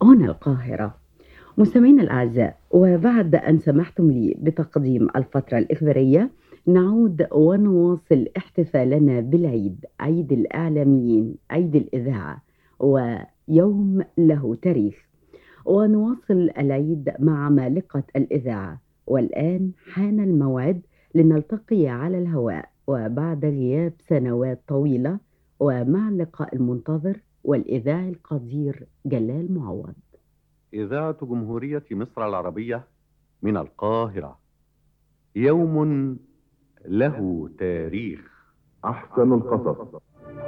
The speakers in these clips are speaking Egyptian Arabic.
هنا القاهرة مستمعينا الأعزاء وبعد أن سمحتم لي بتقديم الفترة الإخبارية نعود ونواصل احتفالنا بالعيد عيد الإعلاميين عيد الإذاعة ويوم له تاريخ ونواصل العيد مع عمالقة الإذاعة والآن حان الموعد لنلتقي على الهواء وبعد غياب سنوات طويلة ومع اللقاء المنتظر والإذاعي القدير جلال معوض إذاعة جمهورية مصر العربية من القاهرة يوم له تاريخ أحسن القصص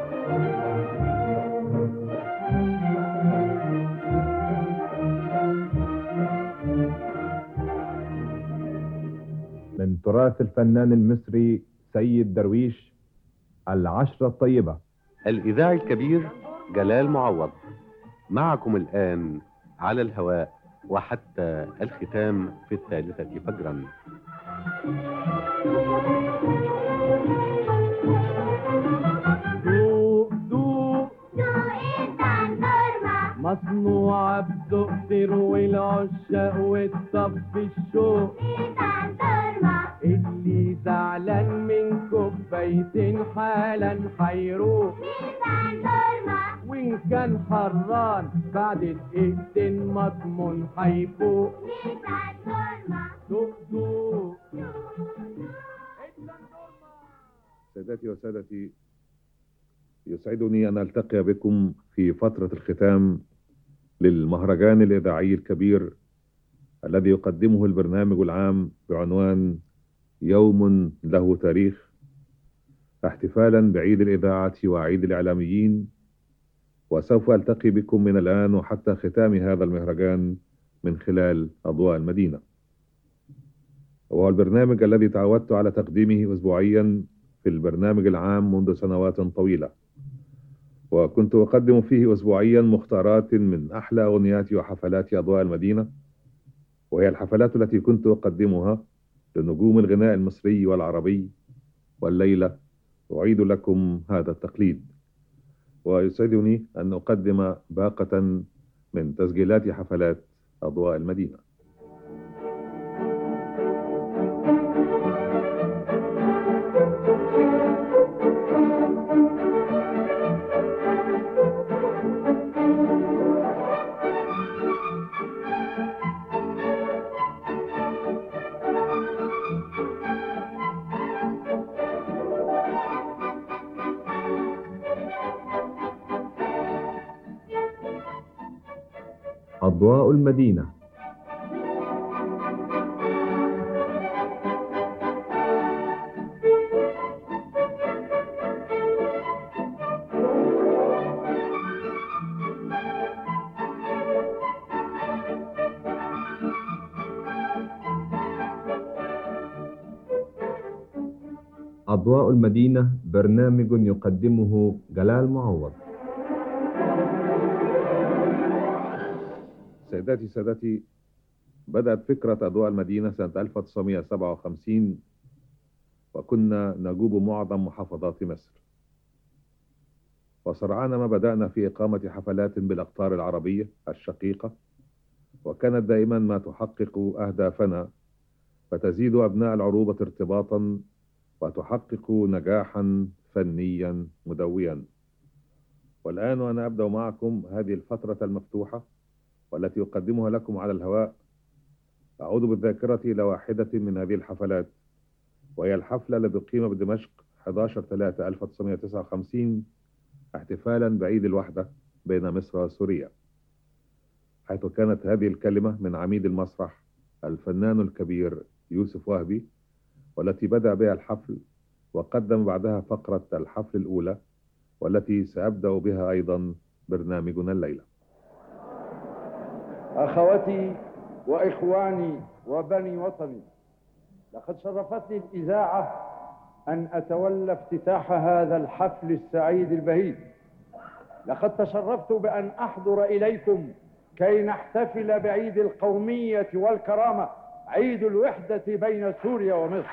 من تراث الفنان المصري سيد درويش العشرة الطيبة الإذاعي الكبير جلال معوض معكم الآن على الهواء وحتى الختام في الثالثة فجرا دوق دوق مصنوعة بذوق تروي العشاق وتصفي الشوق اللي زعلان من كوبايتين حالا حيروح وإن كان حران بعد دقيقتين مضمون حيفوق دوق دوق سيداتي وسادتي يسعدني أن ألتقي بكم في فترة الختام للمهرجان الإذاعي الكبير الذي يقدمه البرنامج العام بعنوان يوم له تاريخ احتفالا بعيد الإذاعة وعيد الإعلاميين وسوف ألتقي بكم من الآن وحتى ختام هذا المهرجان من خلال أضواء المدينة وهو البرنامج الذي تعودت على تقديمه أسبوعيا في البرنامج العام منذ سنوات طويلة وكنت أقدم فيه أسبوعيا مختارات من أحلى أغنيات وحفلات أضواء المدينة وهي الحفلات التي كنت أقدمها لنجوم الغناء المصري والعربي والليلة أعيد لكم هذا التقليد ويسعدني أن أقدم باقة من تسجيلات حفلات أضواء المدينة أضواء المدينة أضواء المدينة برنامج يقدمه جلال معوض سيداتي سادتي بدأت فكرة أضواء المدينة سنة 1957 وكنا نجوب معظم محافظات مصر وسرعان ما بدأنا في إقامة حفلات بالأقطار العربية الشقيقة وكانت دائما ما تحقق أهدافنا فتزيد أبناء العروبة ارتباطا وتحقق نجاحا فنيا مدويا والآن وأنا أبدأ معكم هذه الفترة المفتوحة والتي أقدمها لكم على الهواء أعود بالذاكرة إلى واحدة من هذه الحفلات وهي الحفلة التي أقيم بدمشق 11/3/1959 احتفالا بعيد الوحدة بين مصر وسوريا حيث كانت هذه الكلمة من عميد المسرح الفنان الكبير يوسف وهبي والتي بدأ بها الحفل وقدم بعدها فقرة الحفل الأولى والتي سأبدأ بها أيضا برنامجنا الليلة أخوتي وإخواني وبني وطني لقد شرفتني الإذاعة أن أتولى افتتاح هذا الحفل السعيد البهيج لقد تشرفت بأن أحضر إليكم كي نحتفل بعيد القومية والكرامة عيد الوحدة بين سوريا ومصر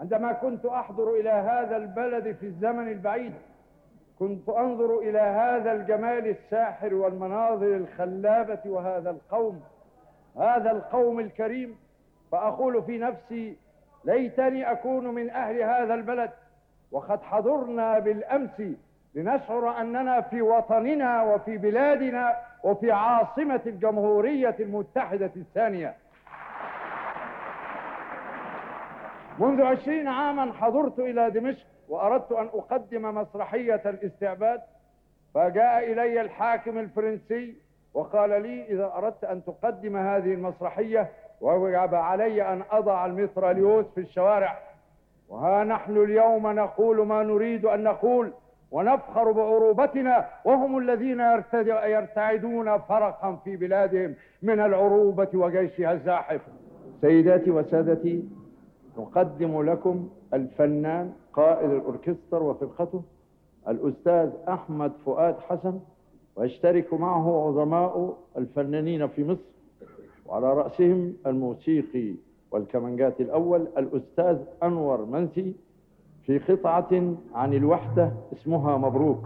عندما كنت أحضر إلى هذا البلد في الزمن البعيد كنت أنظر إلى هذا الجمال الساحر والمناظر الخلابة وهذا القوم هذا القوم الكريم فأقول في نفسي ليتني أكون من أهل هذا البلد وقد حضرنا بالأمس لنشعر أننا في وطننا وفي بلادنا وفي عاصمة الجمهورية المتحدة الثانية منذ عشرين عاما حضرت إلى دمشق وأردت أن أقدم مسرحية الاستعباد فجاء إلي الحاكم الفرنسي وقال لي إذا أردت أن تقدم هذه المسرحية وجب علي أن أضع المتراليوس في الشوارع وها نحن اليوم نقول ما نريد أن نقول ونفخر بعروبتنا وهم الذين يرتعدون فرقا في بلادهم من العروبة وجيشها الزاحف سيداتي وسادتي نقدم لكم الفنان قائد الأوركستر وفرقته الأستاذ أحمد فؤاد حسن ويشترك معه عظماء الفنانين في مصر وعلى رأسهم الموسيقي والكمانجات الأول الأستاذ أنور منسي في قطعة عن الوحدة اسمها مبروك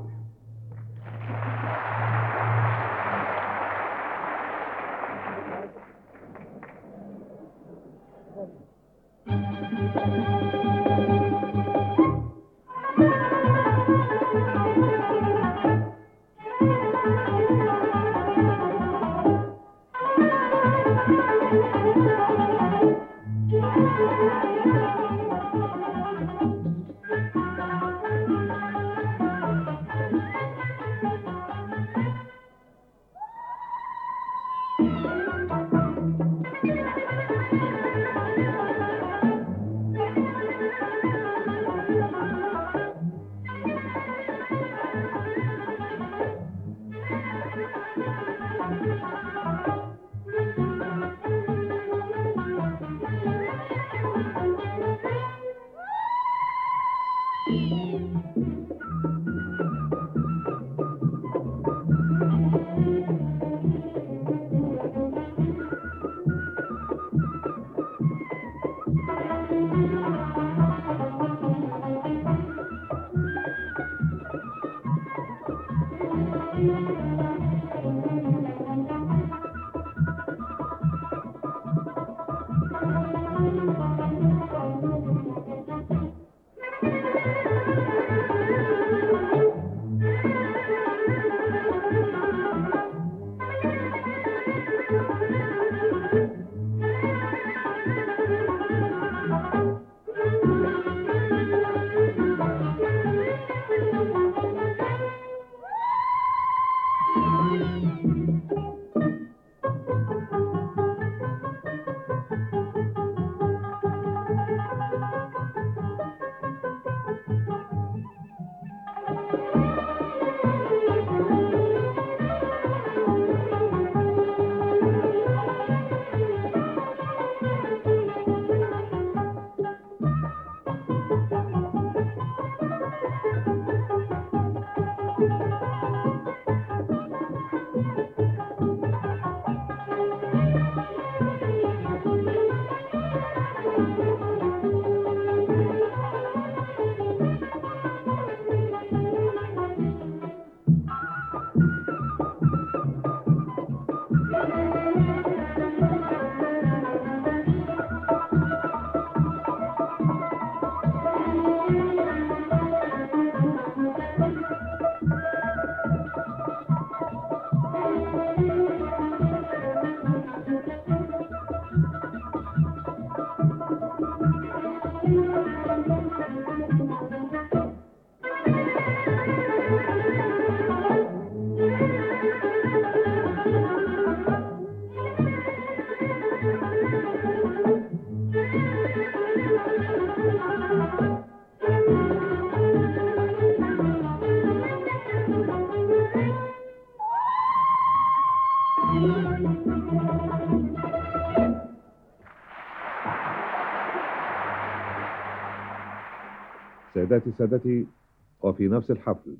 سيداتي سادتي وفي نفس الحفل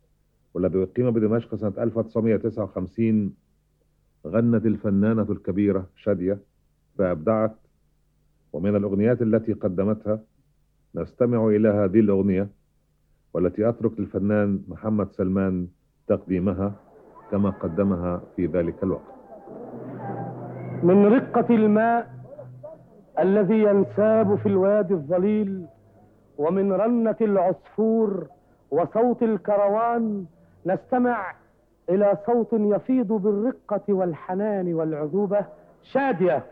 والذي أقيم بدمشق سنة 1959 غنت الفنانة الكبيرة شادية فأبدعت ومن الأغنيات التي قدمتها نستمع إلى هذه الأغنية والتي أترك للفنان محمد سلمان تقديمها كما قدمها في ذلك الوقت من رقة الماء الذي ينساب في الوادي الظليل ومن رنة العصفور وصوت الكروان نستمع إلى صوت يفيض بالرقة والحنان والعذوبة شادية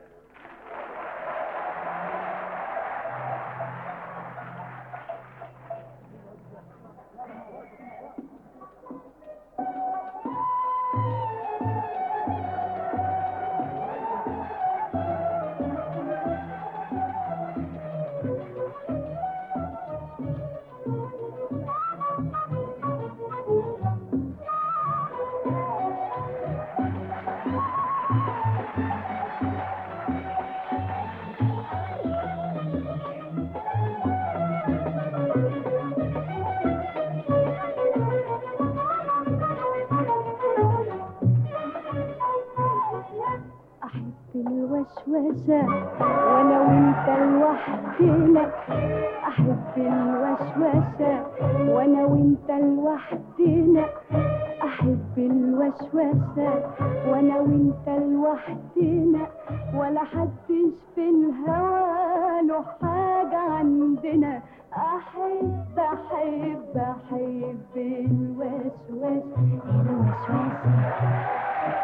أحب الوشوشة وأنا وأنت لوحدنا أحب الوشوشة وأنا وأنت لوحدنا أحب الوشوشة وأنا وأنت لوحدنا ولا حدش في الهوى له حاجة عندنا أحب أحب أحب الوشوشة الوشوشة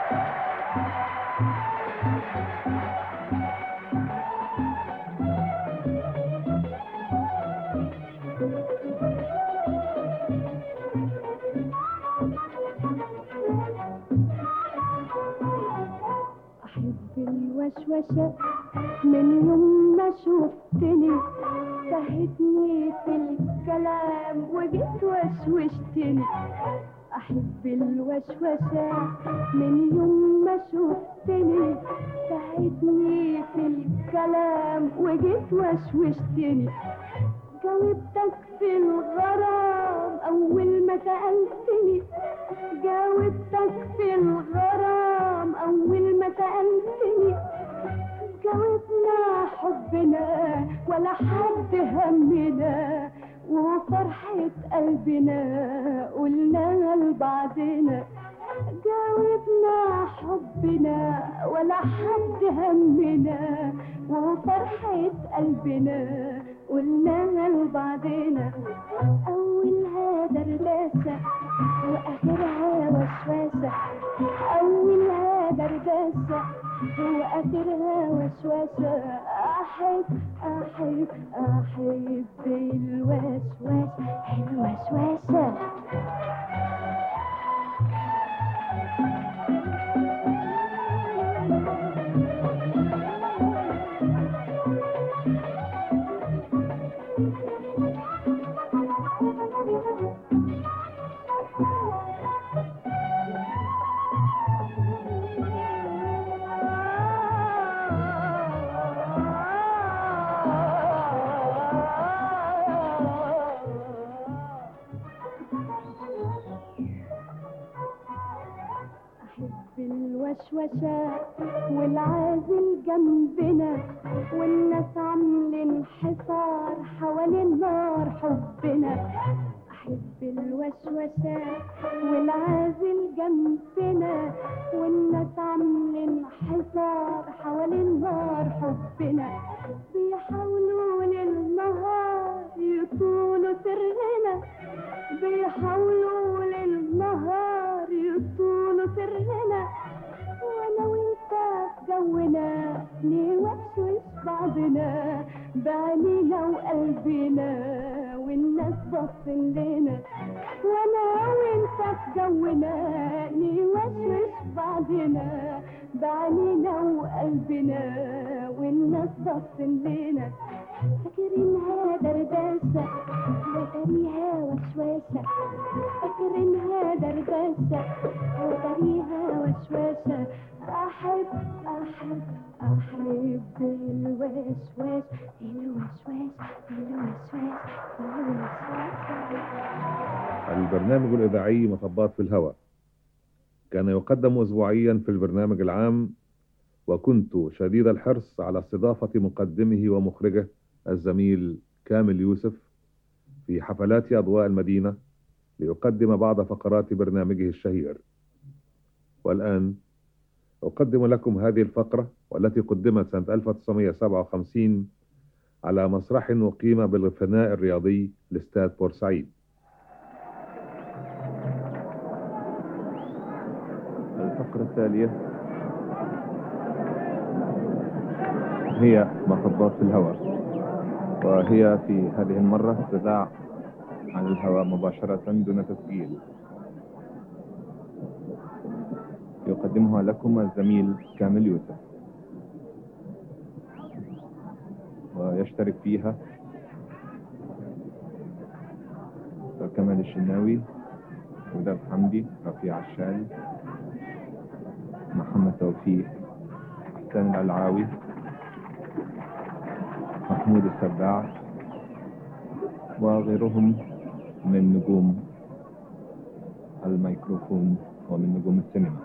أحب الوشوشة من يوم ما شفتني سهتني في الكلام وجيت وشوشتني أحب الوشوشة من يوم ما شفتني سهتني في الكلام وجيت وشوشتني جاوبتك في الغرام أول ما سألتني جاوبتك في الغرام أول ما سألتني جاوبنا حبنا ولا حد همنا وفرحة قلبنا قلناها لبعضنا جاوبنا حبنا ولا حد همنا وفرحة قلبنا قلناها لبعضنا أولها دردشة وآخرها وسواسة أولها دردشة وآخرها وسواسة أحب أحب أحب الوسواس الوسواسة أحب الوشوشة والعازل جنبنا والناس عاملين حصار حوالين نار حبنا أحب الوشوشة والعازل جنبنا والناس عاملين حصار حوالين نار حبنا بيحاولوا للنهار يطولوا سرنا بيحاولوا للنهار يطولوا سرنا وانا وانت في جونا نوشوش بعضنا بعينينا وقلبنا والناس باصين لنا وانا وانت في جونا نوشوش بعضنا بعينينا وقلبنا والناس باصين لنا فاكرينها دردشة وتريها وشواشة فاكرينها دردشة وتريها وشواشة أحب أحب أحب الوشواش الوشواش الوشواش الوشواش البرنامج الإذاعي مطبات في الهواء كان يقدم أسبوعيا في البرنامج العام وكنت شديد الحرص على استضافة مقدمه ومخرجه الزميل كامل يوسف في حفلات أضواء المدينة ليقدم بعض فقرات برنامجه الشهير والآن أقدم لكم هذه الفقرة والتي قدمت سنة 1957 على مسرح أقيم بالفناء الرياضي لاستاد بورسعيد الفقرة التالية هي مطبات في الهواء وهي في هذه المرة تذاع عن الهواء مباشرة دون تسجيل يقدمها لكم الزميل كامل يوسف ويشترك فيها كمال الشناوي وداد حمدي رفيع الشال محمد توفيق حسين العلعاوي محمود السباع وغيرهم من نجوم الميكروفون ومن نجوم السينما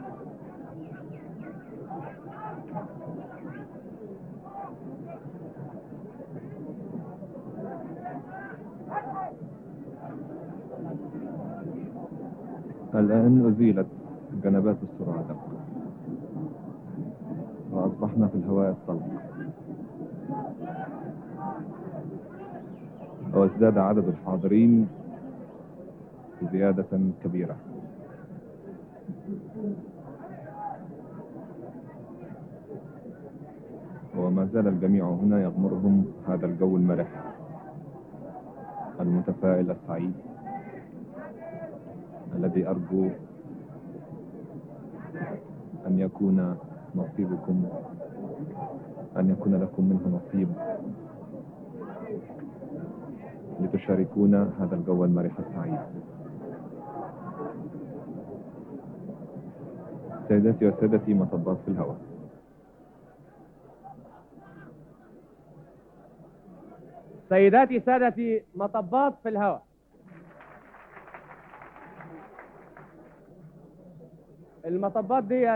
الآن أزيلت جنبات السرعة وأصبحنا في الهواء الطلق وازداد عدد الحاضرين زيادة كبيرة وما زال الجميع هنا يغمرهم هذا الجو المرح المتفائل السعيد الذي أرجو أن يكون نصيبكم أن يكون لكم منه نصيب لتشاركونا هذا الجو المرح السعيد سيداتي وسادتي مطبات في الهواء سيداتي سادتي مطبات في الهواء المطبات دي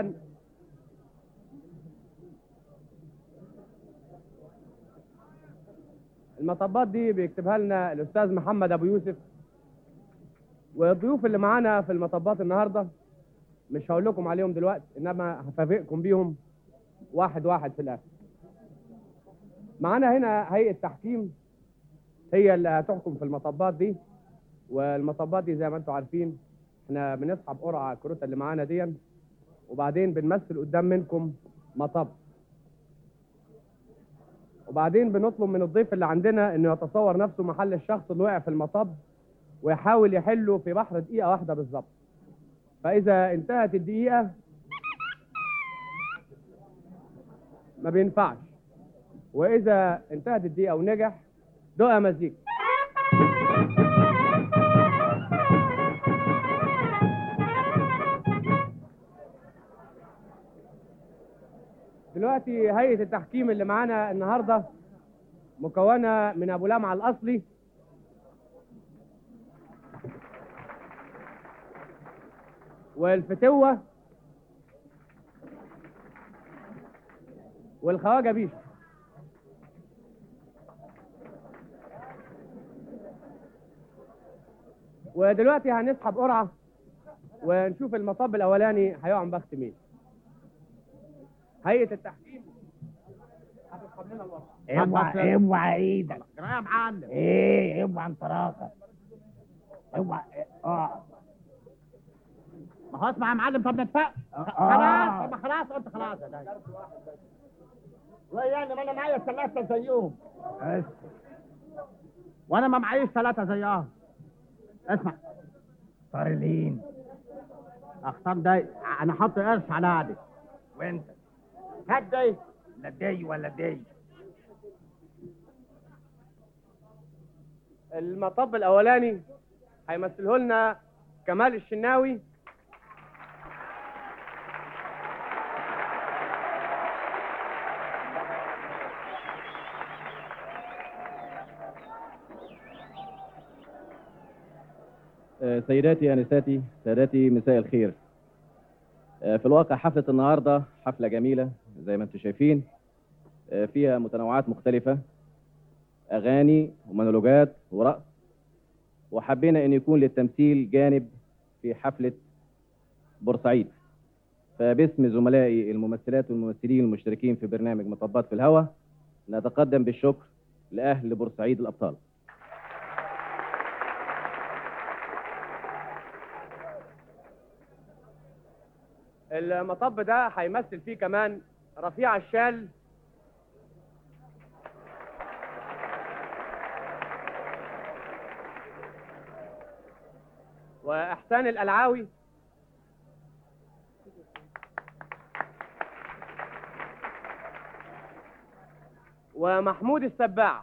المطبات دي بيكتبها لنا الاستاذ محمد ابو يوسف والضيوف اللي معانا في المطبات النهارده مش هقول لكم عليهم دلوقتي انما هفاجئكم بيهم واحد واحد في الاخر معانا هنا هيئه تحكيم هي اللي هتحكم في المطبات دي والمطبات دي زي ما انتم عارفين احنا بنسحب قرعه الكروته اللي معانا دي وبعدين بنمثل قدام منكم مطب وبعدين بنطلب من الضيف اللي عندنا انه يتصور نفسه محل الشخص اللي وقع في المطب ويحاول يحله في بحر دقيقه واحده بالظبط فاذا انتهت الدقيقه ما بينفعش واذا انتهت الدقيقه ونجح دقه مزيكا دلوقتي هيئة التحكيم اللي معانا النهاردة مكونة من أبو لمعة الأصلي والفتوة والخواجة بيشو ودلوقتي هنسحب قرعة ونشوف المطب الأولاني هيقع بخت مين هيئة التحكيم هتسحب لنا الورقة اوعى اوعى ايدك يا معلم ايه اوعى انت راسك اوعى اه ما هو اسمع يا معلم طب نتفق آه. خلاص طب خلاص قلت خلاص يا داي لا يعني ما انا معايا ثلاثة زيهم بس وانا ما معيش ثلاثة زيهم اسمع طارلين اختار داي انا حاطط قرش على عادي وانت هات داي لا دي ولا دي المطب الأولاني هيمثله لنا كمال الشناوي آه، سيداتي انساتي سادتي مساء الخير آه، في الواقع حفلة النهاردة حفلة جميلة زي ما انتم شايفين آه، فيها متنوعات مختلفة اغاني ومونولوجات ورقص وحبينا ان يكون للتمثيل جانب في حفله بورسعيد فباسم زملائي الممثلات والممثلين المشتركين في برنامج مطبات في الهوى نتقدم بالشكر لاهل بورسعيد الابطال المطب ده هيمثل فيه كمان رفيع الشال واحسان الالعاوي ومحمود السباع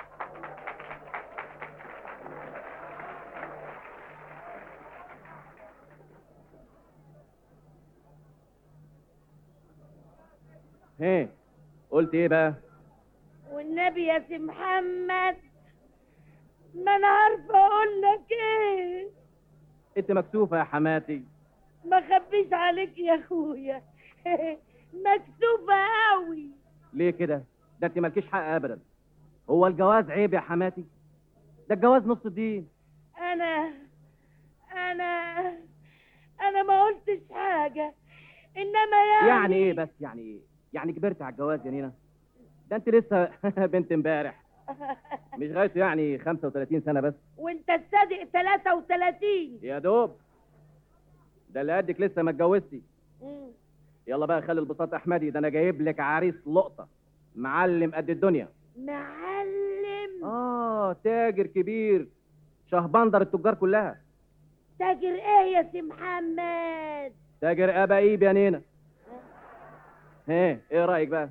ايه قلت ايه بقى والنبي يا سي محمد ما انا عارفه اقول لك ايه انت مكسوفه يا حماتي ما خبيش عليك يا اخويا مكسوفه قوي ليه كده ده انت مالكيش حق ابدا هو الجواز عيب يا حماتي ده الجواز نص الدين انا انا انا ما قلتش حاجه انما يعني يعني ايه بس يعني ايه يعني كبرت على الجواز يا نينا ده انت لسه بنت امبارح مش غايته يعني 35 سنه بس وانت الصادق 33 يا دوب ده اللي قدك لسه ما اتجوزتي مم. يلا بقى خلي البساط احمدي ده انا جايب لك عريس لقطه معلم قد الدنيا معلم اه تاجر كبير شهبندر التجار كلها تاجر ايه يا سي محمد تاجر ابايب يا نينا ايه ايه رايك بقى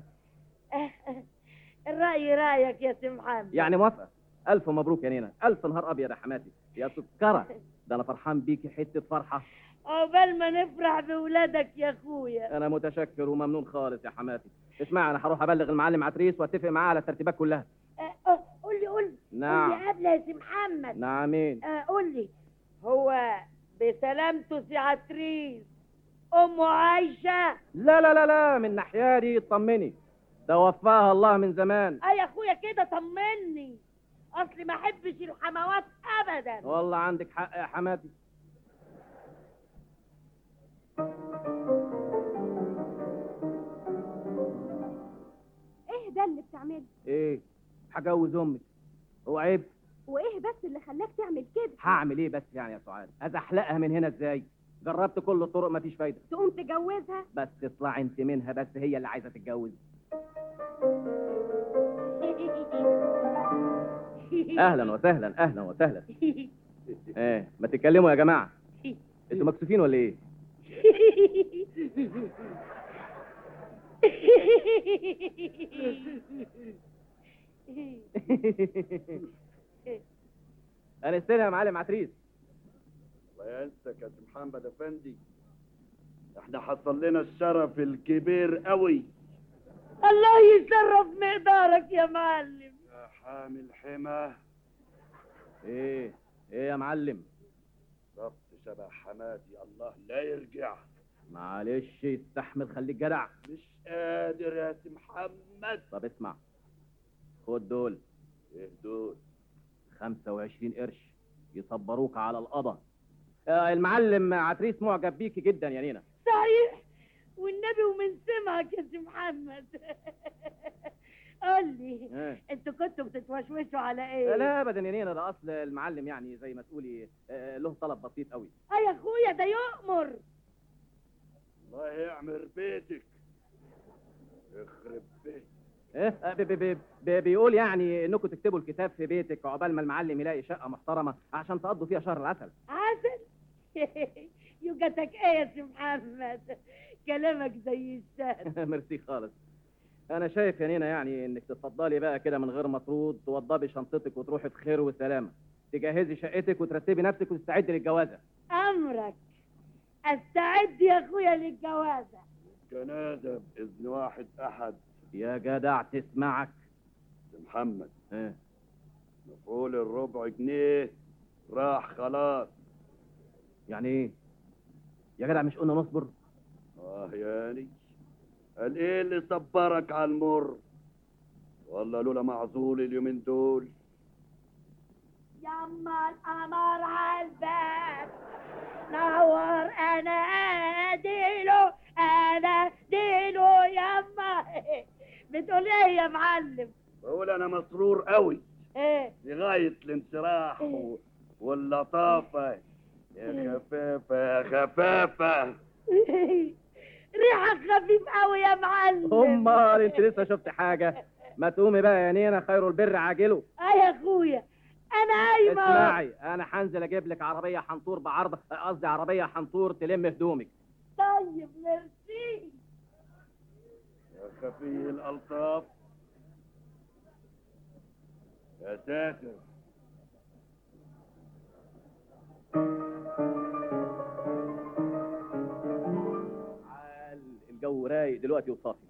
الرأي رايك يا سي محمد يعني موافقه الف مبروك يا نينا الف نهار ابيض يا حماتي يا سكره ده انا فرحان بيكي حته فرحه عقبال ما نفرح بولادك يا اخويا انا متشكر وممنون خالص يا حماتي اسمع انا هروح ابلغ المعلم عتريس واتفق معاه على الترتيبات كلها أه، أه، قول لي قول لي نعم. قول لي قبل يا سي محمد نعمين أه، قول لي هو بسلامته سي عتريس امه عايشه لا لا لا لا من ناحيه دي اطمني ده وفاها الله من زمان اه يا اخويا كده طمني اصلي ما احبش الحموات ابدا والله عندك حق يا حماتي ايه ده اللي بتعمله ايه هجوز امك هو عيب وايه بس اللي خلاك تعمل كده هعمل ايه بس يعني يا سعاد ازحلقها من هنا ازاي جربت كل الطرق مفيش فايده تقوم تجوزها بس تطلع انت منها بس هي اللي عايزه تتجوز اهلا وسهلا اهلا وسهلا ايه ما تتكلموا يا جماعه انتوا مكسوفين ولا ايه انا استنى يا معلم عتريس الله ينسك يا سي محمد افندي احنا حصل لنا الشرف الكبير قوي الله يشرف مقدارك يا معلم يا حامل حماه ايه ايه يا معلم ضبط شبه حماتي الله لا يرجع معلش استحمل خليك جدع مش قادر يا سي محمد طب اسمع خد دول ايه دول 25 قرش يصبروك على القضا آه المعلم عتريس معجب بيكي جدا يا نينا صحيح والنبي ومن سمعك يا سي محمد قول لي إيه؟ انتوا كنتوا بتتوشوشوا على ايه؟ لا ابدا يا نينا ده اصل المعلم يعني زي ما تقولي آه، له طلب بسيط قوي اه يا اخويا ده يؤمر الله يعمر بيتك يخرب بيتك ايه آه، بي- بي- بي- بي- بيقول يعني انكم تكتبوا الكتاب في بيتك عقبال ما المعلم يلاقي شقه محترمه عشان تقضوا فيها شهر العسل عسل يوجتك ايه يا سي محمد كلامك زي الشهد ميرسي خالص انا شايف يا نينا يعني انك تتفضلي بقى كده من غير مطرود توضبي شنطتك وتروحي بخير وسلامه تجهزي شقتك وترتبي نفسك وتستعدي للجوازه امرك استعد يا اخويا للجوازه جنازة بإذن واحد أحد يا جدع تسمعك سي محمد ايه مفعول الربع جنيه راح خلاص يعني ايه يا جدع مش قلنا نصبر اه ياني قال ايه اللي صبرك على المر والله لولا معزول اليومين دول يما القمر عالباب نور انا اديله انا اديله يما بتقول ايه يا معلم بقول انا مسرور قوي ايه لغايه الانشراح و- واللطافه يا خفافه يا خفافه ريحك خفيف قوي يا معلم امال انت لسه شفت حاجه ما تقومي بقى يا نينا خير البر عاجله اي يا اخويا انا قايمه اسمعي انا هنزل اجيب لك عربيه حنطور بعرض قصدي عربيه حنطور تلم هدومك طيب ميرسي يا خفي الالطاف يا ساتر عال، الجو رايق دلوقتي وصافي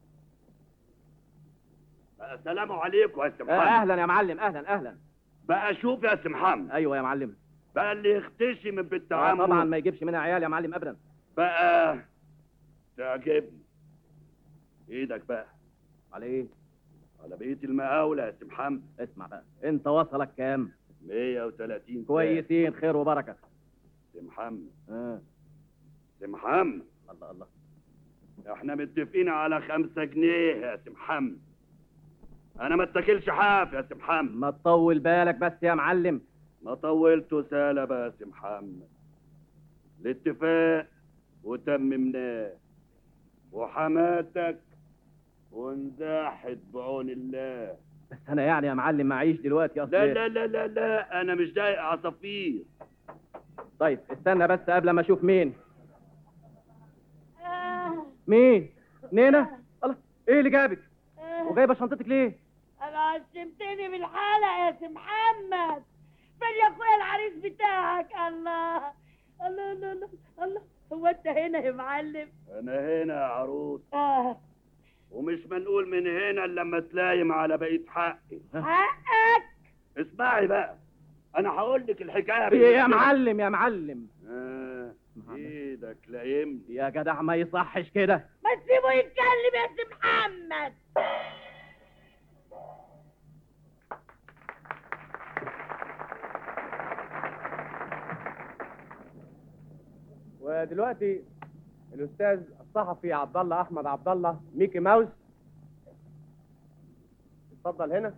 السلام عليكم يا آه سمحان اهلا يا معلم اهلا اهلا بقى شوف يا سمحان ايوه يا معلم بقى اللي يختشم آه بالتعامل طبعا ما يجيبش منها عيال يا معلم ابدا بقى تعجبني ايدك بقى على ايه على بقيه المقاولة يا سمحان اسمع بقى انت وصلك كام 130 كويسين خير وبركه سمحان آه. سمحان الله الله احنا متفقين على خمسة جنيه يا سمحان انا ما اتاكلش حاف يا سمحان ما تطول بالك بس يا معلم ما طولته سالب يا سمحان الاتفاق وتممناه وحماتك وانزاحت بعون الله بس انا يعني يا معلم معيش دلوقتي اصل لا لا لا لا لا انا مش ضايق عصافير طيب استنى بس قبل ما اشوف مين آه. مين نينا الله ايه اللي جابك آه. وجايبه شنطتك ليه انا عشمتني بالحلقه يا سي محمد فين يا اخويا العريس بتاعك الله الله الله الله, الله. هو انت هنا يا معلم انا هنا يا عروس اه ومش منقول من هنا الا لما تلايم على بقيه حقي حقك اسمعي بقى انا هقول لك الحكايه ايه يا بالتفصيل. معلم يا معلم آه. ايدك لايمني يا جدع ما يصحش كده ما تسيبه يتكلم يا سي محمد ودلوقتي الاستاذ الصحفي عبد الله احمد عبد الله ميكي ماوس اتفضل هنا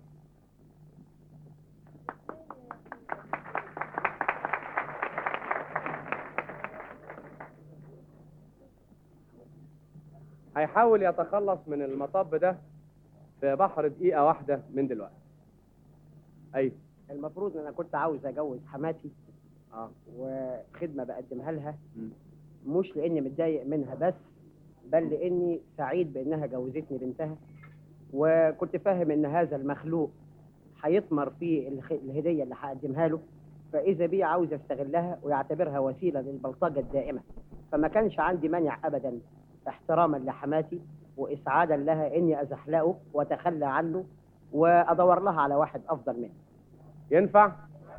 هيحاول يتخلص من المطب ده في بحر دقيقة واحدة من دلوقتي أيوة المفروض ان انا كنت عاوز اجوز حماتي اه وخدمه بقدمها لها مش لاني متضايق منها بس بل لاني سعيد بانها جوزتني بنتها وكنت فاهم ان هذا المخلوق هيثمر في الخ- الهديه اللي هقدمها له فاذا بيه عاوز استغلها ويعتبرها وسيله للبلطجه الدائمه فما كانش عندي مانع ابدا احتراما لحماتي واسعادا لها اني ازحلقه واتخلى عنه وادور لها على واحد افضل منه ينفع؟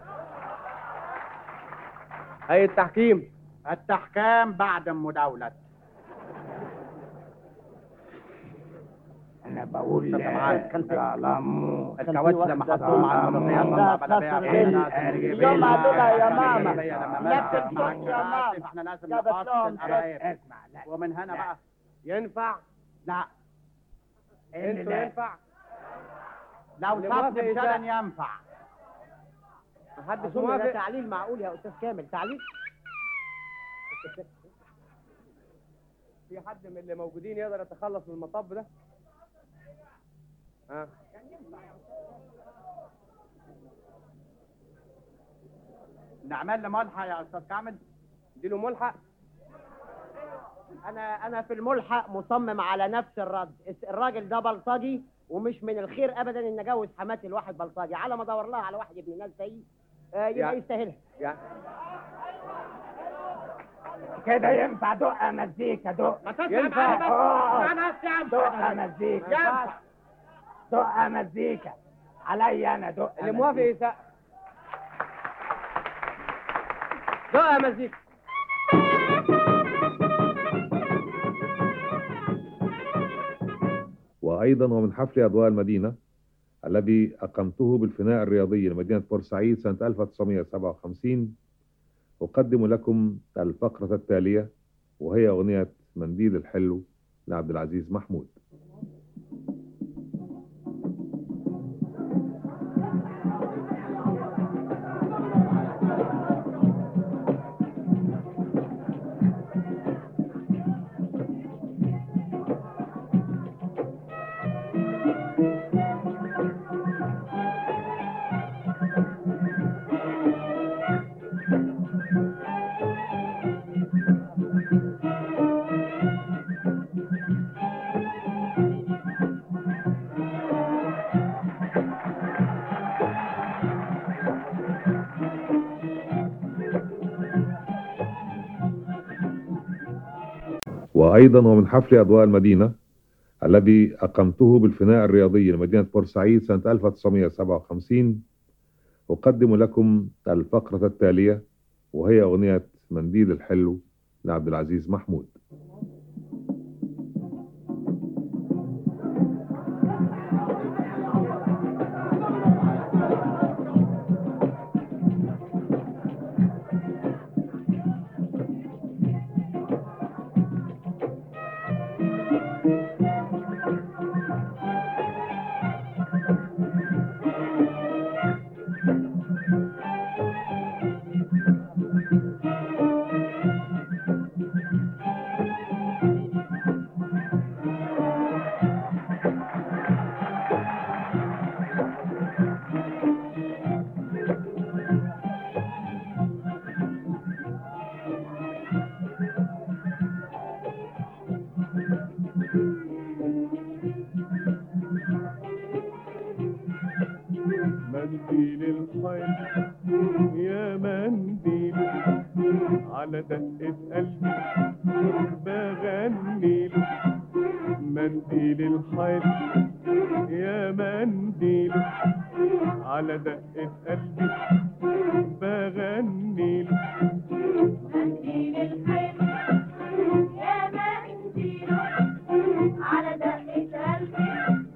أي التحكيم التحكام بعد مداولة انا بقول كان في- كان في- يا لمو كان في الكاوتش واحد لما ده حطوهم على المنطقه ده الله بلا كسر بيع ال- يوم عدوها يا ماما. نفس نفس الصوت يا ماما. احنا لازم جابت نفصل لهم القرايب صوت. اسمع لا ومن هنا لا. بقى ينفع؟ لا إن انتوا لا. ينفع؟ لو اللي صف موافق بشلن يزق. ينفع محدش أظن ده موافق تعليل معقول يا استاذ كامل تعليل في حد من اللي موجودين يقدر يتخلص من المطب ده؟ ها نعمل له ملحق يا استاذ كامل اديله ملحق انا انا في الملحق مصمم على نفس الرد الس- الراجل ده بلطجي ومش من الخير ابدا ان اجوز حماتي لواحد بلطجي على ما ادور لها على واحد ابن ناس زيي آه، يبقى يعني- يستاهلها يعني كده ينفع دق مزيكا دق ينفع. خلاص يا عم دق مزيكا ينفع دق مزيكا عليا انا دق اللي موافق يسقف دقة مزيكا وأيضا ومن حفل أضواء المدينة الذي أقمته بالفناء الرياضي لمدينة بورسعيد سنة 1957 أقدم لكم الفقرة التالية وهي أغنية منديل الحلو لعبد العزيز محمود وأيضا ومن حفل أضواء المدينة الذي أقمته بالفناء الرياضي لمدينة بورسعيد سنة 1957 أقدم لكم الفقرة التالية وهي أغنية منديل الحلو لعبد العزيز محمود منديل الحيل يا منديل على دقة قلبي بغني له منديل الحيل يا منديل على دقة قلبي بغني له منديل الحيل يا منديل على دقة قلبي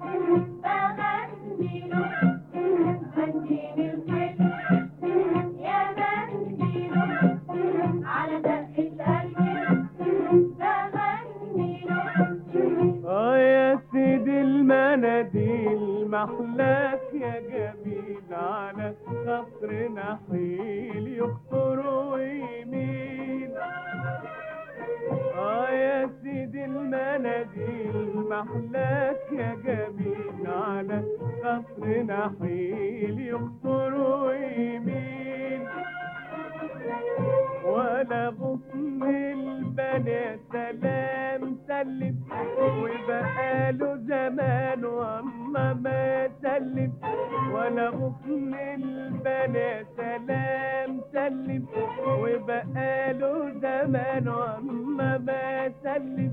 بغني له منديل الحيل يا منديل على دقة قلبي بغني له اه يا سيدي المناديل محلاك يا جميل على خصر نحيل يخطر ويميل اه يا سيدي المناديل محلاك يا جميل على خصر نحيل يخطر ويميل ولا غصن البنات سلام سلم وبقاله زمان والله ما سلم ولا غصن البنات سلام سلم وبقاله زمان والله ما سلم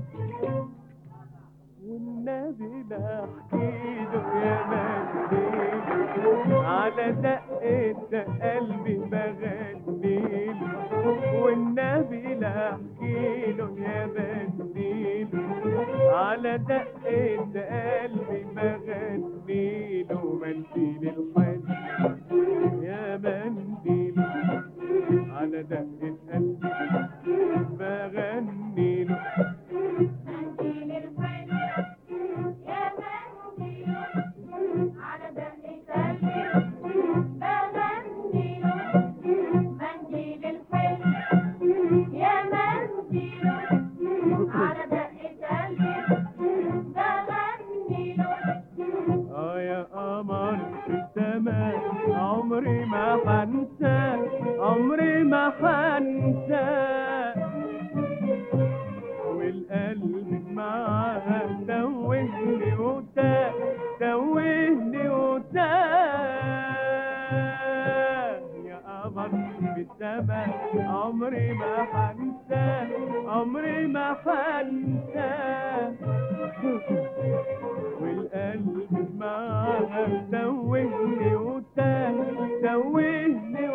والنبي لا احكيله يا منديل على دقة قلبي بغنيل والنبي لا احكيله يا منديل على دقة قلبي بغنيل ومنديل الحل يا منديل على دقة قلبي بغنيل منديل الحيل يا منديل على دقة قلبي بغني له منديل الحيل يا منديل على دقة قلبي بغني له اه يا قمر في السماء عمري ما هنسى عمري ما هنسى والقلب معاه توهني وتاه توهني وتاه يا قمر في السماء عمري ما هنسى عمري ما هنسى والقلب معاه توهني وتاه توهني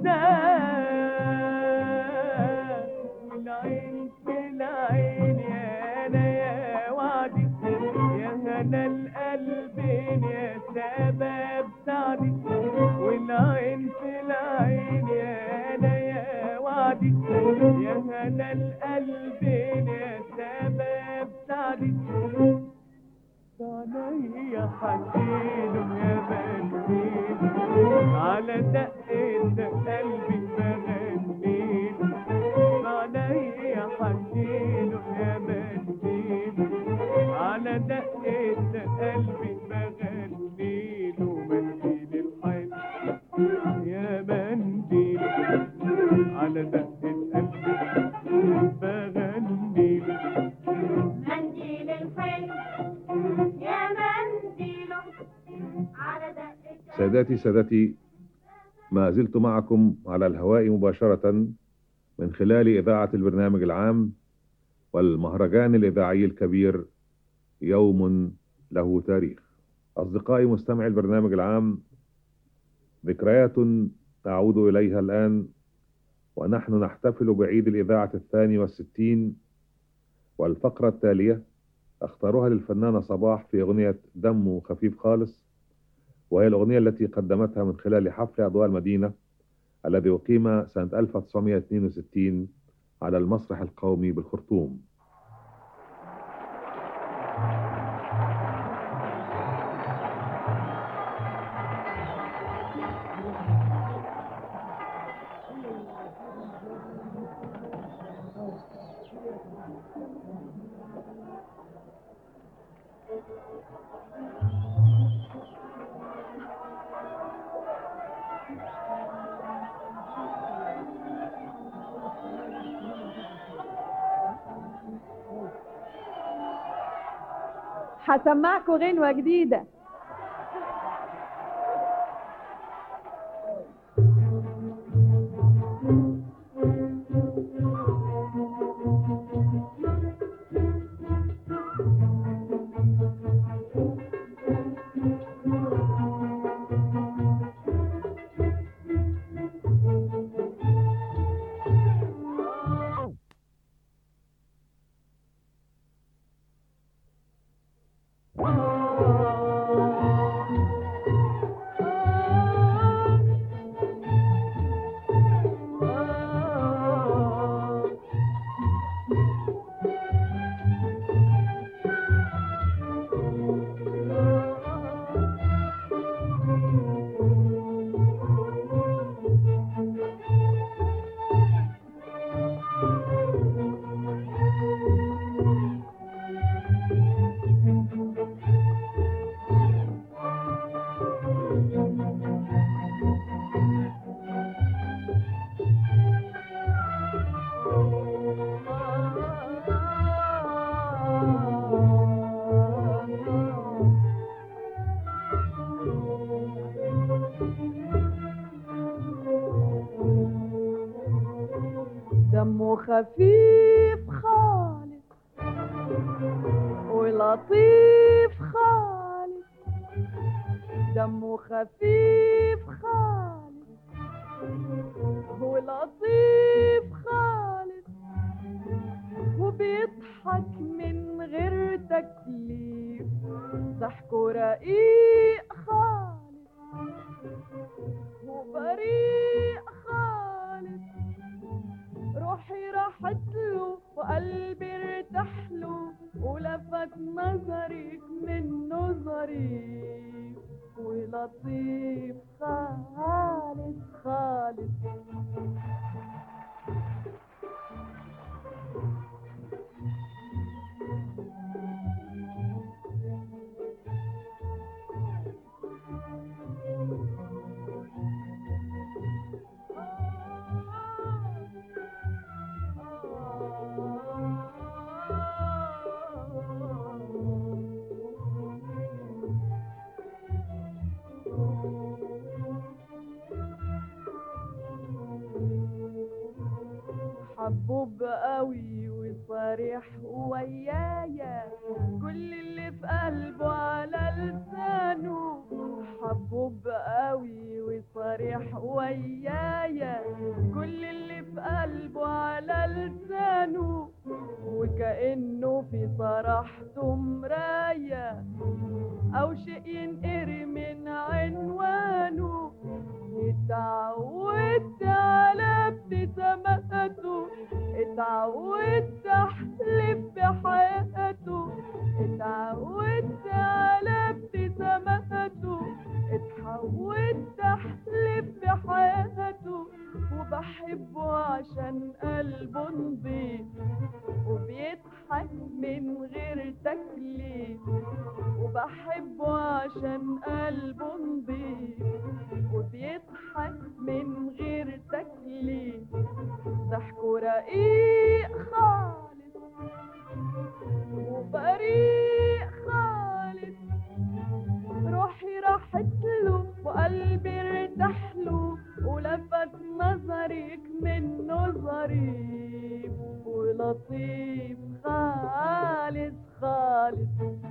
وتاه والعين في العين يا انا يا وعدي يا هنا سعدي يا هنا القلب يا سبب سعدي عليا حكيله يا بنيل على دقة قلبي بغنيل عليا حكيله يا بنيل على دقة قلبي بغنيل ومنديل الحيل يا منديل على دقة قلبي بغنيل منديل الحلو يا منديله على دقة سادتي سادتي ما زلت معكم على الهواء مباشرة من خلال إذاعة البرنامج العام والمهرجان الإذاعي الكبير يوم له تاريخ أصدقائي مستمعي البرنامج العام ذكريات أعود إليها الآن ونحن نحتفل بعيد الإذاعة الثاني والستين والفقرة التالية اختارها للفنانة صباح في أغنية دم خفيف خالص وهي الأغنية التي قدمتها من خلال حفل أضواء المدينة الذي أقيم سنة 1962 على المسرح القومي بالخرطوم هسمعكوا غنوة جديدة دمه خفيف خالص ولطيف خالص دمه خفيف خالص ولطيف خالص وبيضحك من غير تكليف ضحكه رقيق خالص وبريء خالص روحي راحت له وقلبي ارتاح له ولفت نظرك من نظري ولطيف خالص خالص حبوب قوي وصريح ويايا كل اللي في قلبه على لسانه حبوب قوي وصريح ويايا كل اللي في قلبه على لسانه وكأنه في صراحته مراية أو شيء ينقري من عنوانه اتعودت على ابتسامته بسماته اتعودت احلف بحياته اتعودت على ابتساماته اتعودت احلف بحياته وبحبه عشان قلبه نضيف وبيضحك من غير تكليف وبحبه عشان قلبه نضيف وبيضحك من غير تكليف ضحكه رقيق خالص وبريء خالص روحي راحت له وقلبي ارتاح له ولفت نظرك منه ظريف ولطيف خالص خالص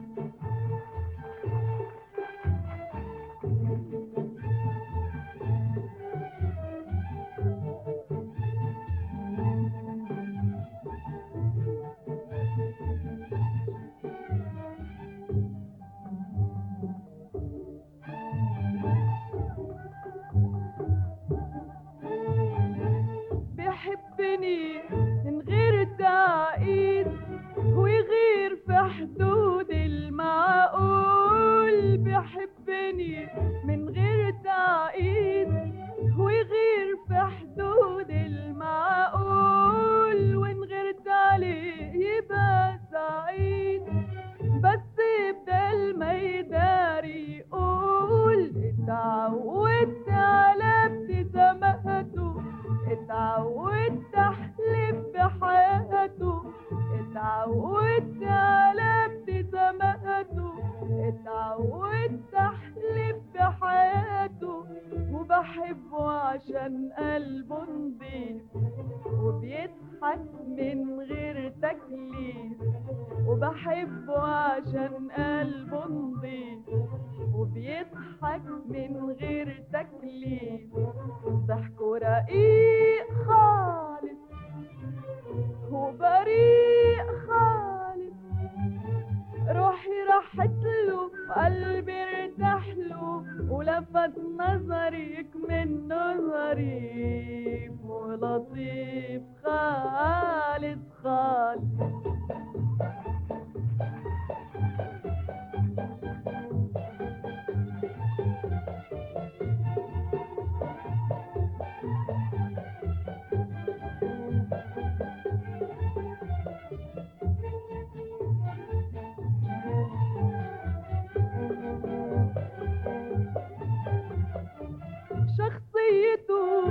بيحبني من غير تعقيد ويغير في حدود المعقول بيحبني من غير تعقيد ويغير في حدود المعقول وإن غيرت عليه يبقى سعيد بس بدل ما يداري يقول اتعودت على ابتساماته اتعودت احلف بحياته اتعودت على ابتساماته اتعودت احلف بحياته وبحبه عشان قلبه نضيف وبيضحك من غير تكليف وبحبه عشان قلبه نضيف وبيضحك من غير تكليف ضحكه رقيق خالص وبريء خالص روحي راحت له وقلبي ارتاح له ولفت نظرك منه ظريف ولطيف خالص خالص شخصيته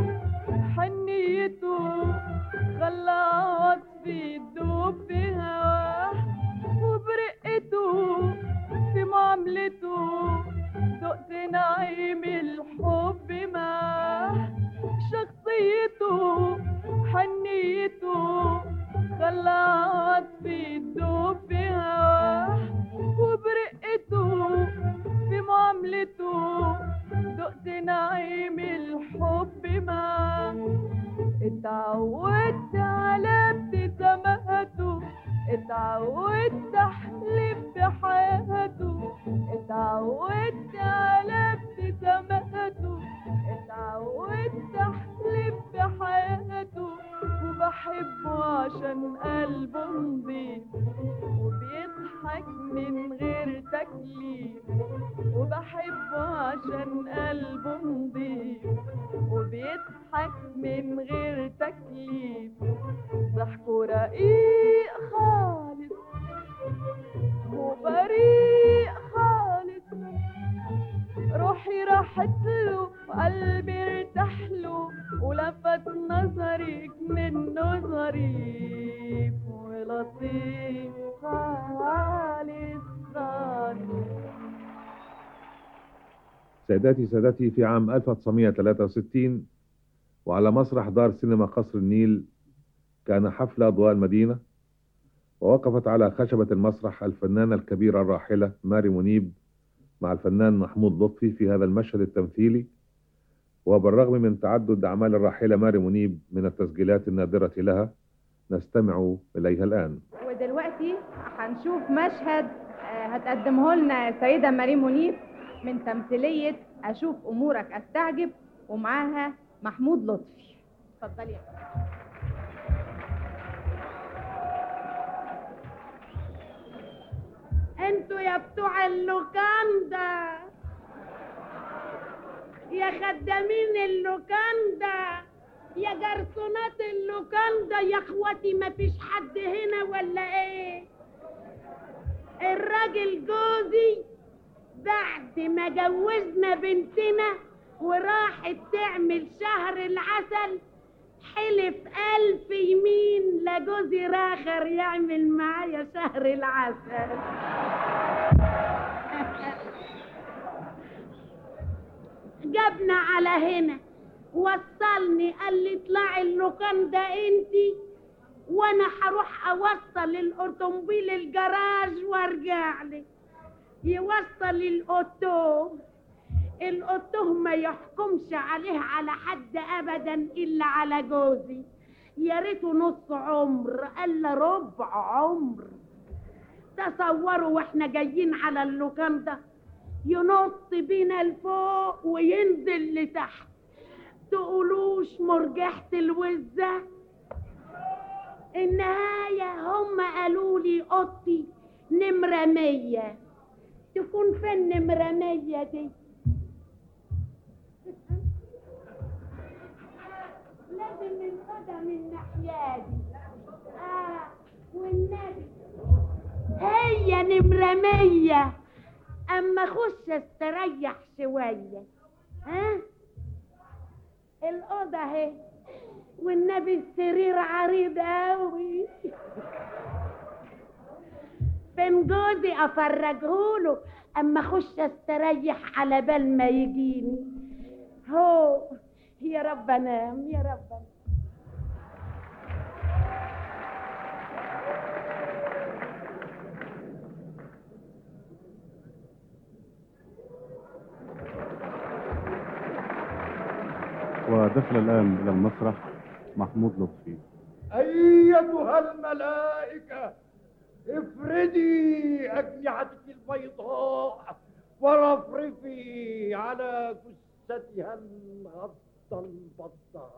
حنيته خلى عواطفي تدوب في هواه وبرقته في معاملته دقت نعيم الحب معاه شخصيته حنيته خلى عواطفي تدوب في هواه وبرقته في معاملته دقت نعيم الحب معاه اتعودت على ابتساماته اتعودت احلف بحياته اتعودت على ابتساماته اتعودت احلف بحياته وبحبه عشان قلبه نضيف وبيضحك من غير تكليف وبحبه عشان قلبه نضيف وبيضحك من غير تكليف ضحكه رقيق خالص وبريء خالص روحي راحت له وقلبي ارتاح له ولفت نظرك منه ظريف ولطيف خالص خالص سيداتي سادتي في عام 1963 وعلى مسرح دار سينما قصر النيل كان حفل أضواء المدينة ووقفت على خشبة المسرح الفنانة الكبيرة الراحلة ماري منيب مع الفنان محمود لطفي في هذا المشهد التمثيلي وبالرغم من تعدد أعمال الراحلة ماري منيب من التسجيلات النادرة لها نستمع إليها الآن ودلوقتي هنشوف مشهد آه، هتقدمه لنا السيدة ماري منيب من تمثيلية أشوف أمورك أستعجب ومعاها محمود لطفي اتفضلي يا فندم. بتوع اللوكاندا يا خدامين اللوكاندا يا جرسونات اللوكاندا يا اخواتي ما فيش حد هنا ولا ايه الراجل جوزي بعد ما جوزنا بنتنا وراحت تعمل شهر العسل حلف ألف يمين لجوزي راخر يعمل معايا شهر العسل جابنا على هنا وصلني قال لي اطلعي اللوكان ده انتي وانا هروح اوصل الاوتوموبيل الجراج وارجع لك يوصل الاوتو الاوتو ما يحكمش عليه على حد ابدا الا على جوزي يا ريته نص عمر الا ربع عمر تصوروا واحنا جايين على اللوكان ده ينط بينا لفوق وينزل لتحت تقولوش مرجحة الوزة النهاية هم قالوا لي اوضتي نمرة مية تكون فين نمرة مية دي لازم ننقضى من ناحية دي آه والنبي هي نمرة مية أما أخش استريح شوية ها الأوضة اهي والنبي السرير عريض أوي فين جوزي أفرجهوله أما أخش استريح على بال ما يجيني هو يا رب أنام يا رب أنام ودخل الآن إلى المسرح محمود لطفي أيتها الملائكة افردي أجنحتك البيضاء ورفرفي على جثتها الغضة البضة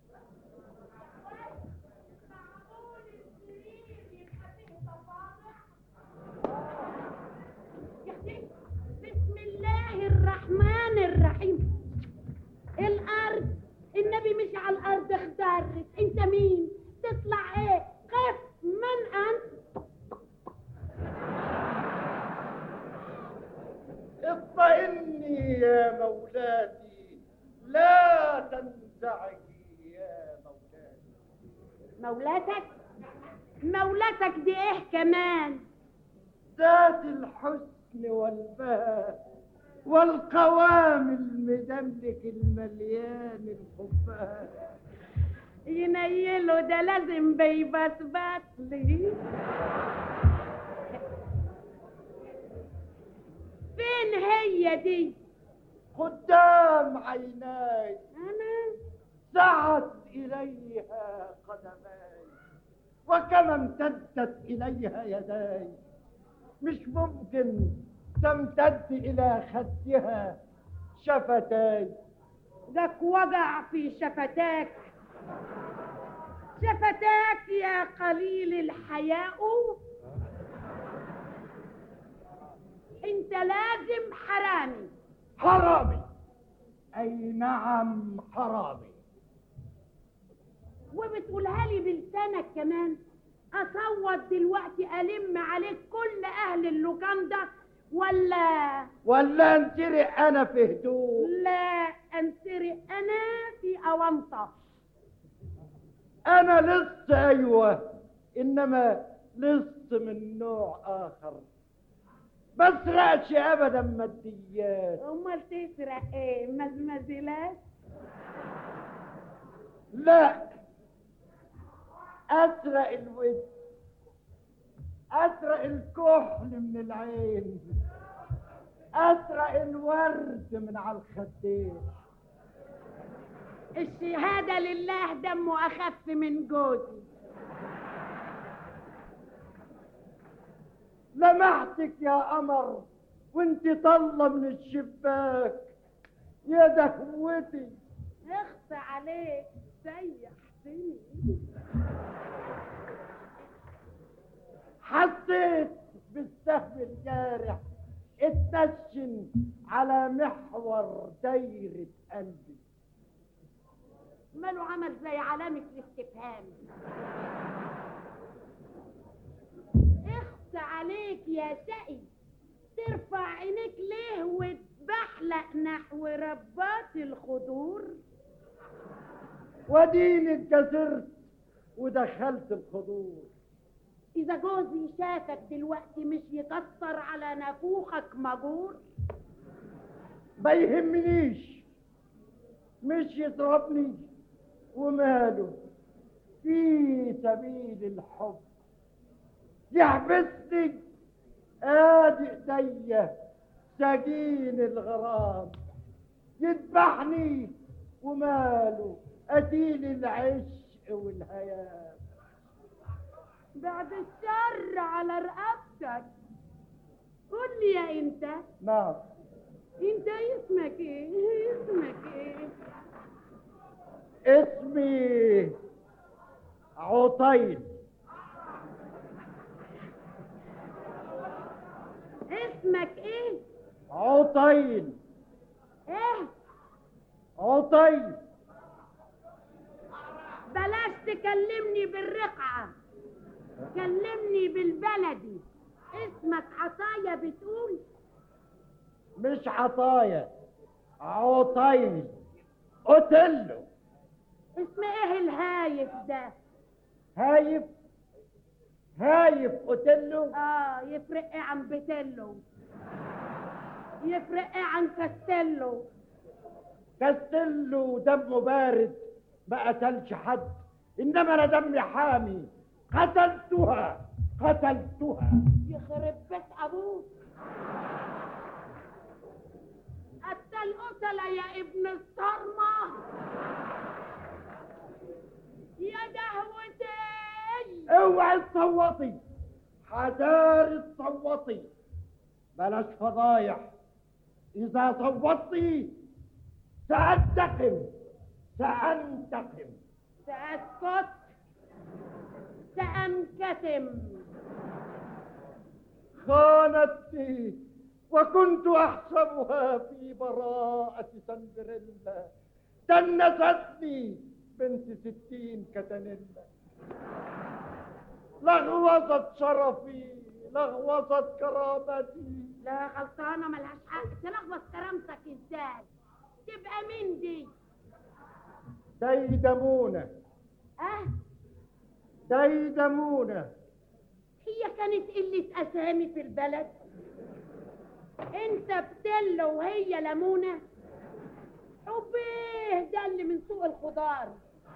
بسم الله الرحمن الرحيم الارض النبي مشي على الارض اخضرت انت مين تطلع ايه قف من انت اطمئني يا مولاتي لا تنزعجي يا مولاتي مولاتك مولاتك دي ايه كمان ذات الحسن والبهاء والقوام المدملك المليان الخفاء ينيله ده لازم بيبسبس لي فين هي دي قدام عيناي انا سعت إليها قدماي وكما امتدت إليها يداي مش ممكن تمتد إلى خدها شفتاي دك وجع في شفتاك شفتاك يا قليل الحياء انت لازم حرامي حرامي أي نعم حرامي وبتقولها لي بلسانك كمان اصوت دلوقتي الم عليك كل اهل اللوكاندا ولا ولا انسرق أنا في هدوء لا انسرق انا في اونطه أنا لص أيوة إنما لص من نوع آخر بسرقش أبدا ماديات امال تسرق ايه مزمزلات لا أسرق الود أسرق الكحل من العين أسرق الورد من على الخدين الشهادة لله دمه أخف من جوزي لمحتك يا قمر وانت طالة من الشباك يا دهوتي اخص عليك سيحتني حسيت بالسهم الجارح اتنشن على محور دايرة قلبي ماله عمل زي علامة الاستفهام اخس عليك يا شقي ترفع عينيك ليه وتبحلق نحو ربات الخضور وديني اتكسرت ودخلت الخضور إذا جوزي شافك دلوقتي مش يكسر على نافوخك مجور ما يهمنيش مش يضربني وماله في سبيل الحب يحبسني ادي ايديا سجين الغرام يذبحني وماله قتيل العشق والهيام بعد الشر على رقبتك قول لي يا انت نعم انت اسمك ايه اسمك ايه اسمي عطيل اسمك ايه عطيل ايه عطيل بلاش تكلمني بالرقعة كلمني بالبلدي اسمك عطايا بتقول مش عطايا عطيل قتله اسم ايه الهايف ده هايف هايف قتله اه يفرق ايه عن بتلو يفرق ايه عن كستلو كستله دمه بارد ما قتلش حد انما انا دمي حامي قتلتها قتلتها يخرب بيت ابوك قتل قتلة يا ابن الصرمة يا دهوتي اوعي تصوتي حذاري تصوتي بلاش فضايح اذا صوتي سانتقم سانتقم سأسكت سأنكتم خانتني وكنت احسبها في براءة سندريلا دنستني بنت ستين كتنيلا لغوصت شرفي لغوصت كرامتي لا غلطانة ملهاش حق تلخبط كرامتك ازاي تبقى مين دي ديدمونة اه ديدمونة هي كانت قلة أسامي في البلد انت بتلو وهي لمونة حبيه ده اللي من سوق الخضار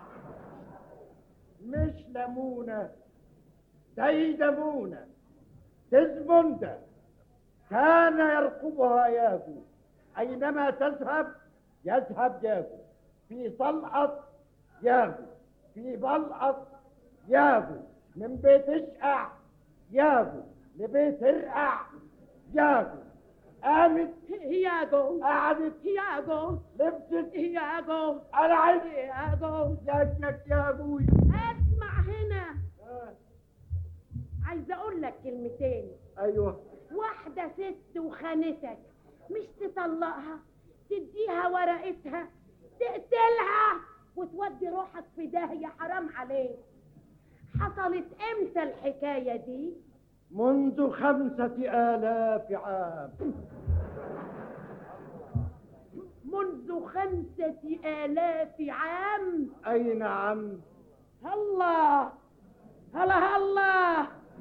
مش لمونة ديدمونة تزمندة كان يرقبها ياجو أينما تذهب يذهب ياجو في صلقط ياجو في بلقط ياجو من بيت اشقع ياجو لبيت ارقع ياجو قامت ياجو قعدت ياجو لبست ياجو قلعت ياجو جاتك ياجو اسمع هنا عايزه اقول لك كلمتين ايوه واحده ست وخانتك مش تطلقها تديها ورقتها تقتلها وتودي روحك في داهيه حرام عليك حصلت امتى الحكايه دي منذ خمسة آلاف عام منذ خمسة آلاف عام أي نعم الله هلا هلا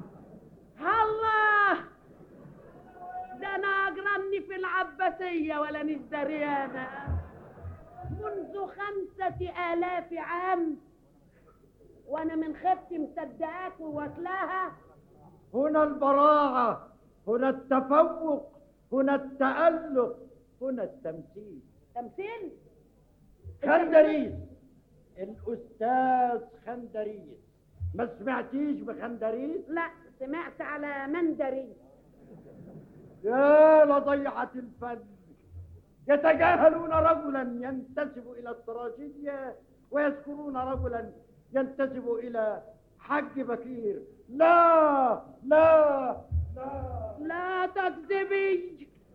هلا ده انا اجرني في العباسية ولا مش دريانة منذ خمسة آلاف عام وانا من خفتي مصدقاك وواكلاها هنا البراعة هنا التفوق هنا التألق هنا التمثيل تمثيل خندريس الأستاذ خندريس ما سمعتيش بخندريس؟ لا سمعت على مندري يا لضيعة الفن يتجاهلون رجلا ينتسب إلى التراجيديا ويذكرون رجلا ينتسب إلى حج بكير لا لا لا لا تكذبي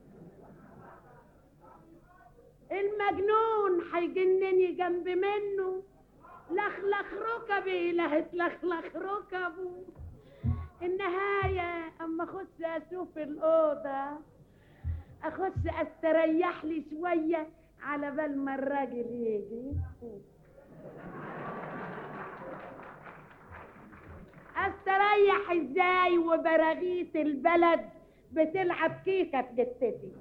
المجنون هيجنني جنب منه لخلخ ركبي لهت لخلخ ركبه النهاية أما أخش أشوف الأوضة أخش أستريح لي شوية على بال ما الراجل يجي استريح ازاي وبراغيث البلد بتلعب كيكه في جثتي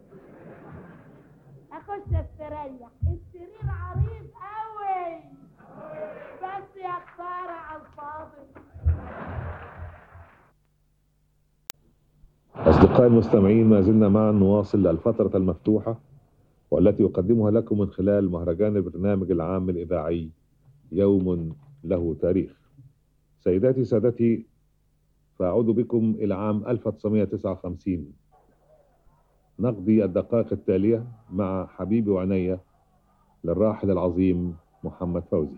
اخش استريح السرير عريض قوي بس يا خساره على الفاضي أصدقائي المستمعين ما زلنا معا نواصل الفترة المفتوحة والتي أقدمها لكم من خلال مهرجان البرنامج العام الإذاعي يوم له تاريخ سيداتي سادتي فأعود بكم إلى عام 1959 نقضي الدقائق التالية مع حبيبي وعنيا للراحل العظيم محمد فوزي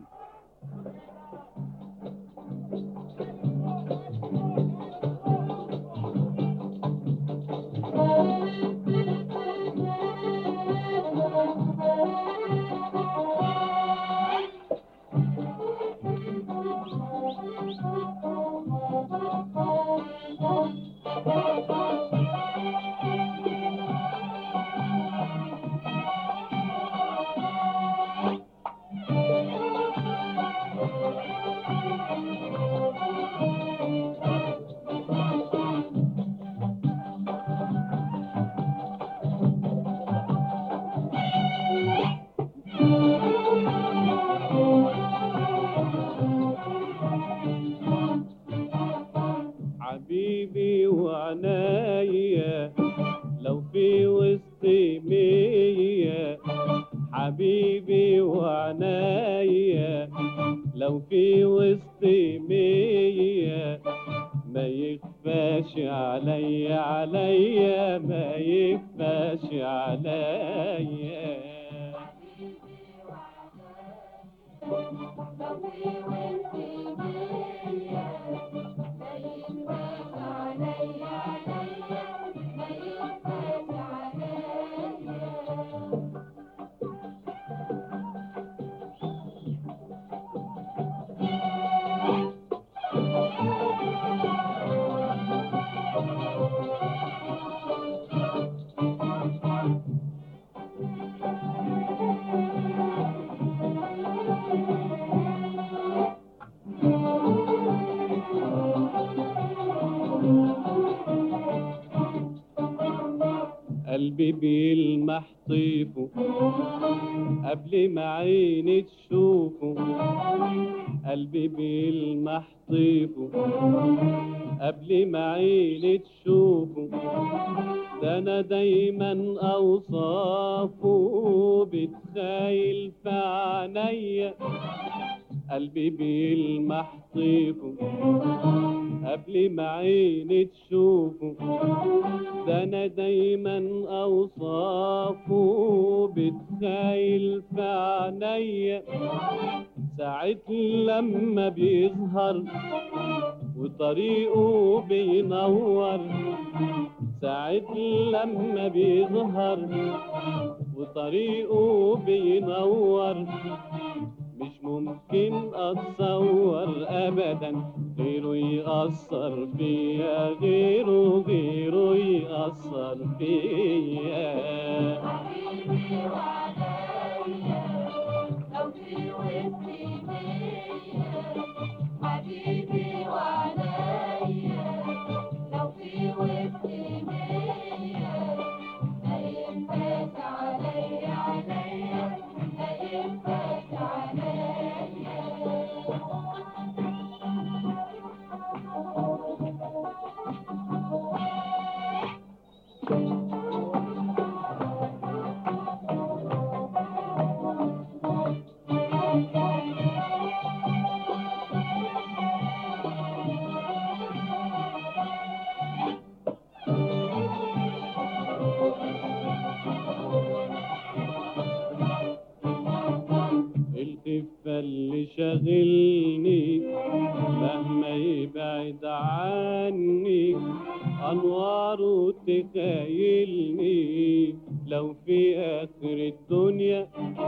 حبيبي وعنايا لو في وسط مية حبيبي وعنايا لو في وسط مية ما يخفاش عليا عليا ما يخفاش عليا قلبي بيلمح طيفه قبل ما عيني تشوفه قلبي بيلمح طيفه قبل ما عيني تشوفه ده انا دايما اوصافه بتخيل في عينيا قلبي بيلمح طيفه قبل ما عيني تشوفه ده انا دايما اوصافه بتخيل في عينيا ساعة لما بيظهر وطريقه بينور ساعة لما بيظهر وطريقه بينور مش ممكن اتصور ابدا غيره يأثر فيا غيره غيره يأثر فيا حبيبي وعنايا لو في وسطي مية ما ينفاش عليا عليا ما ينفاش الخفة اللي شاغلني مهما يبعد عني أنواره تخيلني لو في آخر الدنيا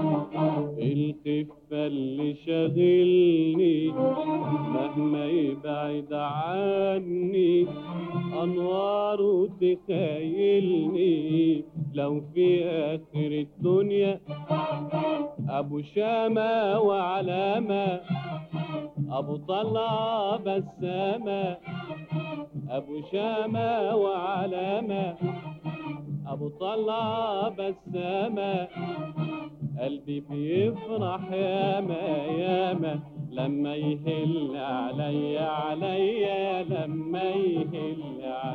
الخفة اللي شاغلني مهما يبعد عني أنواره تخيلني لو في آخر الدنيا أبو شامة وعلامة أبو طلع بسامة أبو شامة وعلامة أبو طلع بسامة قلبي بيفرح ياما ياما لما يهل عليا عليا لما يهل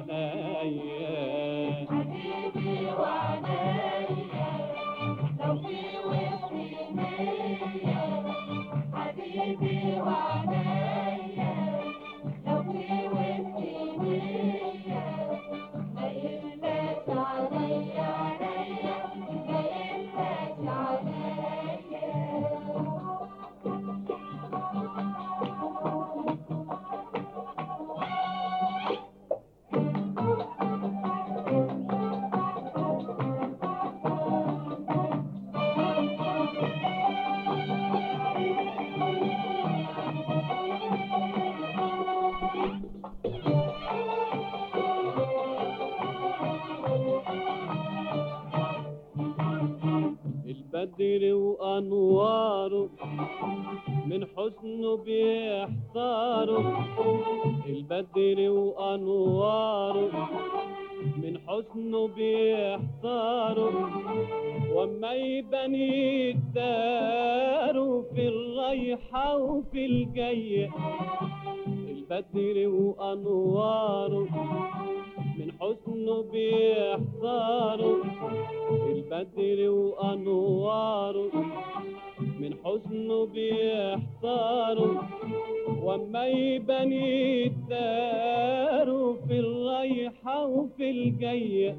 عليا حبيبي وعنايا لو في وسطي مية حبيبي وعنايا لو في وسطي مية ما يملاش عليا عليا ما يملاش البدر وأنواره من حسنه بيحتاره البدر وأنواره من حسنه بيحتاره وما يبني الدار في الرايحة وفي الجاية البدر وأنواره من حسنه بيحتاره البدر وأنواره من حسنه بيحتاره وما يبني الدار في الرايحة وفي الجاية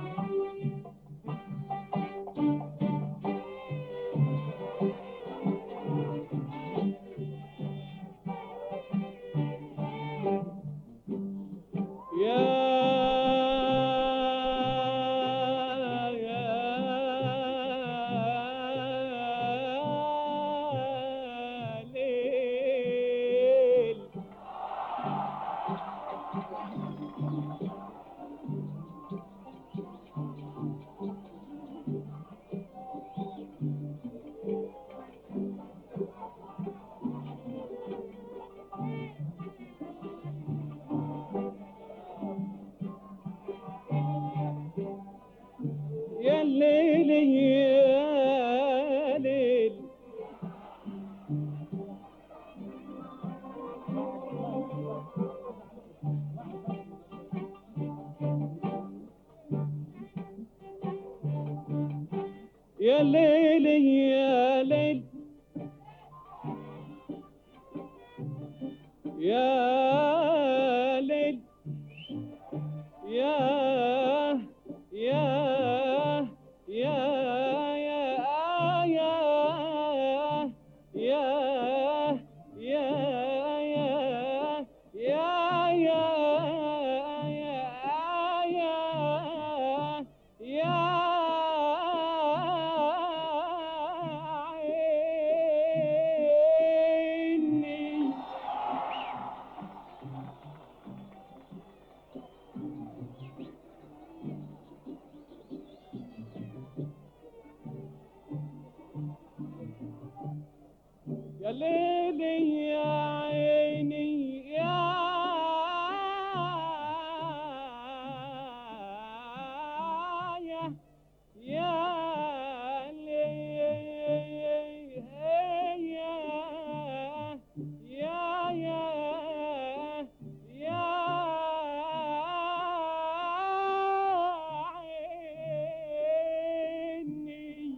يا ليل يا ليل يا ليل يا ليل يا ليل يا يا يا يا يا يا يا يا يا يا ليلي يا عيني يا يا يا ليلي يا يا يا يا عيني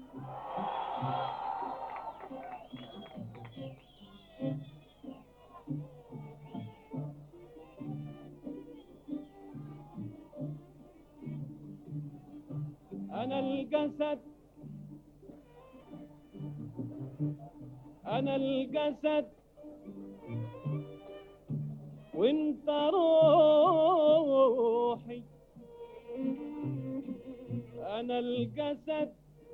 أنا الجسد أنا الجسد وانت روحي انا الجسد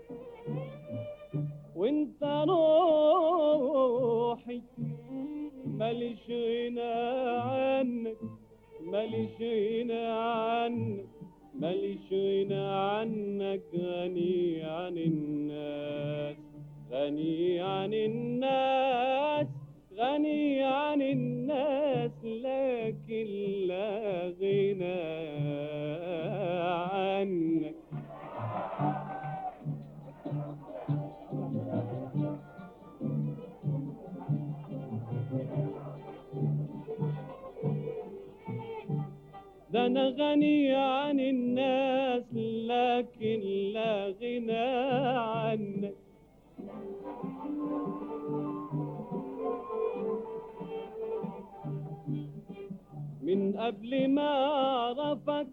وانت روحي ماليش غنى عنك ماليش غنى عنك ماليش غنى عنك غني عن الناس غني عن الناس غني عن الناس لكن لا غنى عنك ده انا غني عن الناس لكن لا غنى عنك من قبل ما اعرفك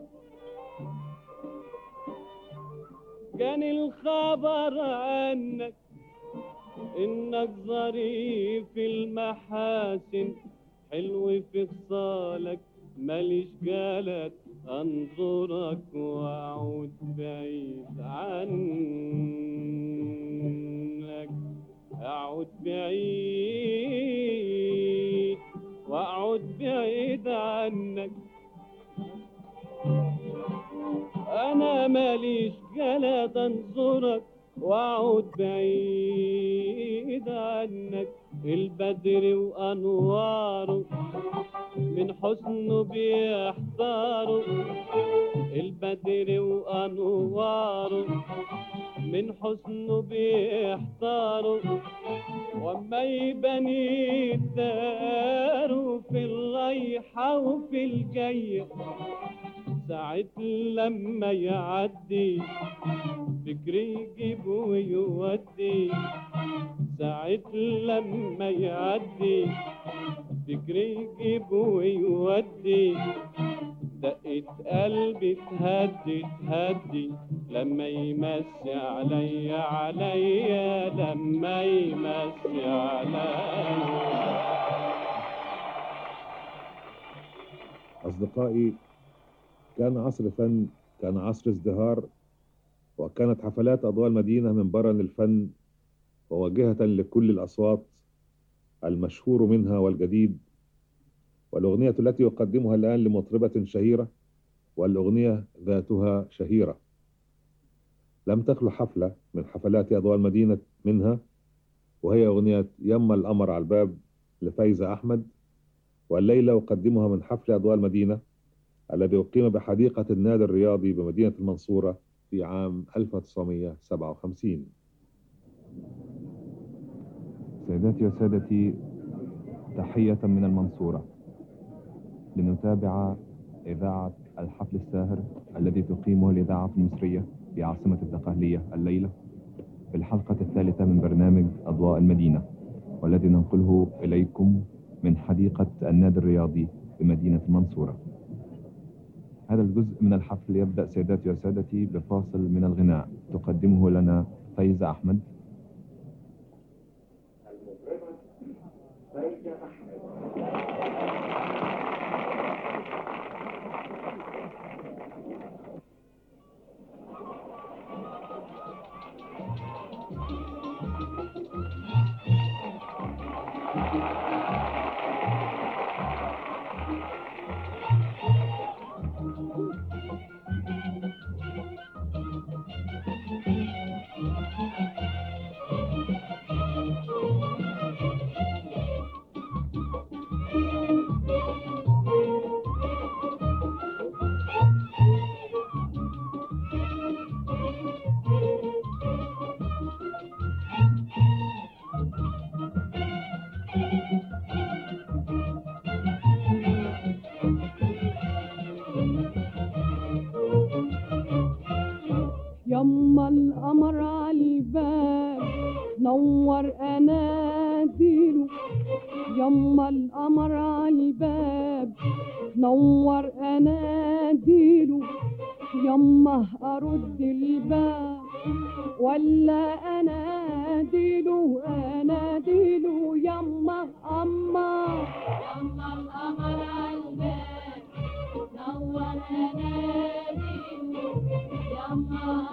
كان الخبر عنك انك ظريف المحاسن حلو في خصالك ماليش جالك انظرك واعود بعيد عنك اعود بعيد واقعد بعيد عنك انا ماليش جلد انظرك واقعد بعيد عنك البدر وانواره من حسنه بيحتاروا البدر وانواره من حسنه بيحتاروا وما يبني الدار في الرايحة وفي الجاية ساعة لما يعدي فكري يجيب ويودي ساعة لما يعدي فكري يجيب ويودي دقة قلبي تهدي تهدي لما يمسي عليا عليا لما يمسي عليا أصدقائي كان عصر فن كان عصر ازدهار وكانت حفلات أضواء المدينة منبرا للفن وواجهة لكل الأصوات المشهور منها والجديد والأغنية التي أقدمها الآن لمطربة شهيرة والأغنية ذاتها شهيرة لم تخلو حفلة من حفلات أضواء المدينة منها وهي أغنية يما القمر على الباب لفايزة أحمد والليلة أقدمها من حفل أضواء المدينة الذي أقيم بحديقة النادي الرياضي بمدينة المنصورة في عام 1957 سيداتي وسادتي تحية من المنصورة لنتابع إذاعة الحفل الساهر الذي تقيمه الإذاعة المصرية في عاصمة الدقهلية الليلة في الحلقة الثالثة من برنامج أضواء المدينة والذي ننقله إليكم من حديقة النادي الرياضي بمدينة المنصورة هذا الجزء من الحفل يبدأ سيداتي وسادتي بفاصل من الغناء تقدمه لنا فايزة أحمد يما القمر عالباب نور اناديله يما القمر عالباب نور اناديله يما ارد الباب ولا اناديله اناديله يما اما يما القمر عالباب نور اناديله يما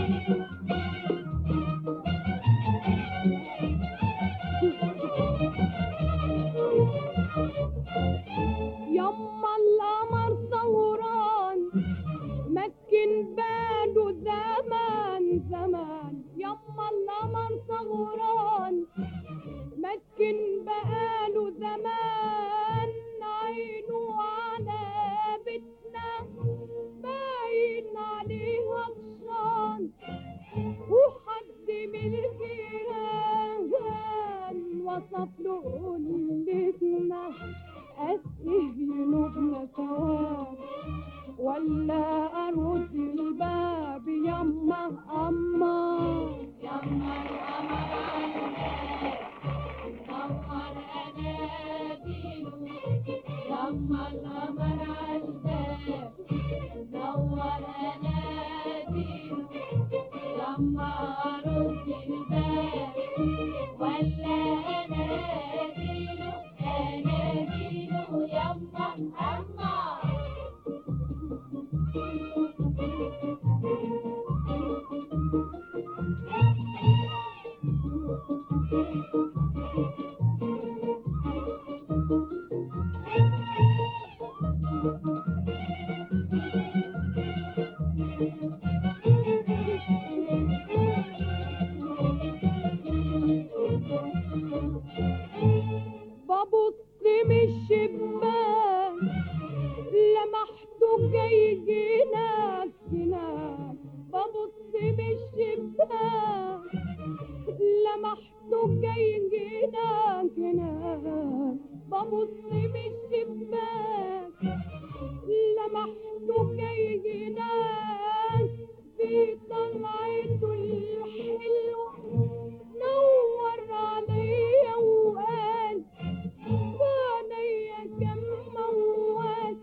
يما القمر سهران مكن باله زمان زمان يما القمر سهران مكن بقاله زمان عينه على بيتنا باين عليها عطشان وحد من الجيران وصف له قلتنا أسقيه ينوبنا سوا ولا أرد الباب يما أما يما يما القمر عالباب نور اناديله يما ارد الباب ولا اناديله اناديله يما اما ببص من الشباك لمحته جاي جناك جناك ببص من الشباك لمحته جاي جناك جناك ببص من الشباك لمحته جاي جناك في طلعته الحلوة نور عليا وقال وعليا كم موال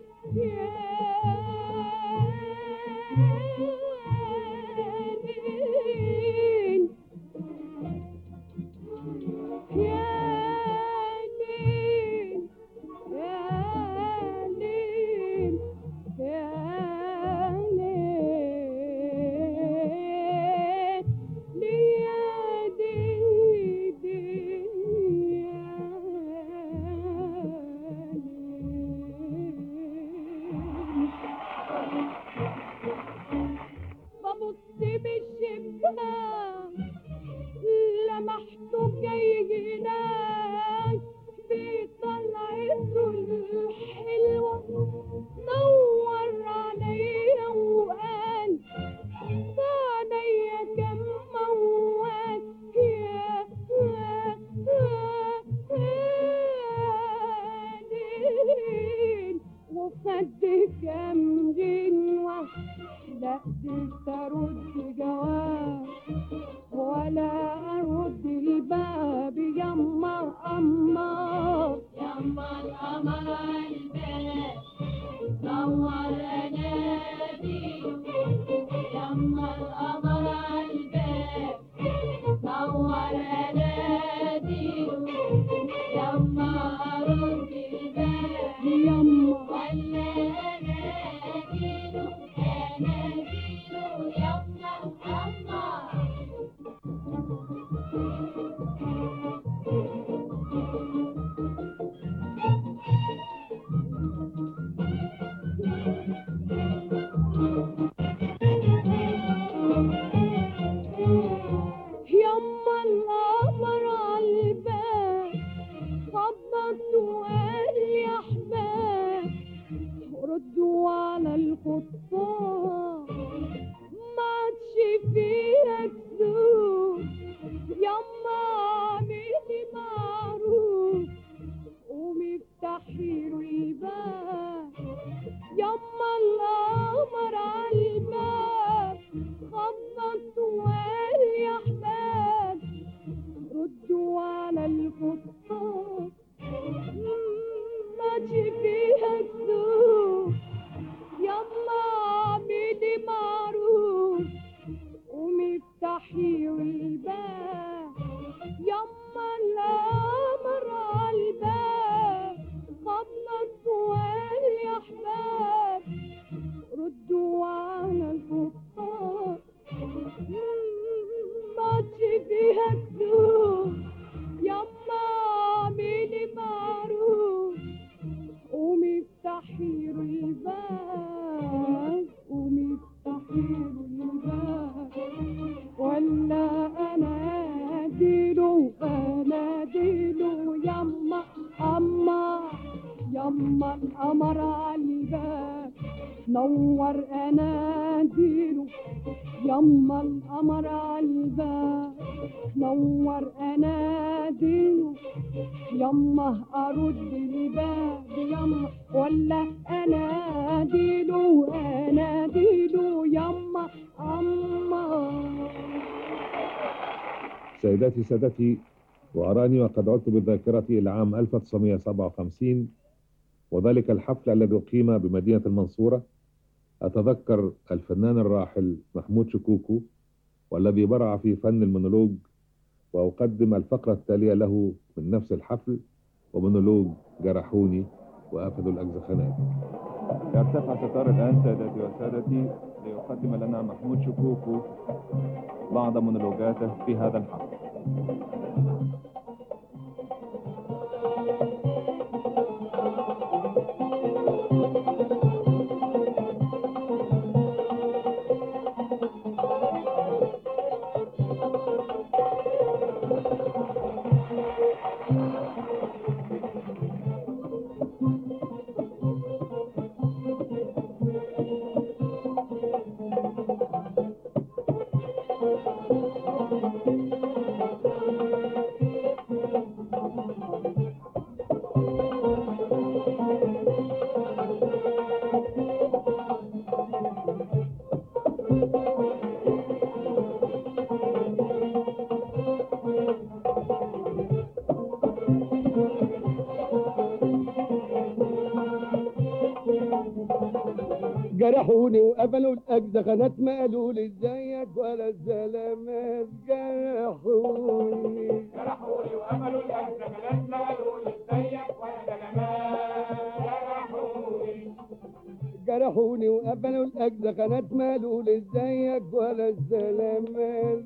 يا ليل يا ليل يا ليل ليل يا ببص بالشباك لمحته جاي هناك بطلعته الحلوة نور عليا وقال عليا كم موال يا ليل وخد كم جنوة لا قدرت ارد جواب ولا ارد الباب يما اما يما القمر عالباب نور اناديله يما القمر عالباب نور اناديله يما ارد الباب يما ولا اناديله اناديله يما اما يما القمر عالباب خبط وقال يا احباب ردوا على الخطاب ما عادش فيها كسوف يما اعملي معروف قومي افتحي له الباب يما القمر عالباب خبط وقال يا احباب ردوا على الخطاب ما فيها كسوف يلا اعملي معروف قومي افتحي الباب فيها السوق يما اعملي معروف قومي افتحي له الباب قومي افتحي له الباب ولا انا اديله انا اديله يما اما يما القمر على الباب نور اناديله يما القمر على الباب نور اناديله يما ارد الباب يما ولا اناديله اناديله يما اما سيداتي سادتي وأراني وقد عدت بالذاكرة إلى عام 1957 وذلك الحفل الذي أقيم بمدينة المنصورة أتذكر الفنان الراحل محمود شكوكو والذي برع في فن المونولوج وأقدم الفقرة التالية له من نفس الحفل ومونولوج جرحوني وأخذوا الأجزخانات يرتفع ستار الآن سادتي وسادتي ليقدم لنا محمود شكوكو بعض مونولوجاته في هذا الحفل جرحوني وقبلوا الأجزخانات ما قالوا لي ازيك ولا السلامات جرحوني جرحوني وقبلوا الأجزخانات ما قالوا لي ازيك ولا سلامات جرحوني جرحوني وقبلوا الأجزخانات ما قالوا لي ازيك ولا السلامات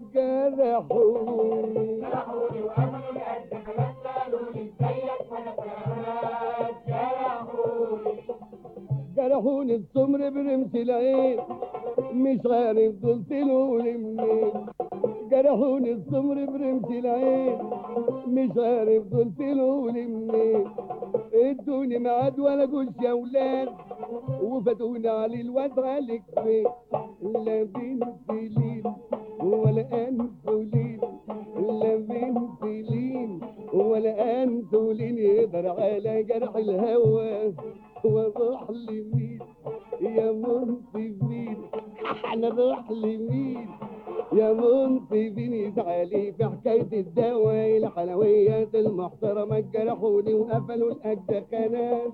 جرحوني جرحوني وقبلوا الأجزخانات ما قالوا لي ازيك ولا سلامات جرحوني جرحوني السمر برمش العين مش عارف قلت له منين جرحوني السمر برمش العين مش عارف قلت له منين ادوني ميعاد ولا جوش يا ولاد وفاتوني علي الواد عليك فين لا بنت لين ولا انسولين لا بنت لين ولا انسولين يقدر على جرح الهوى واروح لمين يا منصفين انا اروح لمين يا منصفين تعالي في حكاية الدواء الحلويات المحترمة جرحوني وقفلوا الأجزخانات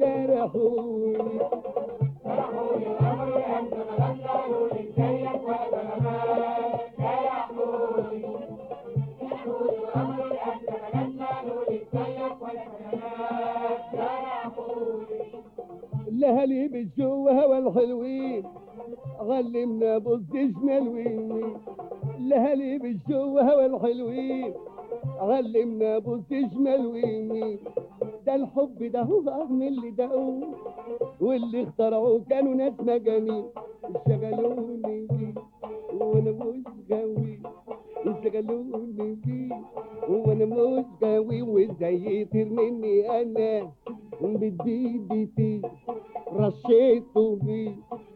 جرحوني جرحوني وقبلوا الأجزخانات ما قالوا لي ازيك ولا سلامات جرحوني جرحوني وقبلوا الأجزخانات ما قالوا لي ازيك ولا سلامات جرحوني لهالي بالشو هوا الحلوين علمنا بص شمال ويمين لهالي بالشو هوا الحلوين علمنا بص شمال ويمين ده الحب ده هو أهم اللي دقوه واللي اخترعوه كانوا ناس مجانين شغلوني بيه وانا مش غاوي شغلوني بيه وانا مش غاوي وازاي يطير مني انا بديدتي رشيته بيه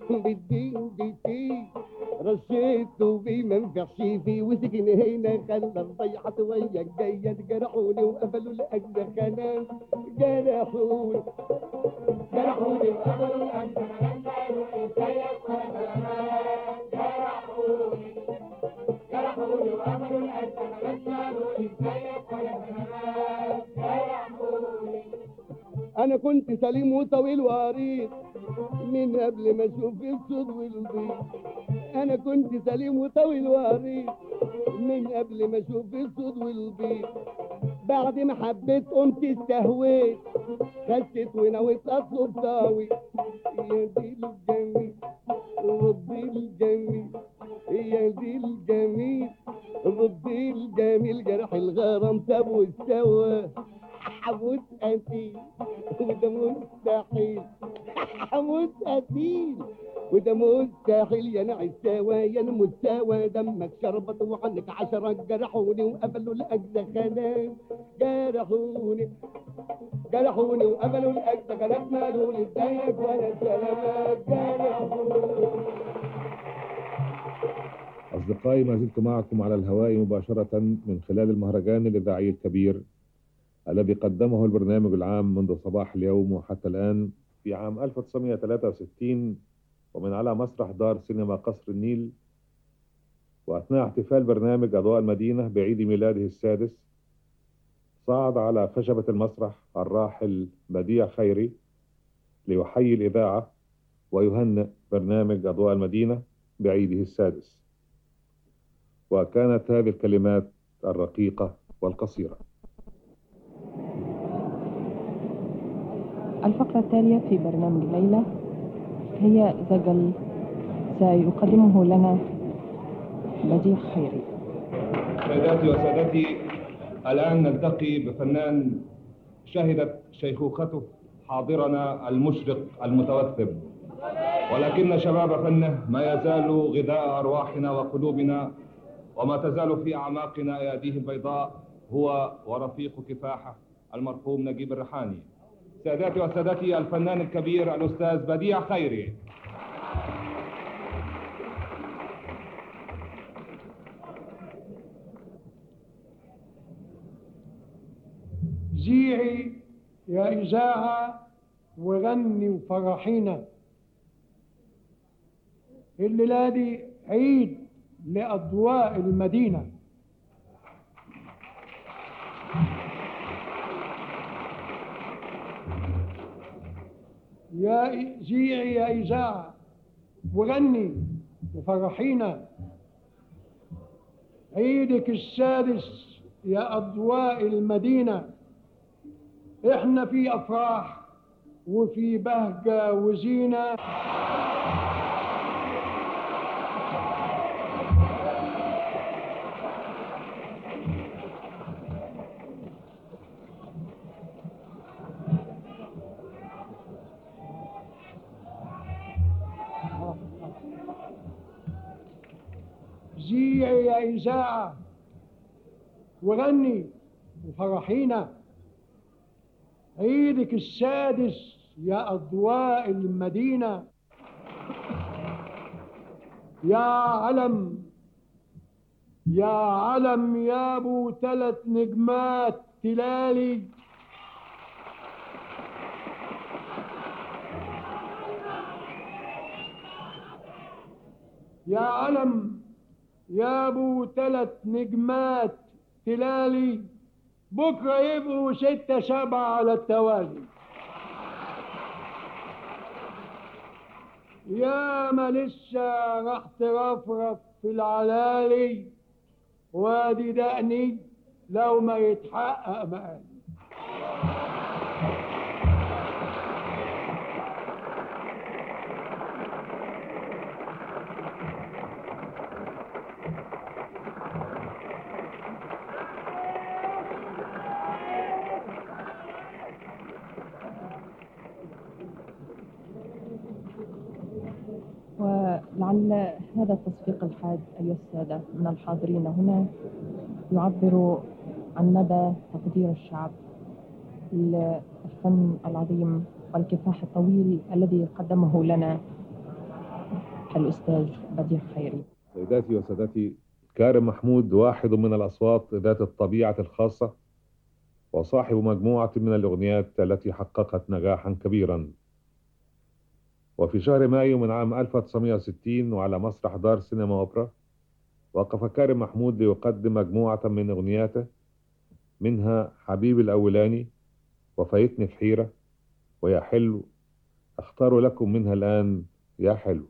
بديدتي رشيته بيه ما نفعش فيه وسكن هنا خلى الضيعة ويا جاية جرحوني وقفلوا الأجزخانات جرحوني جرحوني وقبلوا الأجزخانات ما قالوا لي ازيك ولا سلامات جرحوني جرحوني وقبلوا الأجزخانات ما قالوا لي ازيك ولا سلامات جرحوني انا كنت سليم وطويل وعريض من قبل ما اشوف الصوت والبيض انا كنت سليم وطويل وعريض من قبل ما اشوف الصوت والبيض بعد ما حبيت قمت استهويت خست ونويت اطلب طاوي يا دي الجميل ربي الجميل يا دي الجميل ضدي الجميل جرح الغرام طب واستوى حموت قتيل وده مستحيل حموت قتيل وده مستحيل يا نعي السوا يا المستوى دمك شربت وعنك عشرة جرحوني وقبلوا الأجزة خلاص جرحوني جرحوني وقبلوا الأجزة خلاص مالوا لي ازيك ولا سلامات جرحوني أصدقائي ما زلت معكم على الهواء مباشرة من خلال المهرجان الإذاعي الكبير الذي قدمه البرنامج العام منذ صباح اليوم وحتى الآن في عام 1963 ومن على مسرح دار سينما قصر النيل وأثناء احتفال برنامج أضواء المدينة بعيد ميلاده السادس صعد على خشبة المسرح الراحل بديع خيري ليحيي الإذاعة ويهنئ برنامج أضواء المدينة بعيده السادس وكانت هذه الكلمات الرقيقة والقصيرة الفقرة التالية في برنامج ليلى هي زجل سيقدمه لنا بديع خيري سيداتي وسادتي الآن نلتقي بفنان شهدت شيخوخته حاضرنا المشرق المتوثب ولكن شباب فنه ما يزال غذاء أرواحنا وقلوبنا وما تزال في أعماقنا أياديه البيضاء هو ورفيق كفاحه المرحوم نجيب الريحاني ساداتي وسادتي الفنان الكبير الأستاذ بديع خيري زيعي يا إذاعة وغني وفرحينا الليلة دي عيد لأضواء المدينة يا إ- زيعي يا إذاعة وغني وفرحينا عيدك السادس يا أضواء المدينة احنا في أفراح وفي بهجة وزينة زيعي يا إذاعة وغني وفرحينا عيدك السادس يا أضواء المدينة يا علم يا علم يا ابو ثلاث نجمات تلالي يا علم يا ابو ثلاث نجمات تلالي بكره يبقوا ستة سبعة على التوالي يا ما لسه راح ترفرف في العلالي وادي دقني لو ما يتحقق مقالي ولعل هذا التصفيق الحاد أيها السادة من الحاضرين هنا يعبر عن مدى تقدير الشعب للفن العظيم والكفاح الطويل الذي قدمه لنا الأستاذ بديع خيري سيداتي وسادتي كارم محمود واحد من الأصوات ذات الطبيعة الخاصة وصاحب مجموعة من الأغنيات التي حققت نجاحا كبيرا وفي شهر مايو من عام 1960 وعلى مسرح دار سينما أوبرا وقف كارم محمود ليقدم مجموعة من أغنياته منها حبيبي الأولاني وفايتني في حيرة ويا حلو أختار لكم منها الآن يا حلو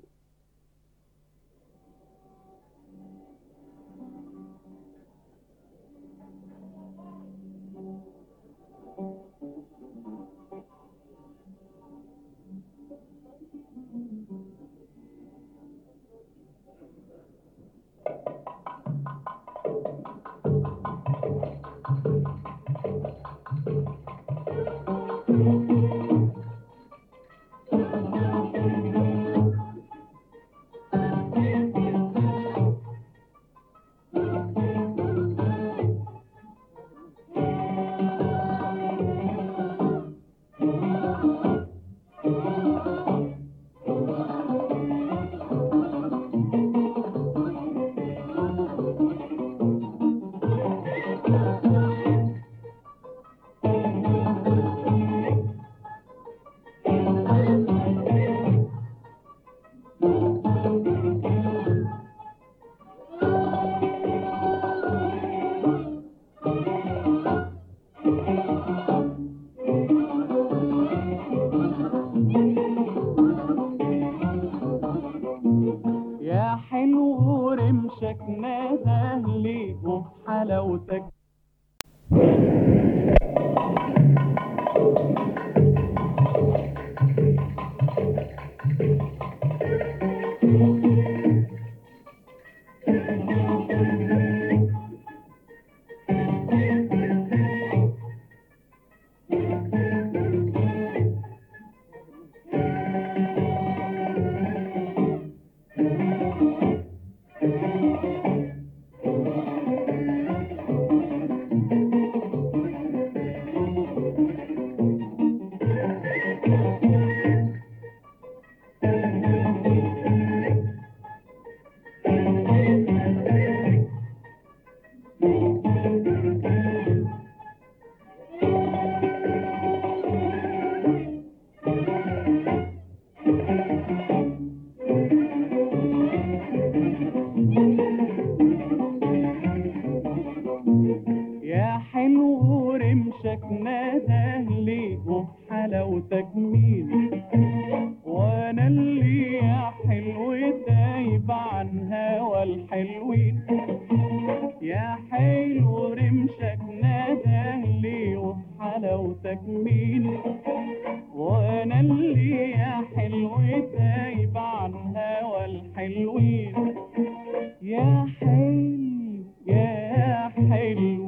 سهلي وفي حلاوتك يا حلو رمشك ندهلي وفي حلاوتك مين وانا اللي يا حلو تايب عن هوى الحلوين يا حلو رمشك ندهلي وفي حلاوتك مين وانا اللي يا حلو تايب عن هوى الحلوين يا حلو يا حلو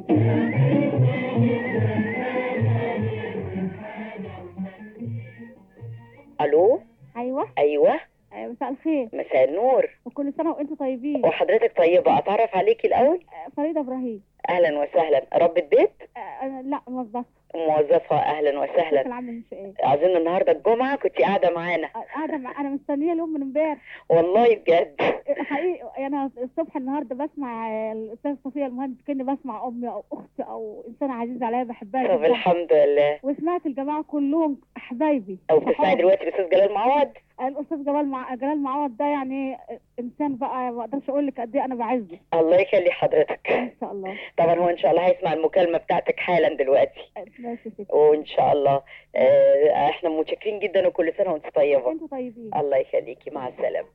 الو ايوه ايوه آه، مساء الخير مساء النور وكل سنه وانتم طيبين وحضرتك طيبه اتعرف عليكي الاول آه، فريده ابراهيم اهلا وسهلا ربة بيت آه، أنا لا موظفه موظفه اهلا بشكل وسهلا عام من شقاق اظن النهارده الجمعه كنت قاعده معانا آه، قاعده مع انا مستنيه اليوم من امبارح والله بجد آه، حقيقي انا الصبح النهارده بسمع آه، الاستاذه صفيه المهندس كاني بسمع امي او اختي او انسانه عزيزه عليا بحبها طب جدا الحمد لله وسمعت الجماعه كلهم حبايبي او بتسمعي صحابي. دلوقتي الاستاذ جلال معوض الاستاذ جلال مع... جلال معوض ده يعني انسان بقى ما اقدرش اقول لك قد ايه انا بعزه الله يخلي حضرتك ان شاء الله طبعا هو ان شاء الله هيسمع المكالمه بتاعتك حالا دلوقتي ماشي يا ستي وان شاء الله آه، احنا متشكرين جدا وكل سنه وانت طيبه انتوا طيبين الله يخليكي مع السلامه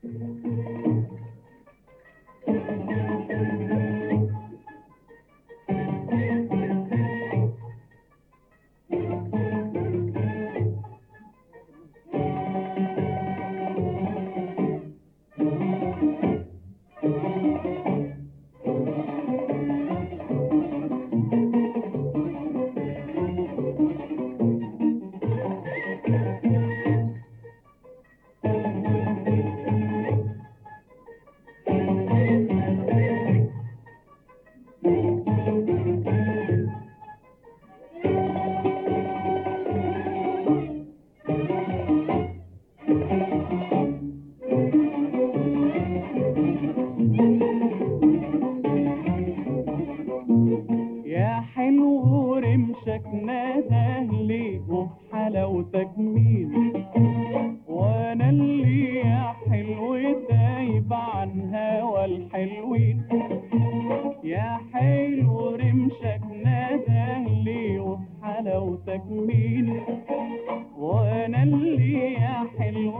يا حلو رمشك ندهلي وفي حلاوتك مين وانا اللي يا حلو تايب عن هوى الحلوين يا حلو رمشك ندهلي وفي حلاوتك مين وانا اللي يا حلو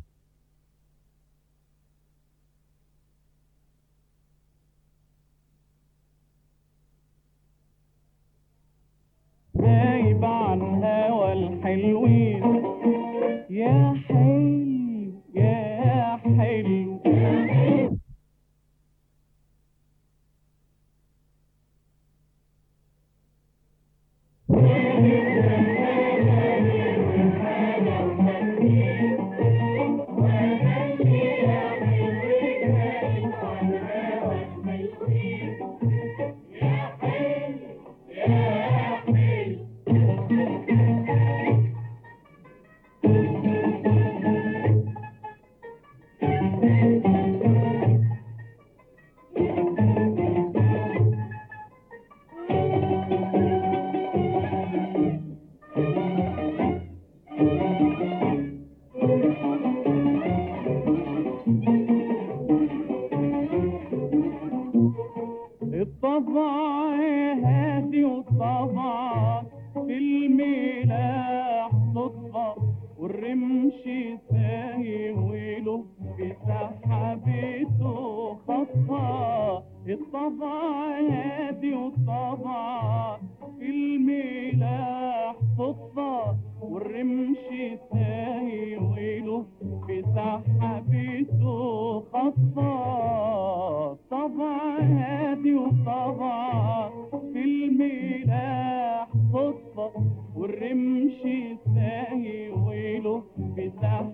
غايب عن هوى الحلوين يا حلو يا حلو الطبع هادي والطبع في الملاح صدفة والرمش ساهي وله بسحبته خطة الطبع هادي والطبع الملاح صدفة والرمش ساهي ويله في سحبته خطة طبع هادي وطبع في الملاح صدفة والرمش ساهي ويله في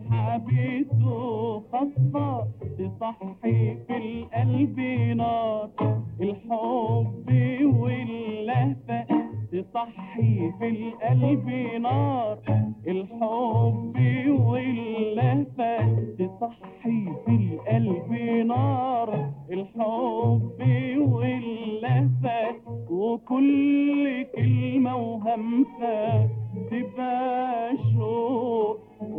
سحبته خطة تصحي في القلب نار الحب واللهفة تصحي في القلب نار الحب واللهفة تصحي في القلب نار الحب واللهفة وكل كلمة وهمسة تبقى شوق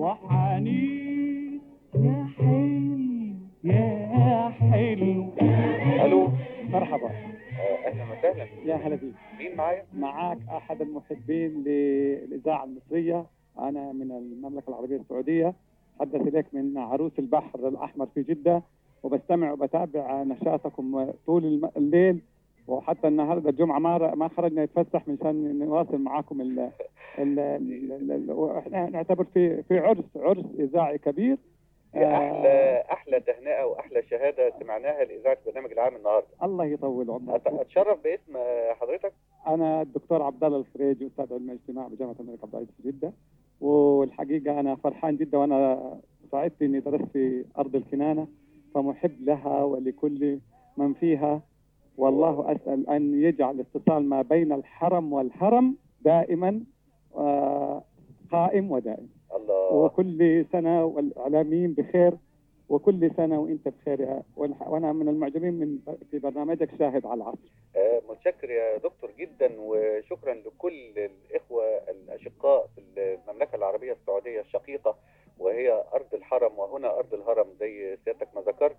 وحنين يا حلو يا حلو الو مرحبا اهلا وسهلا يا هلا بيك مين معايا؟ معاك احد المحبين للاذاعه المصريه انا من المملكه العربيه السعوديه حدث اليك من عروس البحر الاحمر في جده وبستمع وبتابع نشاطكم طول الم- الليل وحتى النهارده الجمعه ما ما خرجنا نتفسح مشان نواصل معاكم ال ال ال- ال- واحنا نعتبر في في عرس عرس اذاعي كبير احلى احلى تهنئه واحلى شهاده سمعناها لاذاعه البرنامج العام النهارده الله يطول عمرك اتشرف باسم حضرتك انا الدكتور عبد الله الفريجي استاذ علم الاجتماع بجامعه الملك عبد العزيز في جده والحقيقه انا فرحان جدا وانا سعدت اني درست في ارض الكنانه فمحب لها ولكل من فيها والله اسال ان يجعل الاتصال ما بين الحرم والهرم دائما آه، قائم ودائم الله وكل سنه والاعلاميين بخير وكل سنه وانت بخير يا والح- وانا من المعجبين من في برنامجك شاهد على العصر آه، متشكر يا دكتور جدا وشكرا لكل الاخوه الاشقاء في المملكه العربيه السعوديه الشقيقه وهي ارض الحرم وهنا ارض الهرم زي سيادتك ما ذكرت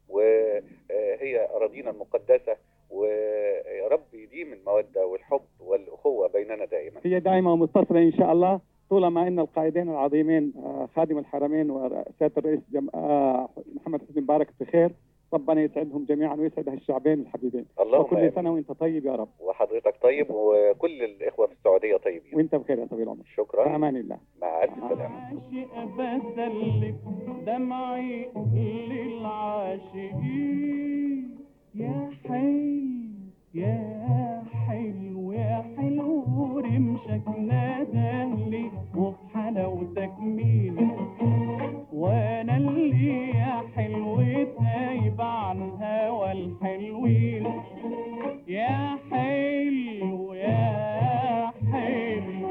وهي اراضينا المقدسه ويا رب يديم الموده والحب والاخوه بيننا دائما هي دائما متصلة إن شاء الله طالما أن القائدين العظيمين آه، خادم الحرمين وسيادة الرئيس جم... آه، محمد حسني مبارك بخير ربنا يسعدهم جميعا ويسعد هالشعبين الحبيبين اللهم وكل آمين. سنة وأنت طيب يا رب وحضرتك طيب وكل الاخوه في السعوديه طيبين وأنت بخير يا طويل العمر شكرا في أمان الله مع الف سلامه عاشق بسلك دمعي للعاشقين يا حلو يا حلو يا حلو رمشك نادهلي وفي حلاوتك مين وانا اللي يا حلو تايب عن هوى الحلوين يا حلو يا حلو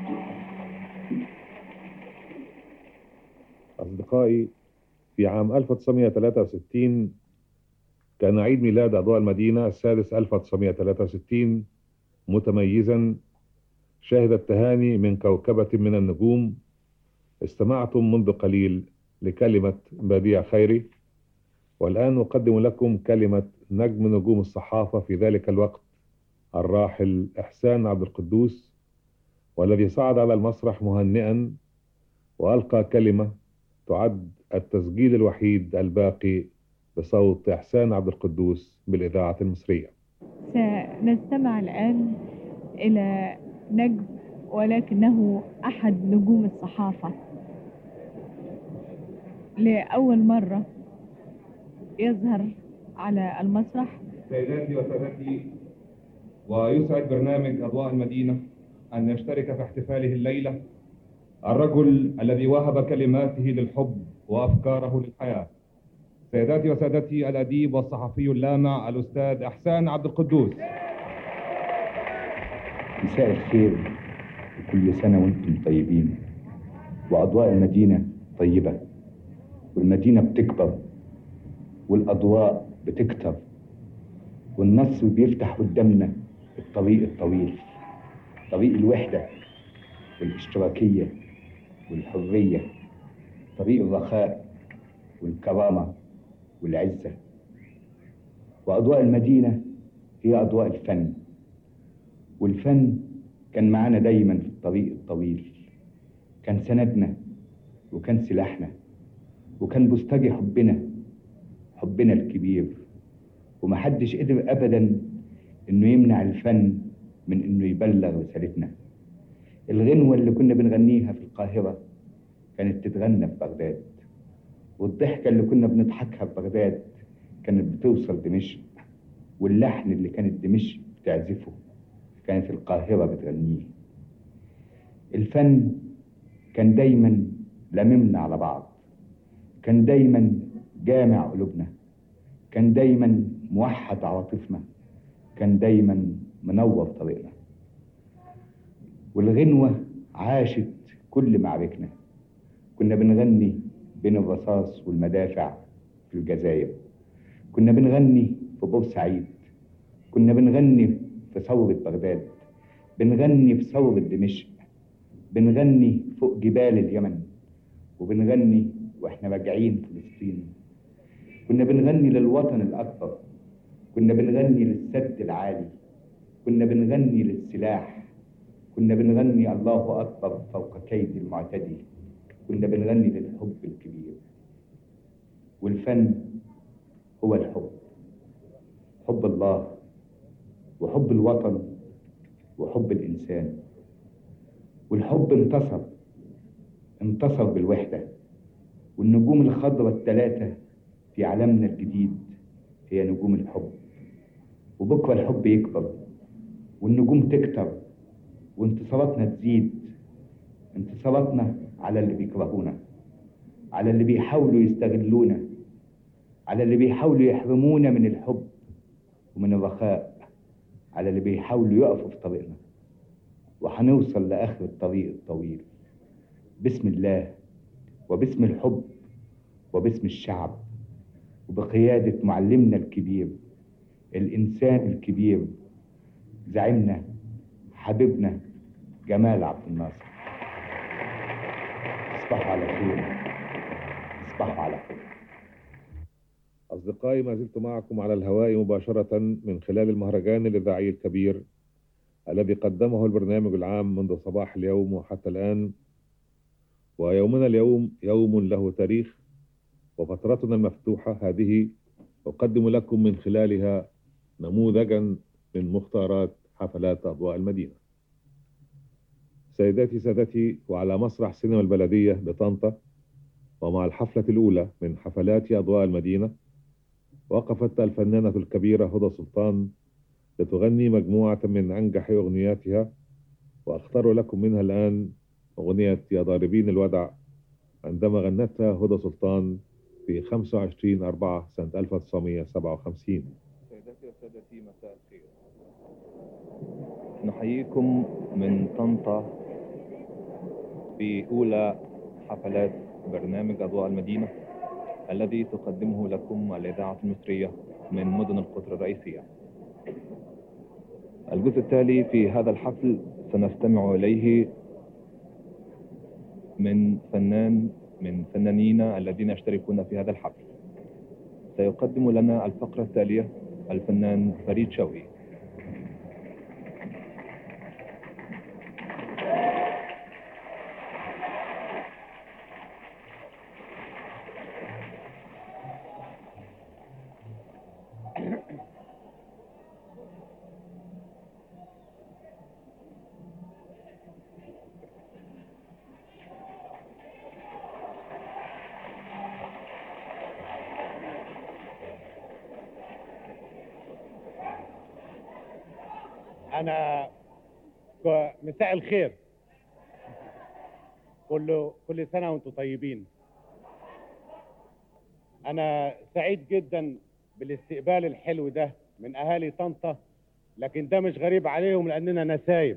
أصدقائي في عام 1963 كان عيد ميلاد أضواء المدينة السادس 1963 متميزا شهد التهاني من كوكبة من النجوم استمعتم منذ قليل لكلمة بديع خيري والآن أقدم لكم كلمة نجم نجوم الصحافة في ذلك الوقت الراحل إحسان عبد القدوس والذي صعد على المسرح مهنئا وألقى كلمة تعد التسجيل الوحيد الباقي بصوت إحسان عبد القدوس بالإذاعة المصرية سنستمع الآن إلى نجم ولكنه أحد نجوم الصحافة لأول مرة يظهر على المسرح سيداتي وسادتي ويسعد برنامج أضواء المدينة أن يشترك في احتفاله الليلة الرجل الذي وهب كلماته للحب وأفكاره للحياة سيداتي وسادتي الأديب والصحفي اللامع الأستاذ إحسان عبد القدوس مساء الخير وكل سنة وانتم طيبين وأضواء المدينة طيبة والمدينة بتكبر والأضواء بتكتر والنصر بيفتح قدامنا الطريق الطويل طريق الوحدة والاشتراكية والحرية طريق الرخاء والكرامة والعزة وأضواء المدينة هي أضواء الفن والفن كان معانا دايما في الطريق الطويل كان سندنا وكان سلاحنا وكان بوستجي حبنا حبنا الكبير ومحدش قدر أبدا إنه يمنع الفن من إنه يبلغ رسالتنا الغنوة اللي كنا بنغنيها في القاهرة كانت تتغنى في بغداد والضحكة اللي كنا بنضحكها في بغداد كانت بتوصل دمشق واللحن اللي كانت دمشق بتعزفه كانت القاهرة بتغنيه الفن كان دايما لممنا على بعض كان دايما جامع قلوبنا كان دايما موحد عواطفنا كان دايما منور طريقنا والغنوة عاشت كل معاركنا كنا بنغني بين الرصاص والمدافع في الجزائر كنا بنغني في بورسعيد كنا بنغني في ثورة بغداد بنغني في ثورة دمشق بنغني فوق جبال اليمن وبنغني واحنا راجعين فلسطين كنا بنغني للوطن الأكبر كنا بنغني للسد العالي كنا بنغني للسلاح كنا بنغني الله أكبر فوق كيد المعتدي كنا بنغني للحب الكبير والفن هو الحب حب الله وحب الوطن وحب الإنسان والحب انتصر انتصر بالوحدة والنجوم الخضراء الثلاثة في عالمنا الجديد هي نجوم الحب وبكرة الحب يكبر والنجوم تكتر وانتصاراتنا تزيد انتصاراتنا على اللي بيكرهونا على اللي بيحاولوا يستغلونا على اللي بيحاولوا يحرمونا من الحب ومن الرخاء على اللي بيحاولوا يقفوا في طريقنا وهنوصل لآخر الطريق الطويل باسم الله وباسم الحب وباسم الشعب وبقيادة معلمنا الكبير الإنسان الكبير زعيمنا حبيبنا جمال عبد الناصر تصبحوا على خير تصبحوا على خير أصدقائي ما زلت معكم على الهواء مباشرة من خلال المهرجان الإذاعي الكبير الذي قدمه البرنامج العام منذ صباح اليوم وحتى الآن ويومنا اليوم يوم له تاريخ وفترتنا المفتوحة هذه أقدم لكم من خلالها نموذجا من مختارات حفلات أضواء المدينة سيداتي سادتي وعلى مسرح سينما البلدية بطنطا ومع الحفلة الأولى من حفلات أضواء المدينة وقفت الفنانة الكبيرة هدى سلطان لتغني مجموعة من أنجح أغنياتها وأختار لكم منها الآن أغنية يا ضاربين الودع عندما غنتها هدى سلطان في 25 4 سنة 1957 سيداتي وسادتي مساء الخير نحييكم من طنطا في أولى حفلات برنامج أضواء المدينة الذي تقدمه لكم الإذاعة المصرية من مدن القطر الرئيسية الجزء التالي في هذا الحفل سنستمع إليه من فنان من فنانينا الذين يشتركون في هذا الحفل سيقدم لنا الفقرة التالية الفنان فريد شوقي انا ك- مساء الخير كل كل سنه وانتم طيبين انا سعيد جدا بالاستقبال الحلو ده من اهالي طنطا لكن ده مش غريب عليهم لاننا نسايب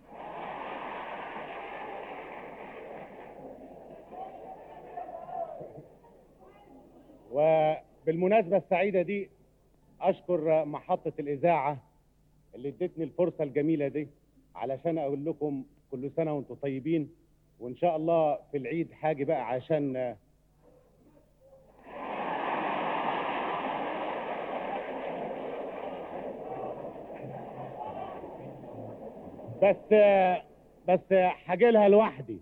وبالمناسبه السعيده دي اشكر محطه الاذاعه اللي ادتني الفرصه الجميله دي علشان اقول لكم كل سنه وانتم طيبين وان شاء الله في العيد حاجه بقى عشان بس بس هاجي لها لوحدي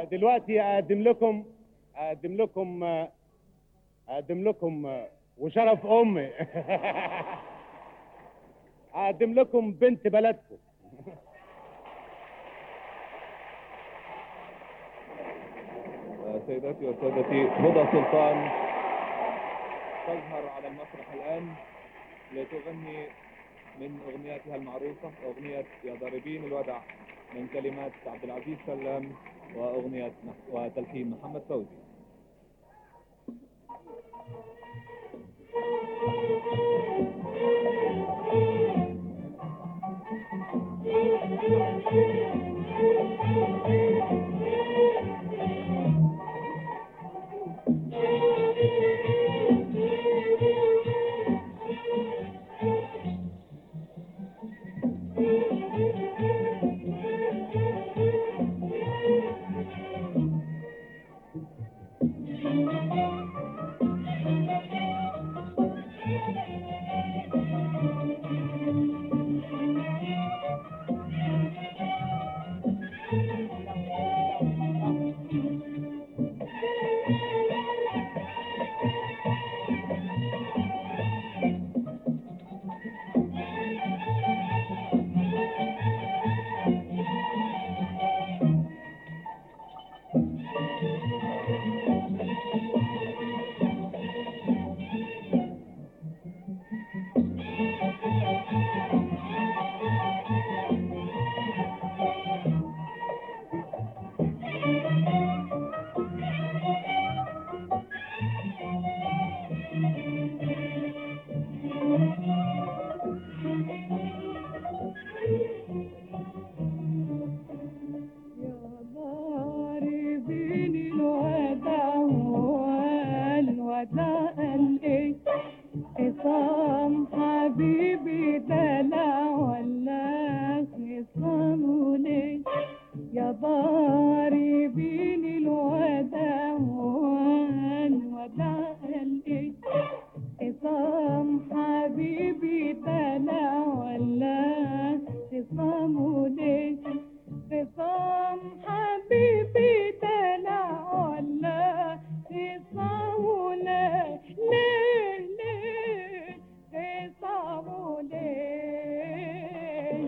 ودلوقتي اقدم لكم اقدم لكم اقدم لكم وشرف امي اقدم لكم بنت بلدكم سيداتي وسادتي هدى سلطان تظهر على المسرح الآن لتغني من أغنياتها المعروفة أغنية يا ضاربين الودع من كلمات عبد العزيز سلام وأغنية وتلحين محمد فوزي خصام حبيبي دلع ولا خصام ليه يا ضاربين الوداع والوداع الايه خصام حبيبي دلع ولا خصام ليه خصام حبيبي دلع ولا خصام ليه ليه ليه خصام ليه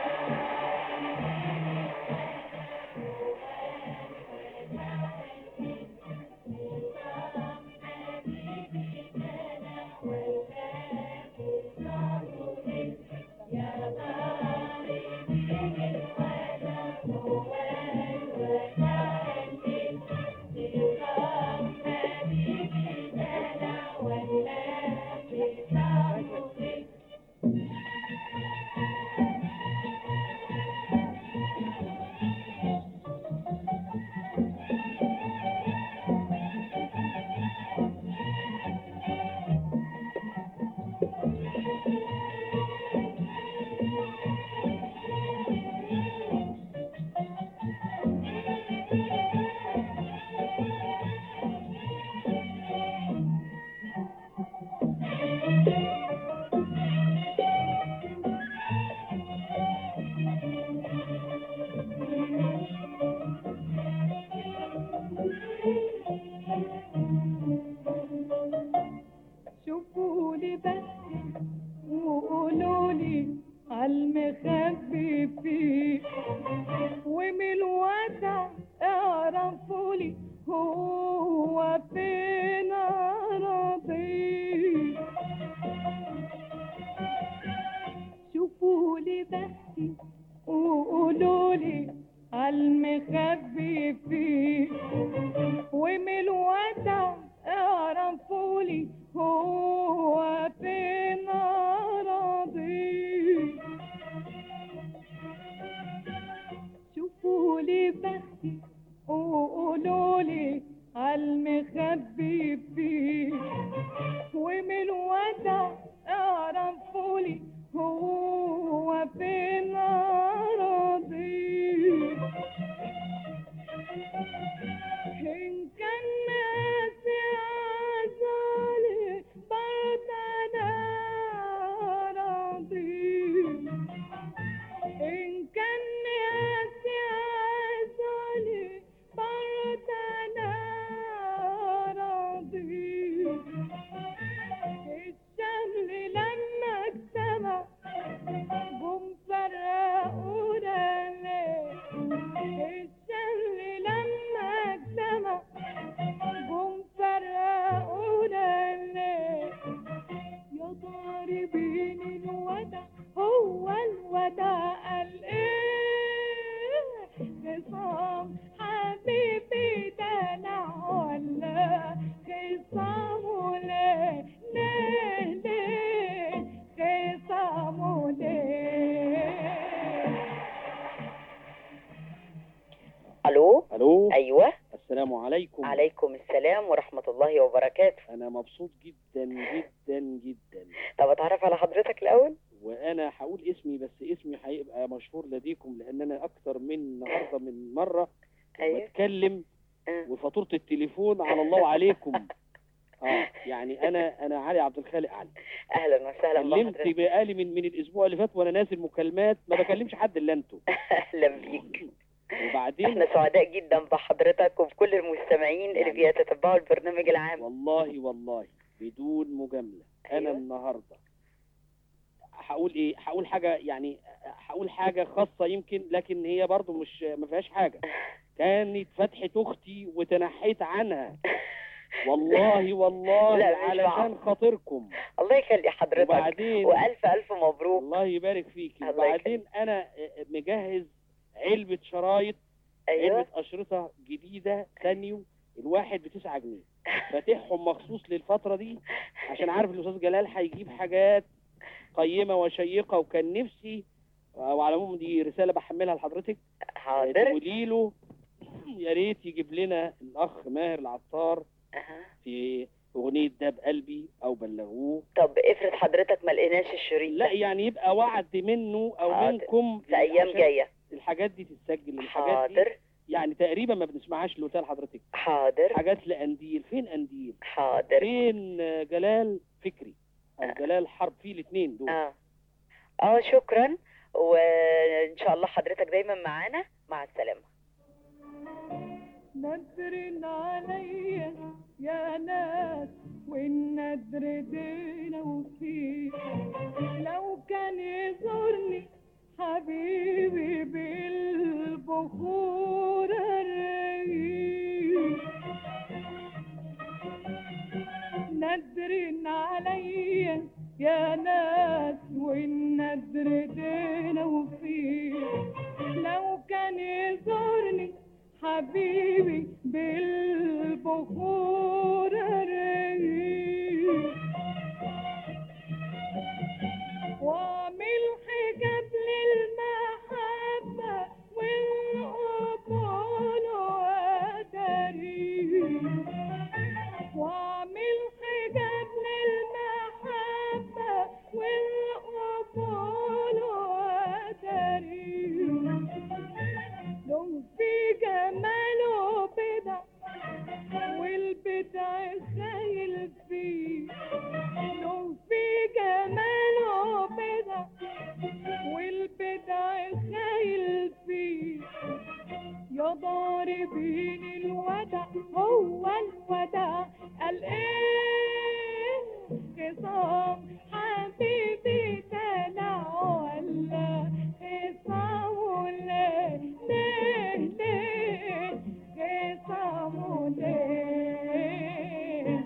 شوفوا لي بس وقولوا لي عالمخبي فيه ومن الودع اعرفوا لي هو فين اراضي شوفوا لي بس وقولوا لي عالمخبي فيه ومن الودع اعرفوا لي هو فين اراضي شوفوا لي بختي وقولوا لي عالمخبي فيه ومن الودع اعرفوا لي هو فين اراضي إن كان ناسي عزالي برضه أنا راضي إن كان ناسي عزالي برضه خصامه ليه ليه ليه خصامه ليه الو الو ايوه السلام عليكم عليكم السلام ورحمه الله وبركاته انا مبسوط جدا جدا جدا طب اتعرف على حضرتك الاول وانا هقول اسمي بس اسمي هيبقى مشهور لديكم لان انا اكتر من النهارده من مره أيوة. بتكلم وفاتوره التليفون على الله وعليكم اه يعني انا انا علي عبد الخالق علي اهلا وسهلا كلمت بحضرتك بقالي من من الاسبوع اللي فات وانا نازل مكالمات ما بكلمش حد الا انتوا اهلا بيك وبعدين احنا سعداء جدا بحضرتك وبكل المستمعين اللي بيتتبعوا البرنامج العام والله والله بدون مجامله انا النهارده هقول ايه هقول حاجه يعني هقول حاجه خاصه يمكن لكن هي برضو مش ما فيهاش حاجه كانت فتحه اختي وتنحيت عنها والله والله لا، مش علشان معقول. خاطركم الله يخلي حضرتك وبعدين والف الف مبروك الله يبارك فيكي الله وبعدين انا مجهز علبه شرايط أيوة. علبه اشرطه جديده ثانيو الواحد بتسعة جنيه فاتحهم مخصوص للفتره دي عشان عارف الاستاذ جلال هيجيب حاجات قيمه وشيقه وكان نفسي وعلى العموم دي رساله بحملها لحضرتك حاضر تقولي له يا ريت يجيب لنا الاخ ماهر العطار في اغنيه داب قلبي او بلغوه طب افرض حضرتك ما لقيناش الشريط لا يعني يبقى وعد منه او حاضر. منكم في أيام عشان جاية. الحاجات دي تتسجل الحاجات دي حاضر. يعني تقريبا ما بنسمعهاش لوتال حضرتك حاضر حاجات لأنديل فين أنديل حاضر فين آه، جلال فكري او جلال حرب في الاثنين دول اه اه شكرا وان شاء الله حضرتك دايما معانا مع السلامه ندر عليا يا ناس والندر دينا وفيه لو كان يزورني حبيبي بالبخور الرقيق ندر عليا يا ناس والندر دينا وفيه لو كان يزورني حبيبي بالبخور الرقيق واعمل حجاب للمحبة والقبول وتاريخ واعمل حجاب للمحبة والقبول وتاريخ لو في جماله بدع والبدع خايل فيه لو في جماله بدع والبدع خايل فيه يا ضاربين الودع هو الودع قال ايه خصام حبيبي تلع ولا خصام ليه ليه ليه خصام ليه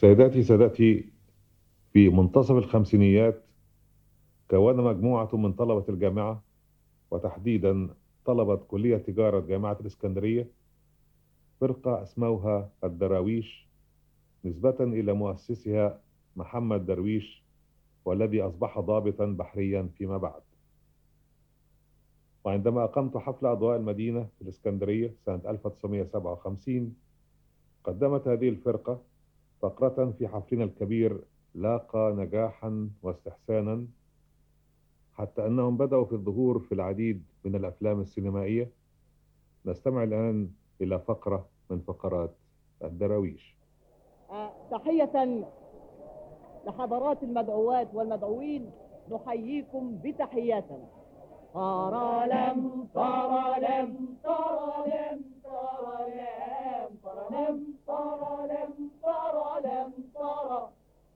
سيداتي سادتي في منتصف الخمسينيات كون مجموعة من طلبة الجامعة وتحديدا طلبة كلية تجارة جامعة الإسكندرية فرقة اسموها الدراويش نسبة إلى مؤسسها محمد درويش والذي أصبح ضابطا بحريا فيما بعد وعندما أقمت حفل أضواء المدينة في الإسكندرية سنة 1957 قدمت هذه الفرقة فقرة في حفلنا الكبير لاقى نجاحا واستحسانا حتى أنهم بدأوا في الظهور في العديد من الأفلام السينمائية نستمع الآن إلى فقرة من فقرات الدراويش آه، تحية لحضرات المدعوات والمدعوين نحييكم بتحياتنا طرالم طرالم طرالم طرالم طرالم طرالم طرالم طرالم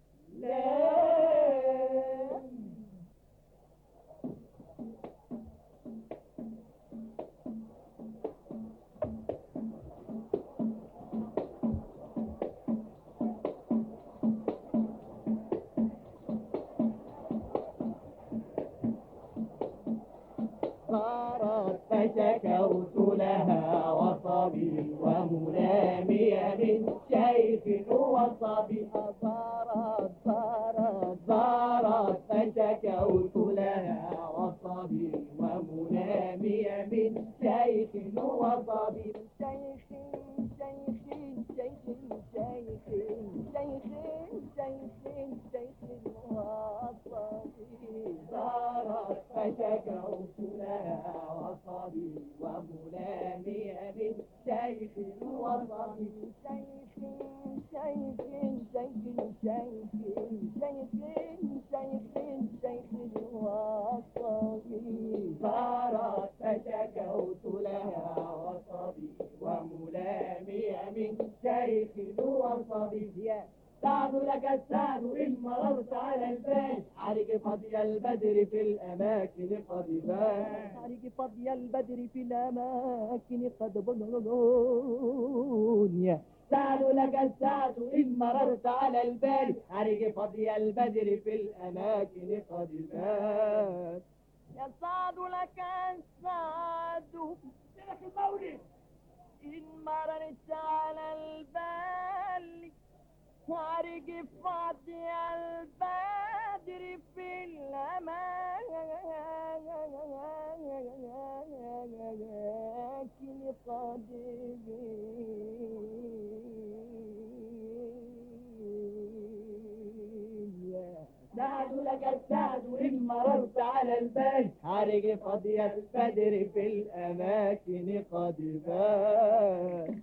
صارت فشكوت لها وصبي ومنامي من شيخ وصبي صارت صارت صارت فشكوت لها وصبي ومنامي من شيخ وصبي شيخ شيخ شيخ شيخ شيخ شيخ شيخ وصبي صارت فشكوت لها وصبي ومنامي من شيخ وصبي شيخ شيخ شيخ شيخ شيخ شيخ شيخ وصبي صارت فشكوت لها وصبي وملامي من شيخ وصبي سعد لك السعد إن مررت على البال حرج فضي البدر في الأماكن قد بان حرج فضي البدر في الأماكن قد بان سعد لك السعد إن مررت على البال حرج فضي البدر في الأماكن قد بان يا سعد لك السعد لك المولد إن مررت على البال حرج فضي البدر في الأماكن قد سعد لك السعد إن مررت على البال حرج فضي البدر في الأماكن قد بان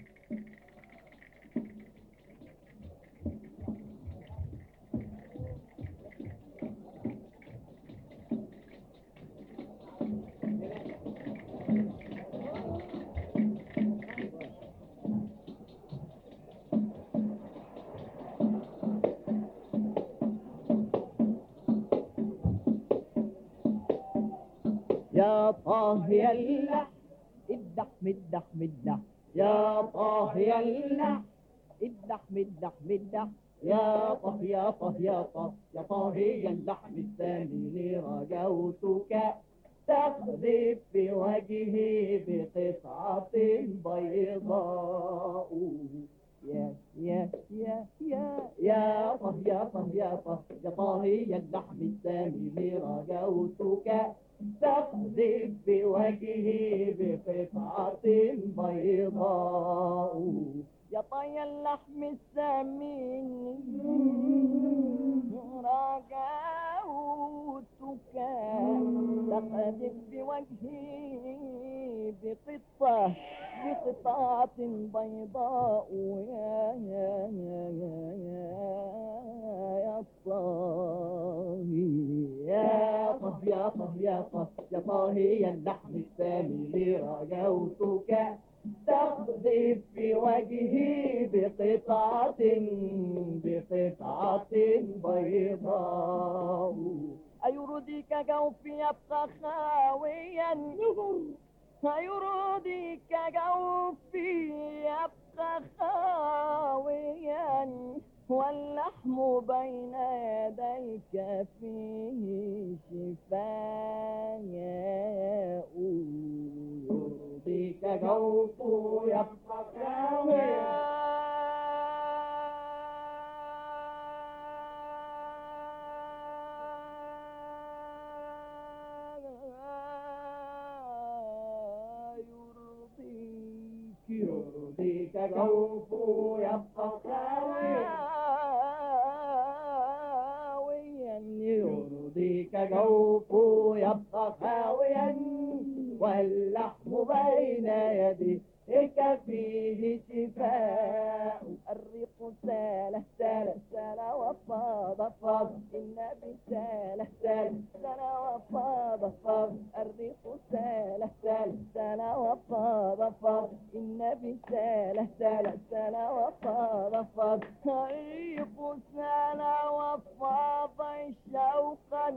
يا طاهي اللحم الدحم الدحم الدحم يا طاهي اللحم الدحم الدحم الدحم يا طه يا طه يا طه يا طاهي اللحم الثاني رجوتك تقذف بوجهي بقطعة بيضاء يا يا يا يا يا طه يا طه يا طه يا طاهي اللحم الثاني رجوتك تقذف بوجهه بقطعة بيضاء يا طي اللحم السمين رجوتك تقذف بوجهي بقطة بقطعة بيضاء يا يا يا يا يا يا طاهي يا طه يا طه يا طه يا طاهي اللحم الثاني رجوتك تقذف في وجهي بقطعة بقطعة بيضاء أيرضيك جوفي يبقى خاويا أيرضيك جوفي يبقى خاويا واللحم بين يديك فيه شفاء يرضيك جوف يبقى يرضيك جوف يبقى خاويا يرضيك جوف يبقى خاويا واللحم بين يديك فيه شفاء الريق ساله ساله ساله وفاض فاض النبي ساله ساله ساله وفاض فاض الريق ساله ساله ساله وفاض فاض النبي ساله ساله ساله وفاض فاض الريق ساله وفاض شوقا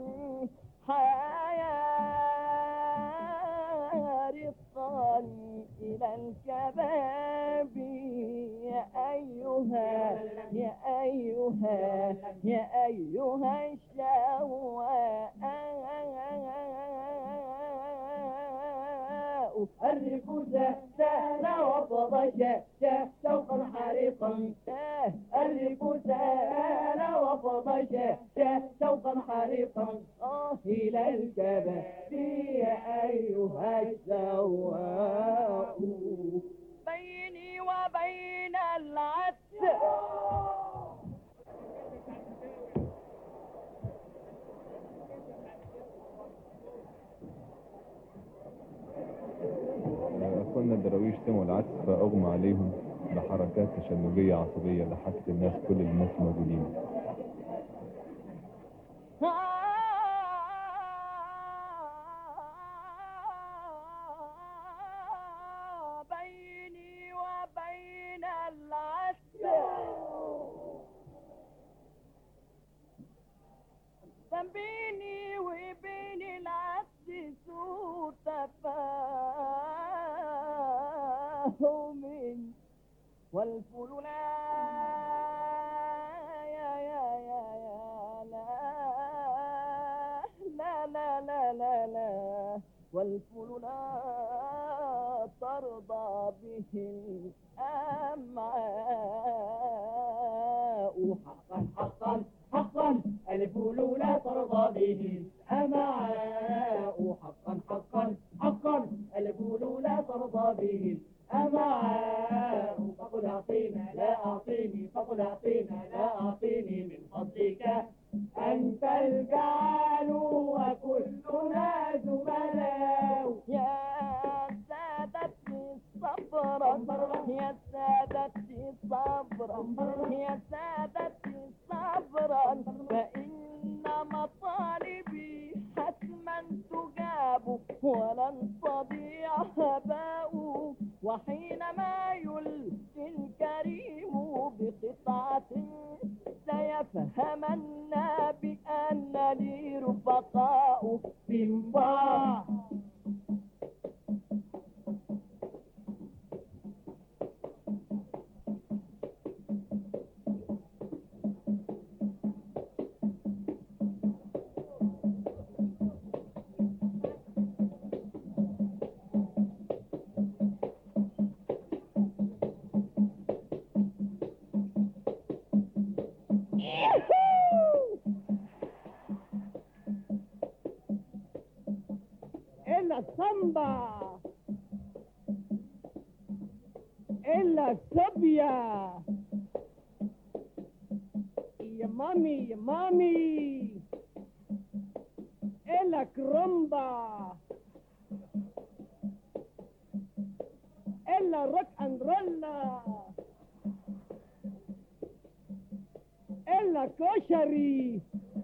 حياة رقا إلى الكباب يا أيها يا أيها يا أيها الشواء الريف سهل وفضج شوقا حريقا الريف سهل وفضج شوقا حريقا آه إلى الكباب يا أيها الشواء بيني وبين العدس أخواننا الدراويش سمعوا العزف فأغمى عليهم بحركات تشنجية عصبية ضحكت الناس كل الناس موجودين بيني وبين العدس بيني وبين العدس سوء تفاهم والفول لا يا يا يا يا لا لا لا لا لا لا والفول لا ترضى به الأمعاء حقا حقا حقا الفول لا ترضى به الأمعاء حقا حقا حقا الفول لا ترضى به الأمعاء فقل أعطينا لا أعطيني فقل أعطينا لا أعطيني من فضلك أنت الجعال وكلنا زملاء يا سادتي صبرا يا سادتي صبرا يا سادتي صبرا فإن مطالبي حتما تجاب ولن تضيع هباء وحينما يلقي الكريم بقطعة سيفهمن بأن لي رفقاء بانباع إلا السامبا إلا السوبيا يا مامي يا مامي إلا كرومبا إلا روك أند رولا إلا كشري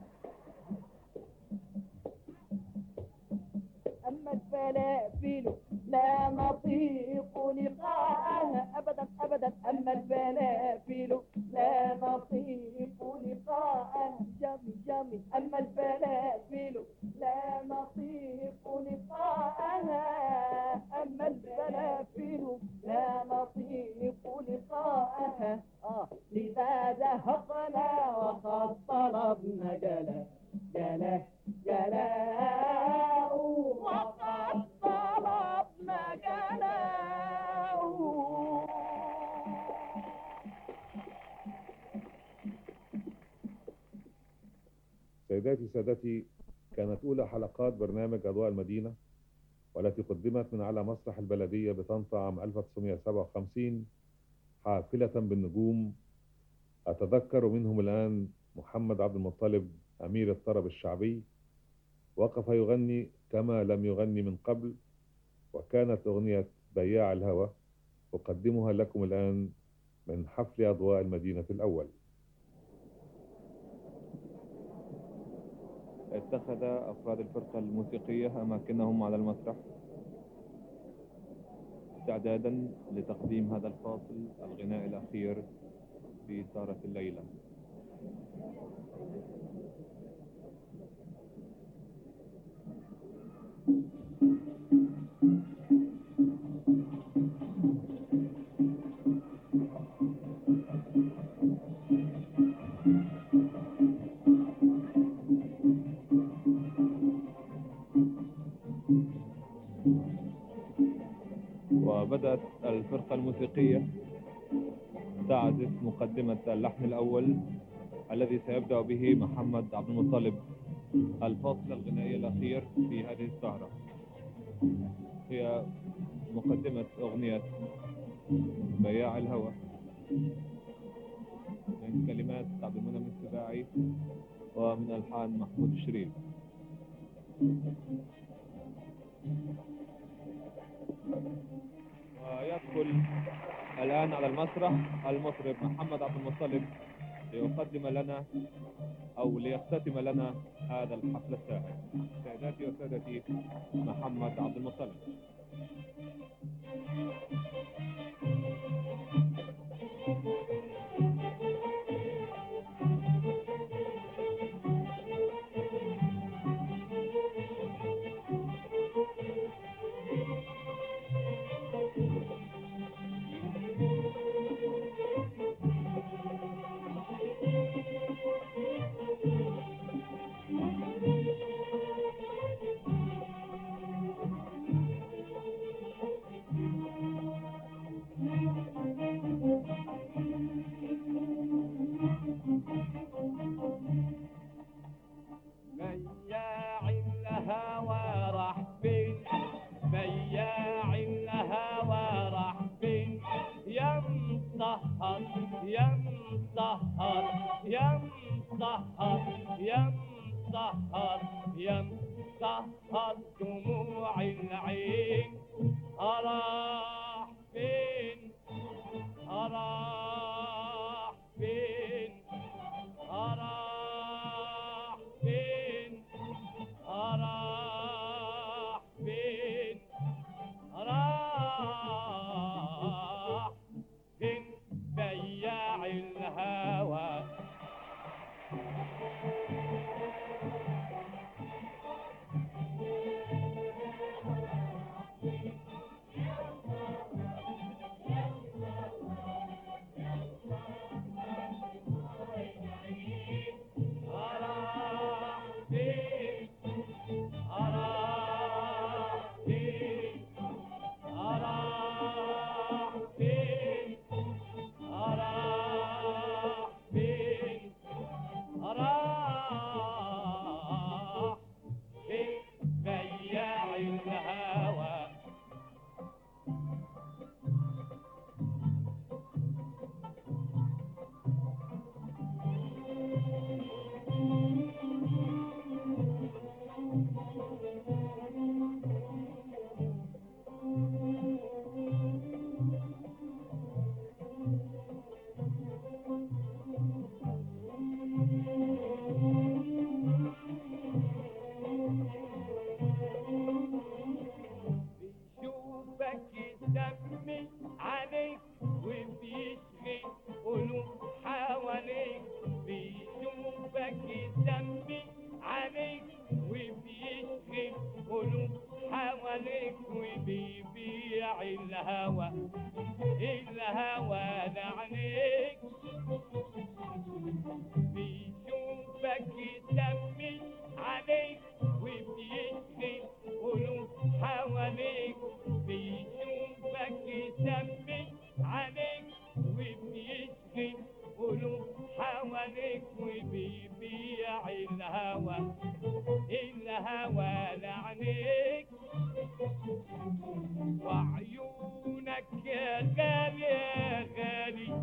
أما الفلافل لا نطيق لقاءها أبدا أبدا أما الفلافل لا نطيق لقاءها جمي جمي أما الفلافل لا نطيق لقاءها أما الفلافل لا نطيق لقاءها آه لذا زهقنا سيداتي سادتي كانت أولى حلقات برنامج أضواء المدينة والتي قدمت من على مسرح البلدية بطنطا عام 1957 حافلة بالنجوم أتذكر منهم الآن محمد عبد المطلب أمير الطرب الشعبي وقف يغني كما لم يغني من قبل وكانت أغنية بياع الهوى أقدمها لكم الآن من حفل أضواء المدينة الأول اتخذ أفراد الفرقة الموسيقية أماكنهم على المسرح استعدادا لتقديم هذا الفاصل الغناء الأخير في سهرة الليلة وبدأت الفرقة الموسيقية تعزف مقدمة اللحن الأول الذي سيبدأ به محمد عبد المطلب الفاصل الغنائي الأخير في هذه السهرة هي مقدمة أغنية بياع الهوى من كلمات عبد المنعم السباعي ومن ألحان محمود الشريف ويدخل الآن على المسرح المطرب محمد عبد المطلب ليقدم لنا أو ليختتم لنا هذا الحفل الساهر سادتي وسادتي محمد عبد المطلب بياع الهوى راح فين بياع الهوى راح فين يا مطهر يا مطهر يا مطهر يا مطهر يا مطهر دموع العين راح فين راح فين راح فين راح فين راح فين بياع الهوى راح فين راح فين راح فين راح فين راح فين بياع الهوى بيشوفك يسمي عليك وبيشغل قلوب حواليك بيشوفك يسمي عليك وبيشغل قلوب حواليك وبيبيع الهوى الهوى لعنيك بيشوفك يسمي عليك وبيشغل قلوب حواليك بيشوفك يسمي عليك وبيشغل قلوب حواليك وبيبيع الهوى الهوى لعنيك وعيونك يا غالي يا غالي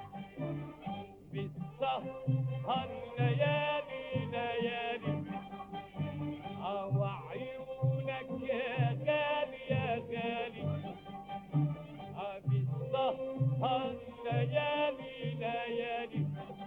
بالسهر ليالي ليالي أو عيونك يا غالي يا غالي آه بالسهر ليالي ليالي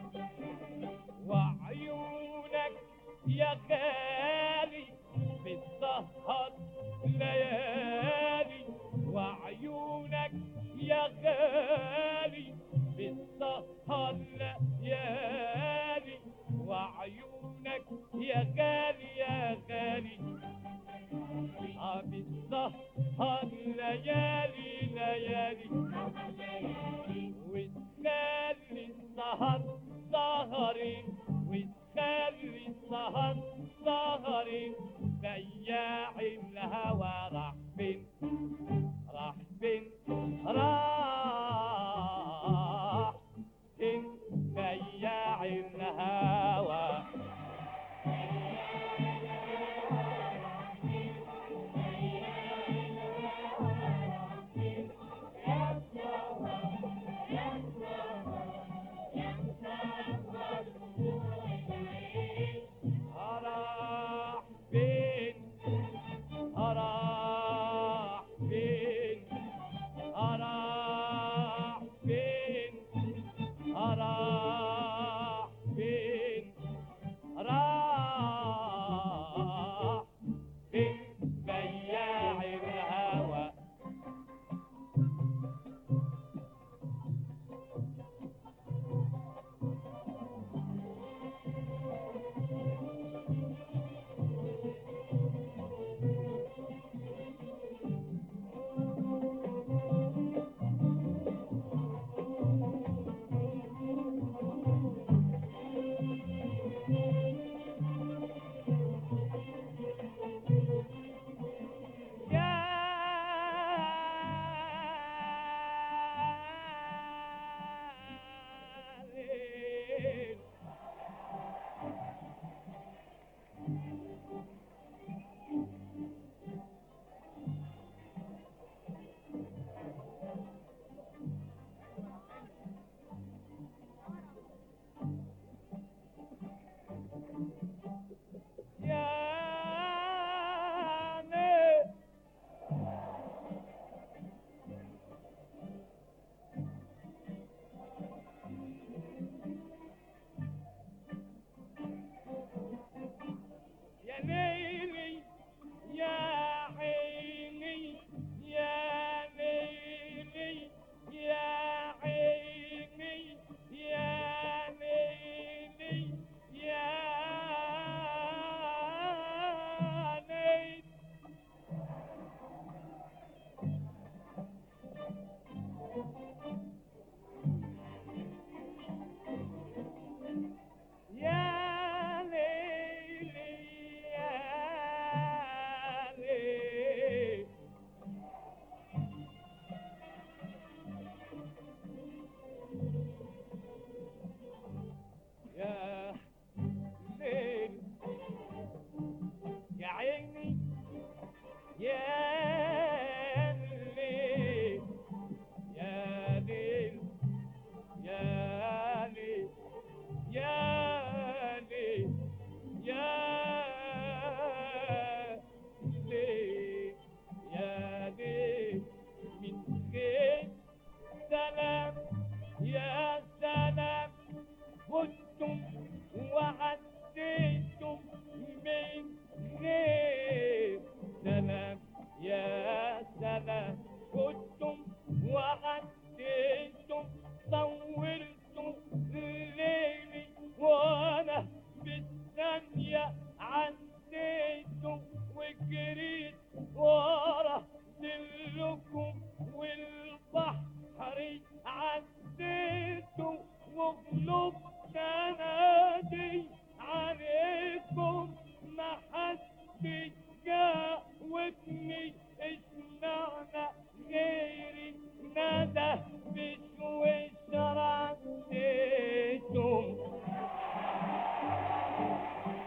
وعيونك يا غالي بالسهر ليالي وعيونك يا غالي بالسهر ليالي وعيونك يا غالي يا غالي آه بالسهر ليالي ليالي وتخلي السهر سهري وتخلي السهر سهري بياع الهوى راح فين راح فين راح فين بياع الهوى راح فين راح فين راح فين راح فين راح فين بياع الهوى يعني يا ليلي يا عيني يا ليلي يا عيني يا ليلي يا ليلي يا ليلي يا ليلي يا ليل يا عيني يا ليل يا ليل يا ليل يا ليل يا ليل يا ليل من غير سلام يا سلام كنتم وعديتم من غير سلام يا سلام كنتم وعديتم طولتم ليلي وانا بالثانية عديتم وجريت ورا دلكم والبحر عديتم وغلبت انادي عليكم ما حد جاوبني اشمعنى غيري ندى بشويش رديتم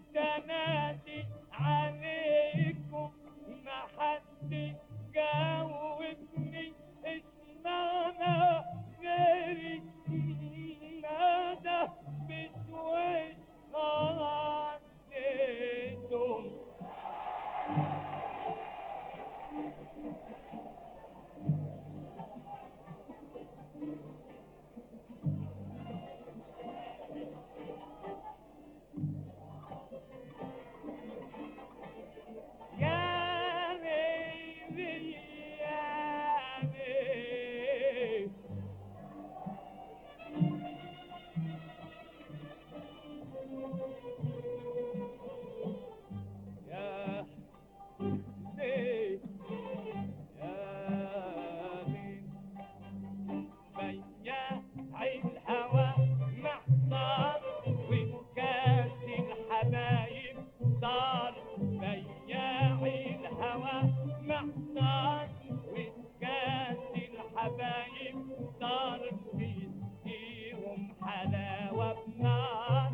انادي عليكم ما حد جاوبني اشمعنى غيري نادى بشويش غنيتم يا ليلي يا ليلي يا ليل يا ليل بياع الهوى محضر وكاس الحبايب صار بياع الهوى محضر وكاس الحبايب صار فيهم حلاوة بنار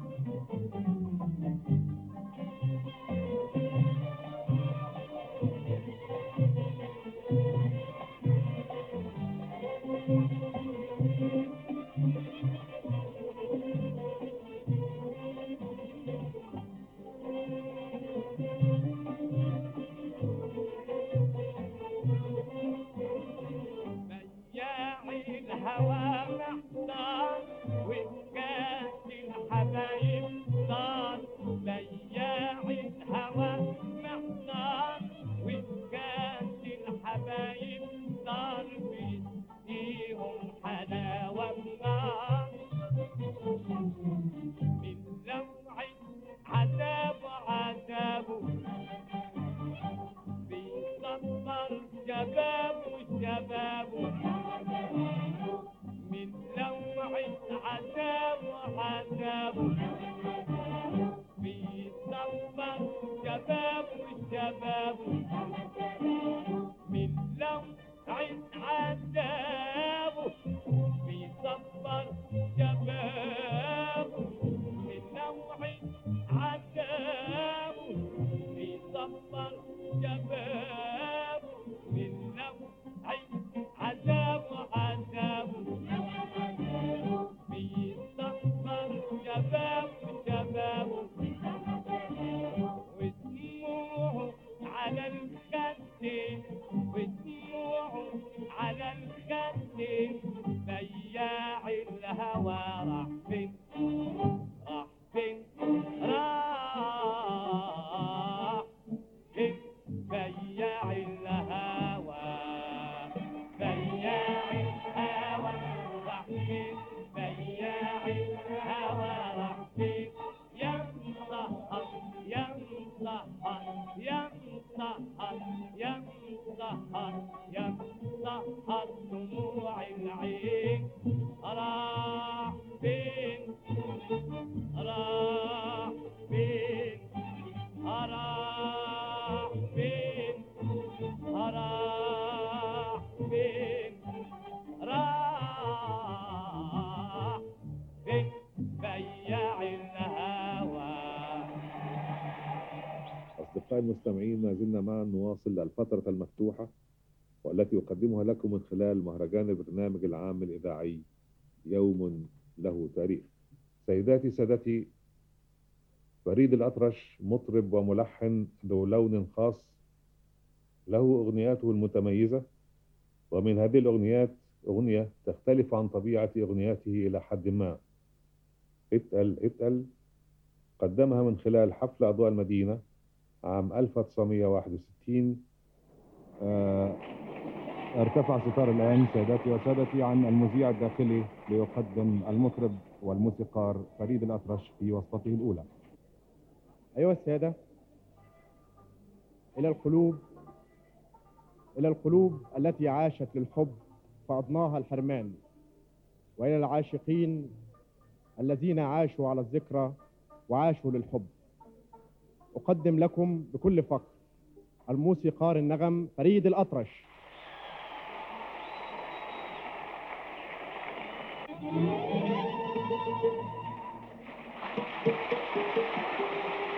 بياع الهوى محضر وكاس الحبايب صار بياع الهوى محضر وكاس الحبايب صار فيهم حلاوة بنار من لوعي عذاب عذابه بيصبر شبابه شبابه من لوعي عذاب عذابه بيصبر شبابه شبابه من لوعي عذابه بيصبر شبابه من لوعي عذابه بيصبر شبابه من لوعي عذاب عذابه بيصبر شباب شبابه ودموعه على الخد ودموعه على الخد بياع الهوى راح فين راح فين راح فين بياع الهوى بياع الهوى راح فين بياع الهوى راح فين يا مسهر يا مسهر يا مسهر يا مسهر يا مسهر دموع العين راح فين راح فين راح فين راح فين راح فين بياع الهوى أصدقائي المستمعين ما زلنا معا نواصل الفترة المفتوحة والتي أقدمها لكم من خلال مهرجان البرنامج العام الإذاعي يوم له تاريخ سيداتي سادتي فريد الأطرش مطرب وملحن ذو لون خاص له أغنياته المتميزة ومن هذه الأغنيات أغنية تختلف عن طبيعة أغنياته إلى حد ما اتقل اتقل قدمها من خلال حفل أضواء المدينة عام 1961 آه، ارتفع ستار الآن سيداتي وسادتي عن المذيع الداخلي ليقدم المطرب والموسيقار فريد الأطرش في وصفته الأولى أيها السادة إلى القلوب إلى القلوب التي عاشت للحب فأضناها الحرمان وإلى العاشقين الذين عاشوا على الذكرى وعاشوا للحب أقدم لكم بكل فخر الموسيقار النغم فريد الأطرش Thank you.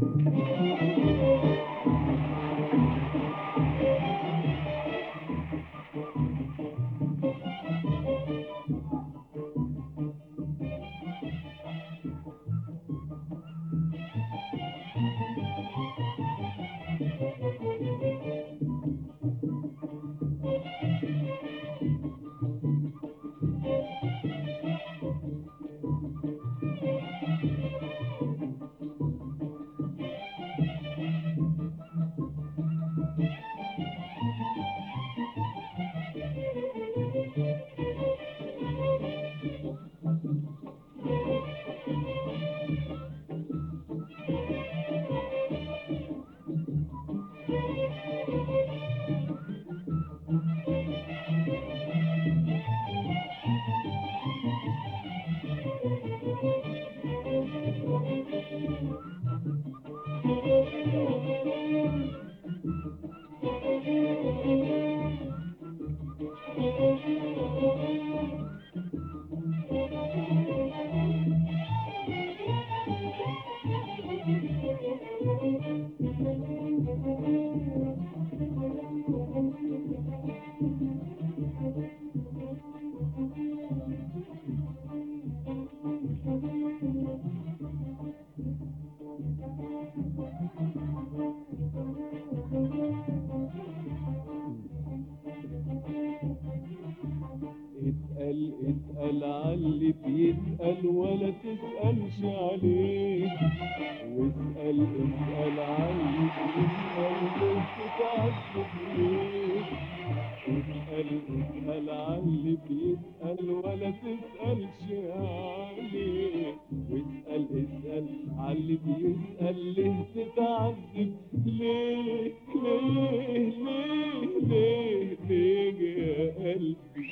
اسأل اسأل عاللي بيسأل ولا تسألش عليه واسأل اسأل عاللي بيسأل ليه تتعذب ليه اسأل اسأل عاللي بيسأل ولا تسألش عليه واسأل اسأل عاللي بيسأل ليه تتعذب ليه ليه ليه ليه ليه يا قلبي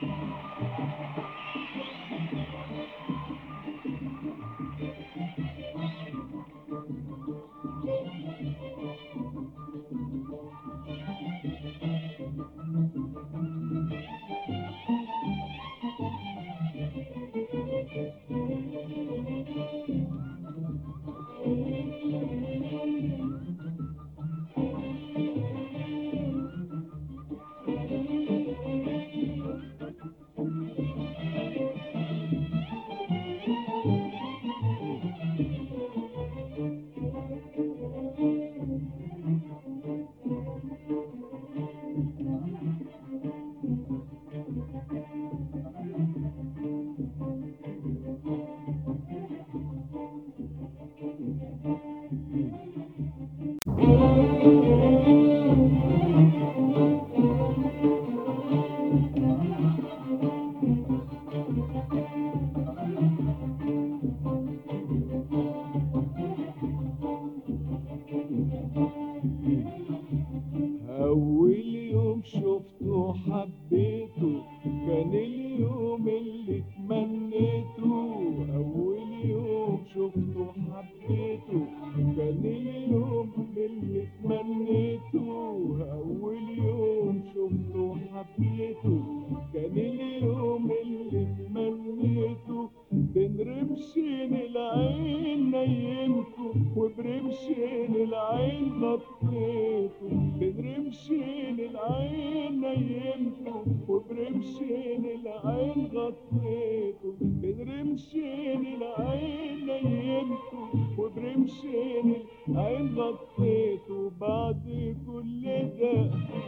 أول يوم شفته حبيته كان اليوم اللي تمنيته أول يوم شفته حبيته كان اليوم اللي تمنيته أول يوم شفته حبيته كان اليوم اللي تمنيته بين رمشين العين نيمته وبرمشين العين غطيته بين رمشين العين نيمته وبرمشين العين غطيته بين رمشين العين نيمته وبرمشين العين غطيته بعد كل ده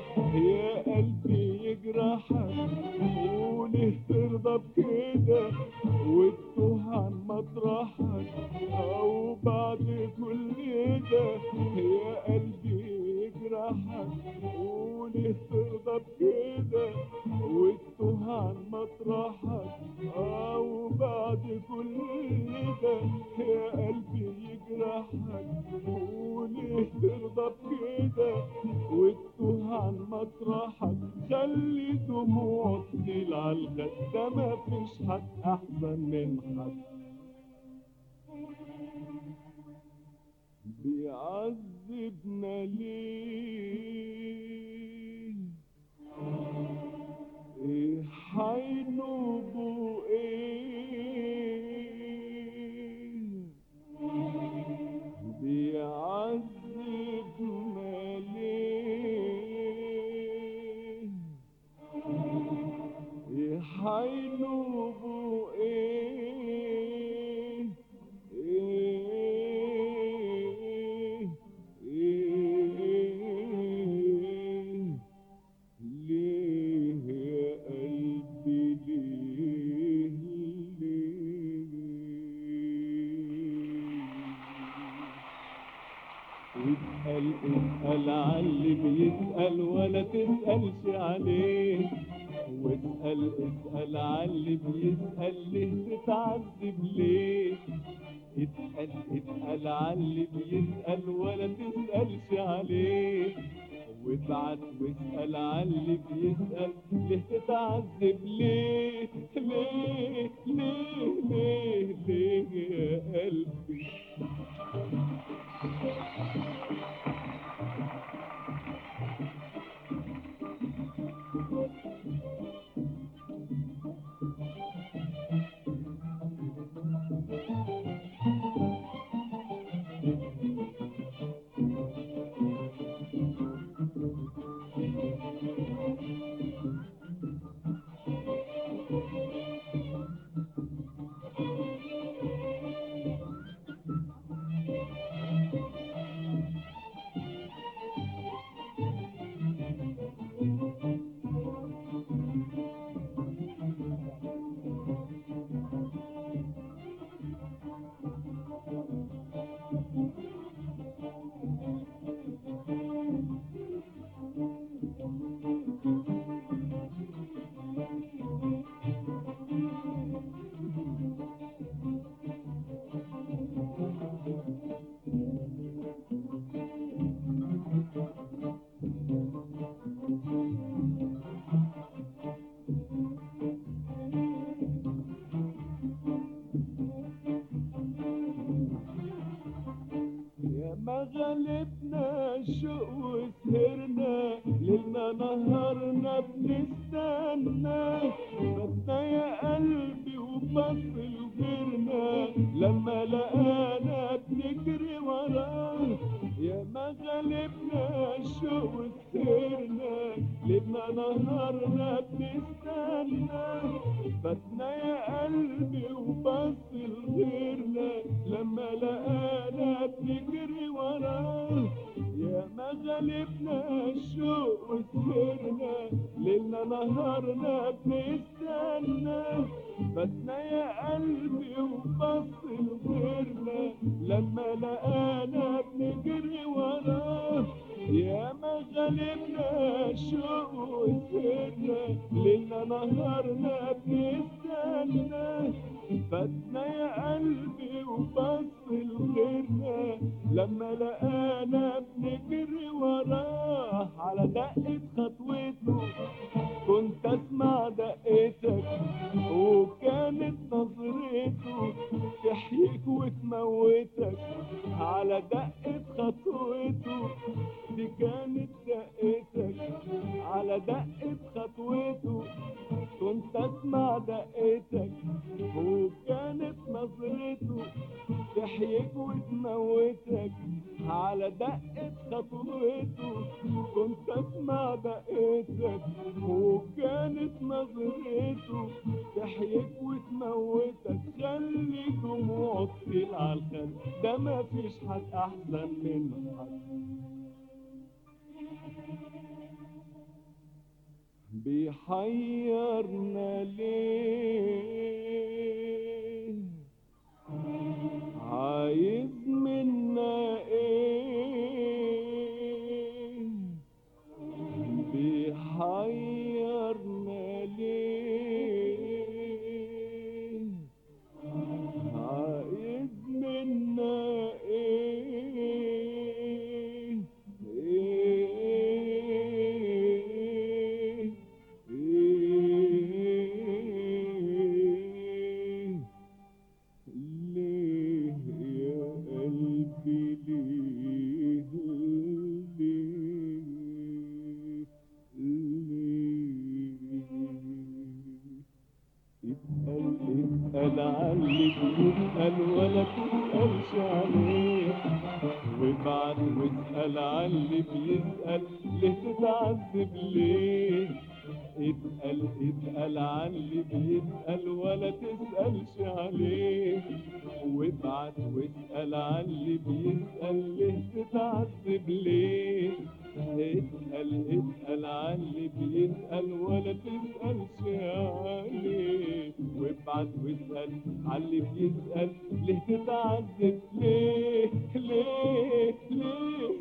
يا قلبي يجرحك وليه ترضى بكده وتتوه عن مطرحك او بعد كل ده يا قلبي يجرحك وليه ترضى بكده وتتوه عن مطرحك او بعد كل ده يا قلبي يجرحك وليه ترضى بكده وتتوه عن مطرحك خلي دموع تسيل على الخد ده مفيش حد احسن من حد بيعذبنا ليه ايه حينوبه ايه بيعذبنا اسأل اسأل عاللي بيسأل ولا تسألش عليه واسأل اسأل عاللي بيسأل ليه تتعذب ليه اسأل اسأل عاللي بيسأل ولا تسألش عليه وابعت واسأل عاللي بيسأل ليه تتعذب ليه ليه ليه ليه ليه يا قلبي يا ما غلبنا الشوق وسهرنا ليلنا نهارنا بنستنى بسنا يا قلبي وبص لغيرنا لما لقانا بنجري وراه يا ما غلبنا الشوق وسهرنا ليلنا نهارنا بنستنى بسنا يا قلبي وبص لغيرنا لما لقانا بنجري وراه يا ما غلبنا الشوق وسهرنا ليلنا نهارنا بنستنى بسنا يا قلبي وبص لغيرنا لما لقانا بنجري وراه يا ما غلبنا الشوق وسهرنا ليلنا نهارنا بنستنى فاتنا يا قلبي وبص لغيرنا لما لقانا بنجري وراه على دقة خطوته كنت اسمع دقتك وكانت نظرته تحييك وتموتك على دقة خطوته دي كانت دقتك على دقة خطوته كنت اسمع دقتك وكانت نظرته تحييك وتموتك على دقة خطوته كنت اسمع دقتك وكانت نظرته تحييك وتموتك خلي دموعك تطير على الخد ده مفيش حد احسن من حد بيحيرنا ليه عايز منا ايه بيحيرنا ليه عايز منا ايه ايه ايه ليه يا قلبي ليه ليه ليه اسأل اسأل علي بيسأل ولا تسألش عليه وابعت واسأل علي بيسأل ليه تتعذب ليه اسأل اسأل علي بيسأل ولا تسألش عليه وابعت واسأل علي بيسأل ليه تتعذب ليه اسأل اسأل علي بيسأل ولا تسألش عليه وابعت واسأل علي بيسأل ليه تتعذب ليه ليه ليه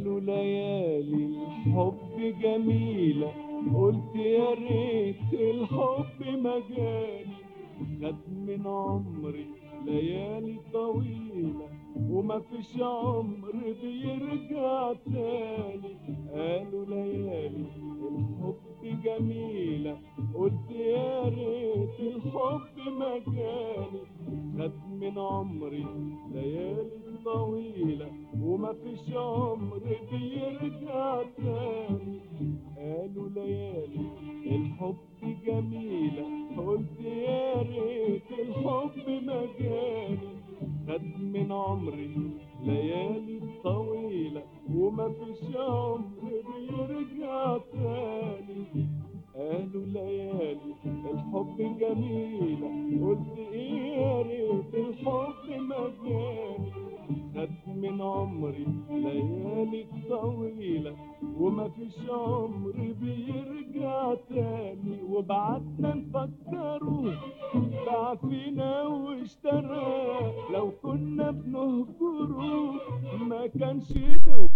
قالوا ليالي الحب جميلة قلت يا ريت الحب ما جاني خد من عمري ليالي طويلة وما فيش عمر بيرجع تاني قالوا ليالي الحب جميلة قلت يا ريت الحب ما جاني خد من عمري ليالي طويلة وما فيش عمر بيرجع تاني قالوا ليالي الحب جميلة قلت يا ريت الحب ما جاني خد من عمري ليالي طويلة وما فيش عمر بيرجع تاني قالوا ليالي الحب جميلة قلت ايه يا ريت الحب ما جاني خد من عمري ليالي طويلة وما فيش عمر بيرجع تاني وبعدنا نفكره باع فينا واشترى لو كنا بنهجره ما كانش ده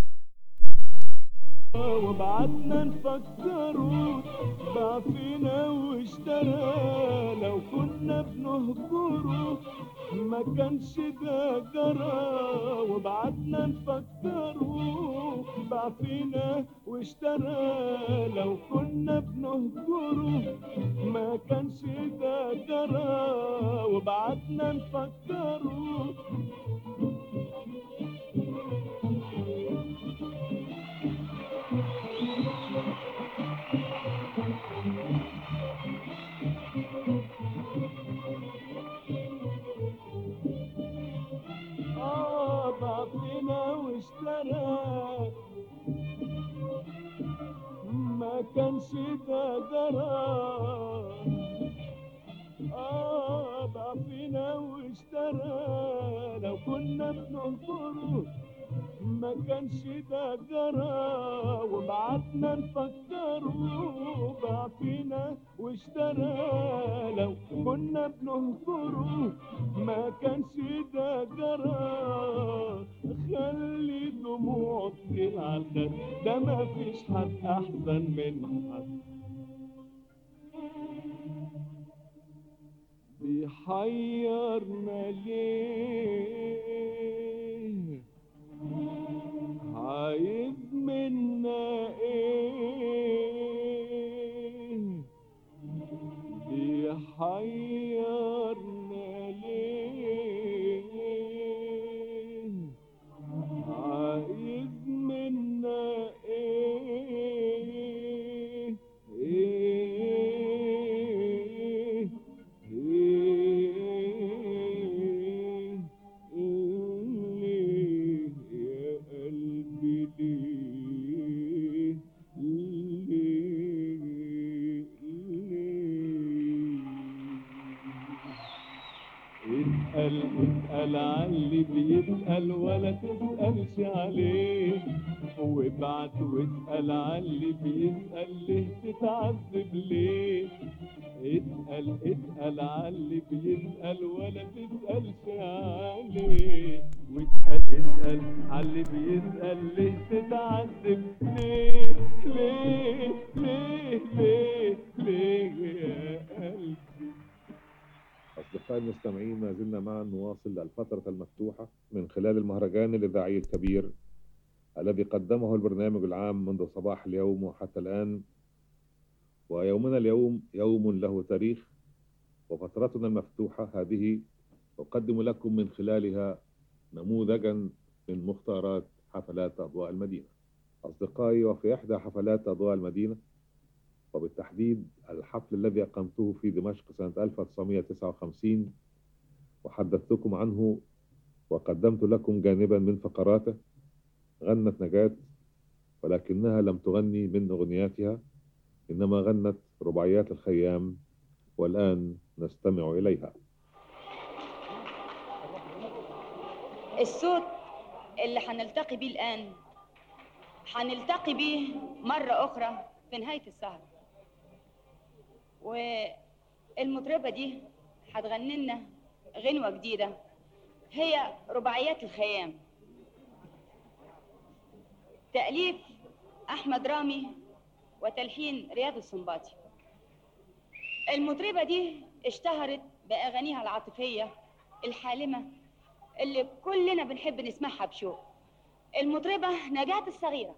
وبعدنا نفكره باع فينا واشترى لو كنا بنهجره ما كانش ده جرى وبعدنا نفكره باع فينا واشترى لو كنا بنهجره ما كانش ده جرى وبعدنا نفكره آه بعطينا واشترى ما كانش ده درى آه بعطينا واشترى لو كنا بننظره ما كانش ده جرى وبعتنا نفكره بعفينا واشترى لو كنا بنهجره ما كانش ده جرى خلي دموع تطير على الخد ده ما فيش حد احسن من حد بيحيرنا ليه عايز منا ايه بيحيرنا ليه عايز منا ايه ايه ايه ليه يا قلبي ليه ليه ليه اسأل اسأل عاللي بيسأل ولا تسألش عليه وابعت واسأل عاللي بيسأل ليه تتعذب ليه اسأل اسأل عاللي بيسأل ولا تسألش عليه واسأل اسأل عاللي بيسأل ليه تتعذب ليه ليه ليه ليه ليه يا قلبي أصدقائي المستمعين ما زلنا معا نواصل الفترة المفتوحة من خلال المهرجان الإذاعي الكبير الذي قدمه البرنامج العام منذ صباح اليوم وحتى الآن ويومنا اليوم يوم له تاريخ وفترتنا المفتوحة هذه أقدم لكم من خلالها نموذجا من مختارات حفلات أضواء المدينة أصدقائي وفي إحدى حفلات أضواء المدينة وبالتحديد الحفل الذي أقمته في دمشق سنة 1959 وحدثتكم عنه وقدمت لكم جانبا من فقراته غنت نجاة ولكنها لم تغني من أغنياتها إنما غنت رباعيات الخيام والآن نستمع إليها الصوت اللي هنلتقي بيه الآن هنلتقي بيه مرة أخرى في نهاية السهرة والمطربة دي هتغني لنا غنوة جديدة هي رباعيات الخيام تأليف أحمد رامي وتلحين رياض السنباطي المطربة دي اشتهرت بأغانيها العاطفية الحالمة اللي كلنا بنحب نسمعها بشوق المطربة نجاة الصغيرة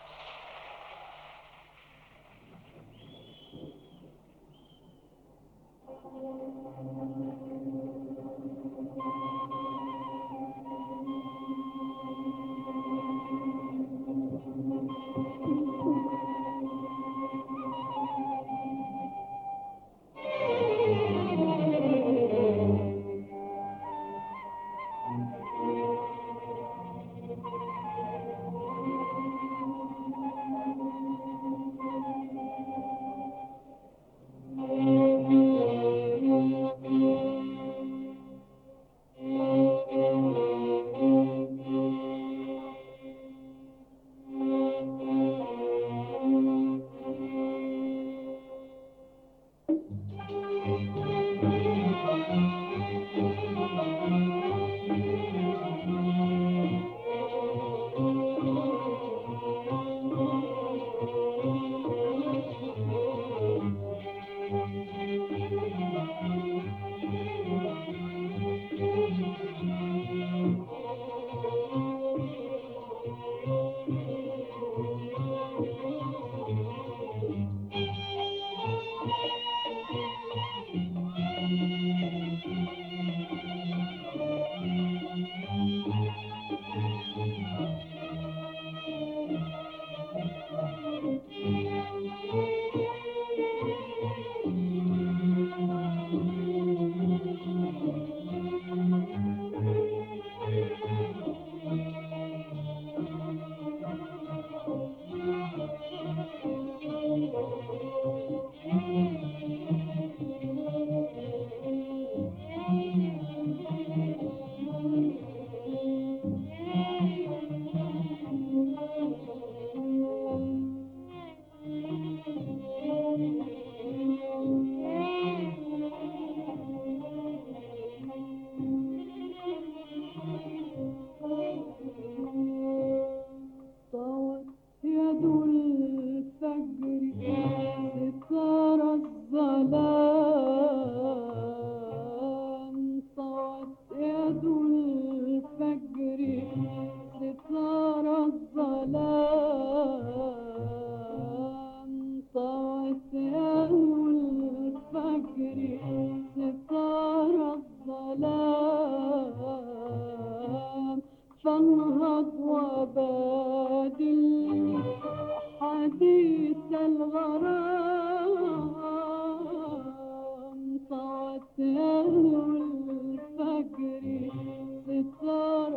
طوت يد الفجر ستار الظلام طوت يد الفجر ستار الظلام طوت يد الفجر ستار الظلام فانهض وبادل حديث الغرام طوت يد الفجر ستار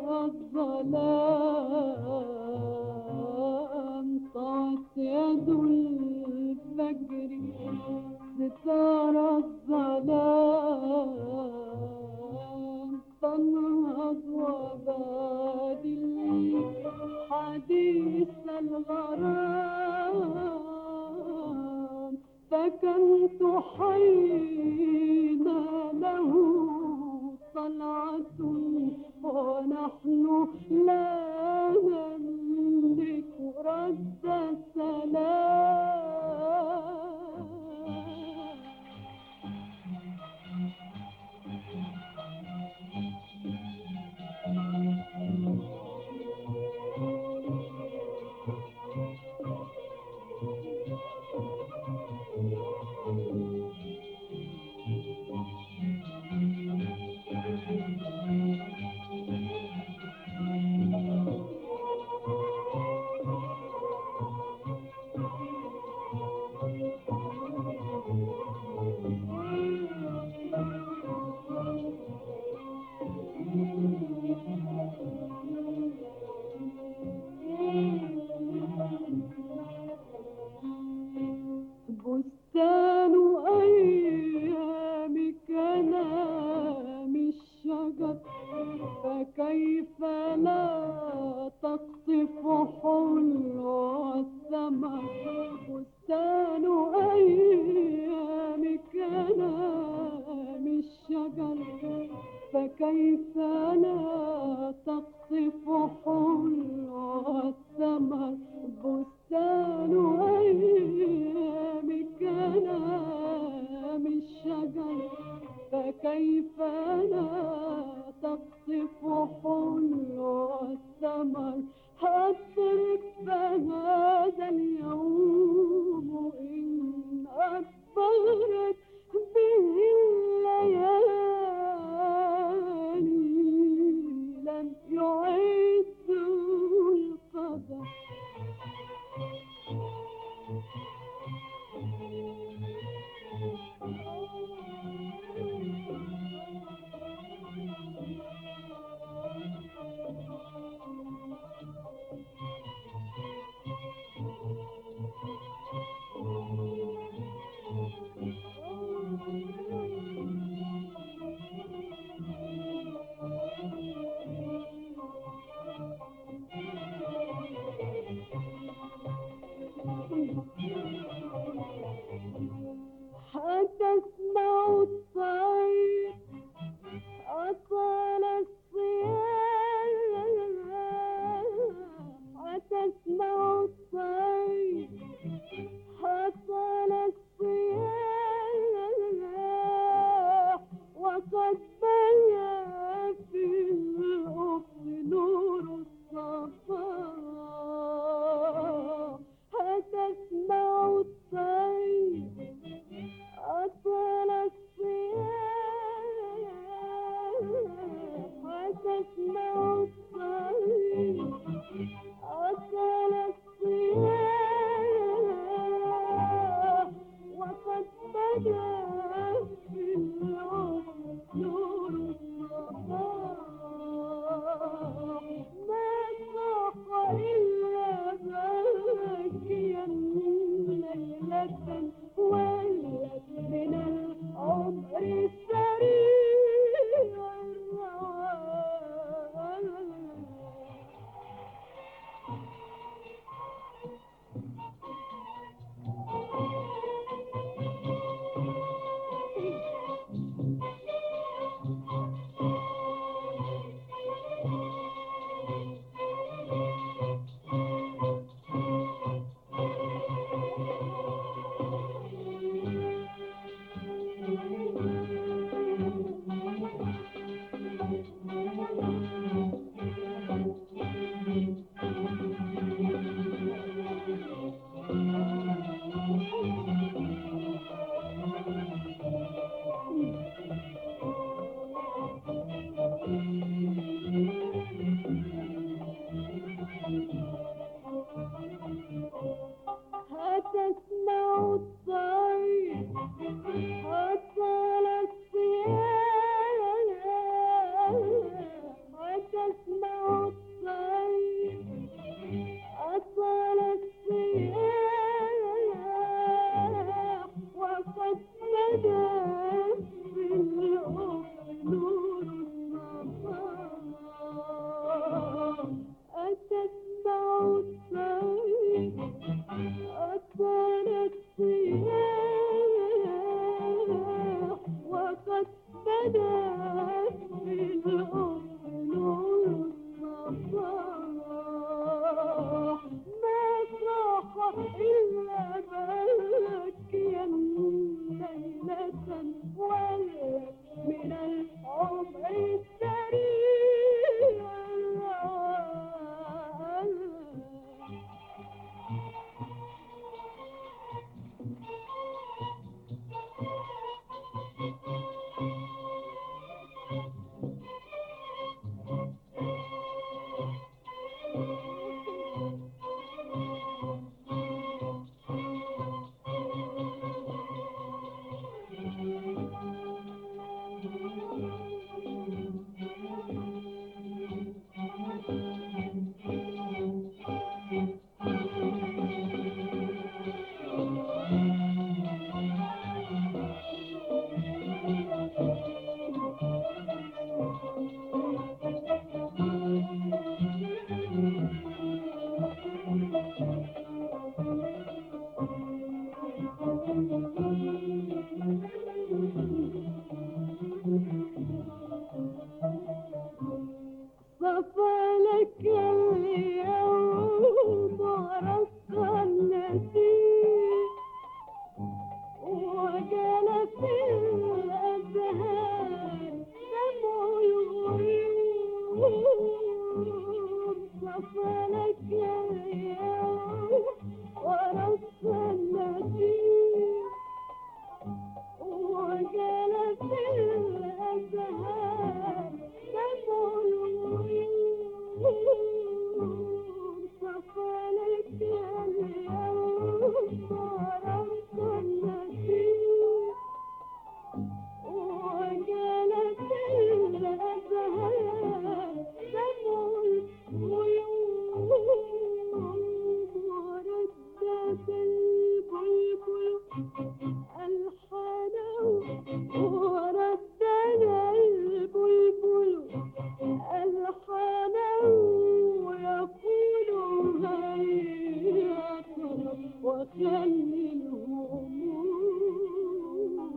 الظلام طوت يد الفجر ستار الظلام فانهض وبادل حديث الغرام سكنت حين له طلعة ونحن لا نملك رد السلام أطال الصياح وقد بدا في الأفق نور الصباح ما صاح إلا باكيا ليلة ولا من العمر السريع صفى لك اليوم رق النسيم وجل في الأذهان دمع الغيوم صفى لك اليوم ورق النسيم وجل في الأذهان دمع الغيوم صفى لك اليوم ورق النسيم وجل في الأذهان دمع الغيوم وردت البلبل ألحانه وردنا البلبل ألحانه يقول هيا وخلي الهموم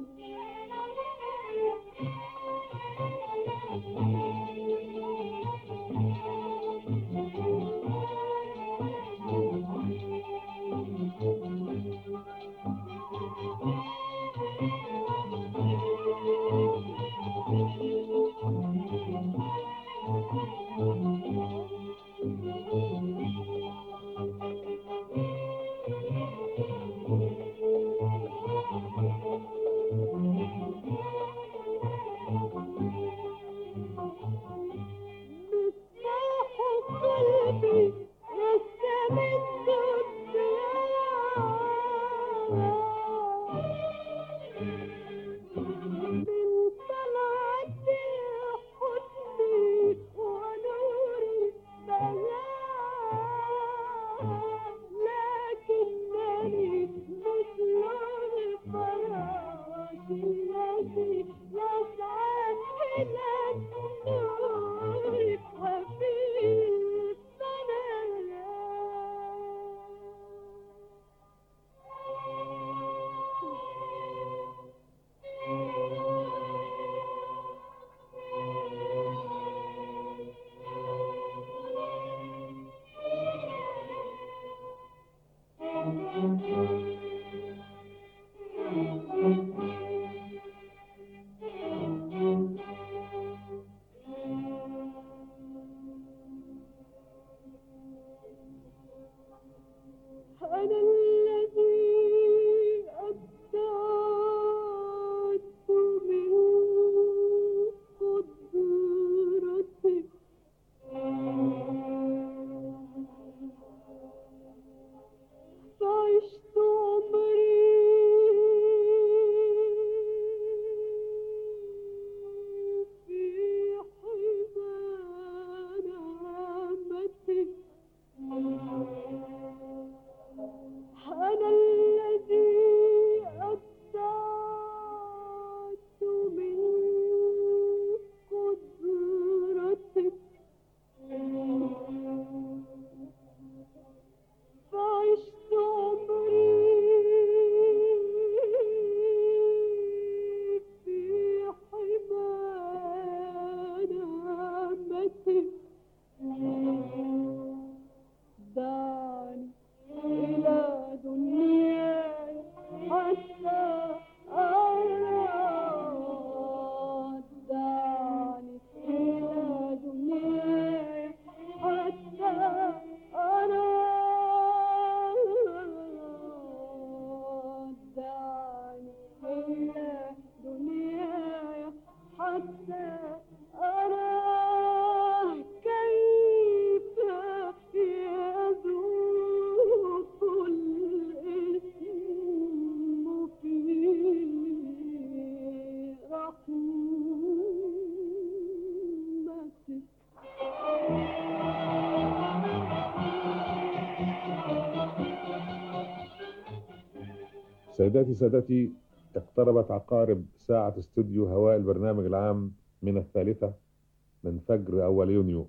سيداتي سادتي اقتربت عقارب ساعة استوديو هواء البرنامج العام من الثالثة من فجر أول يونيو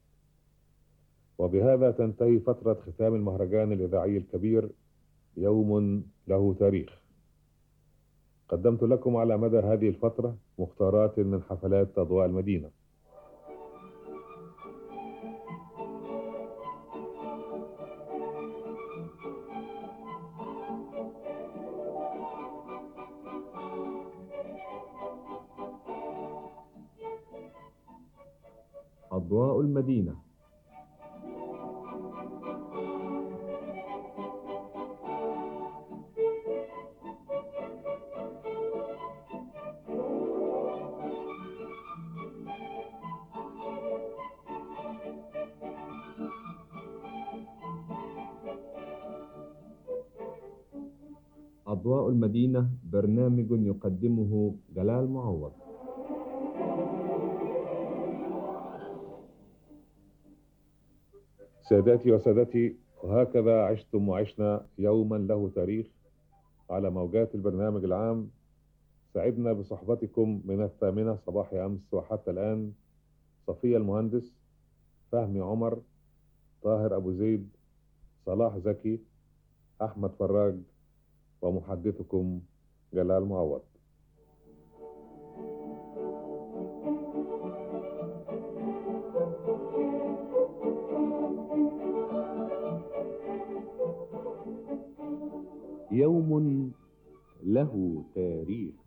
وبهذا تنتهي فترة ختام المهرجان الإذاعي الكبير يوم له تاريخ قدمت لكم على مدى هذه الفترة مختارات من حفلات أضواء المدينة أضواء المدينة أضواء المدينة برنامج يقدمه جلال معوض ساداتي وسادتي وهكذا عشتم وعشنا يوما له تاريخ على موجات البرنامج العام سعدنا بصحبتكم من الثامنة صباح أمس وحتى الآن صفية المهندس فهمي عمر طاهر أبو زيد صلاح زكي أحمد فراج ومحدثكم جلال معوض يوم له تاريخ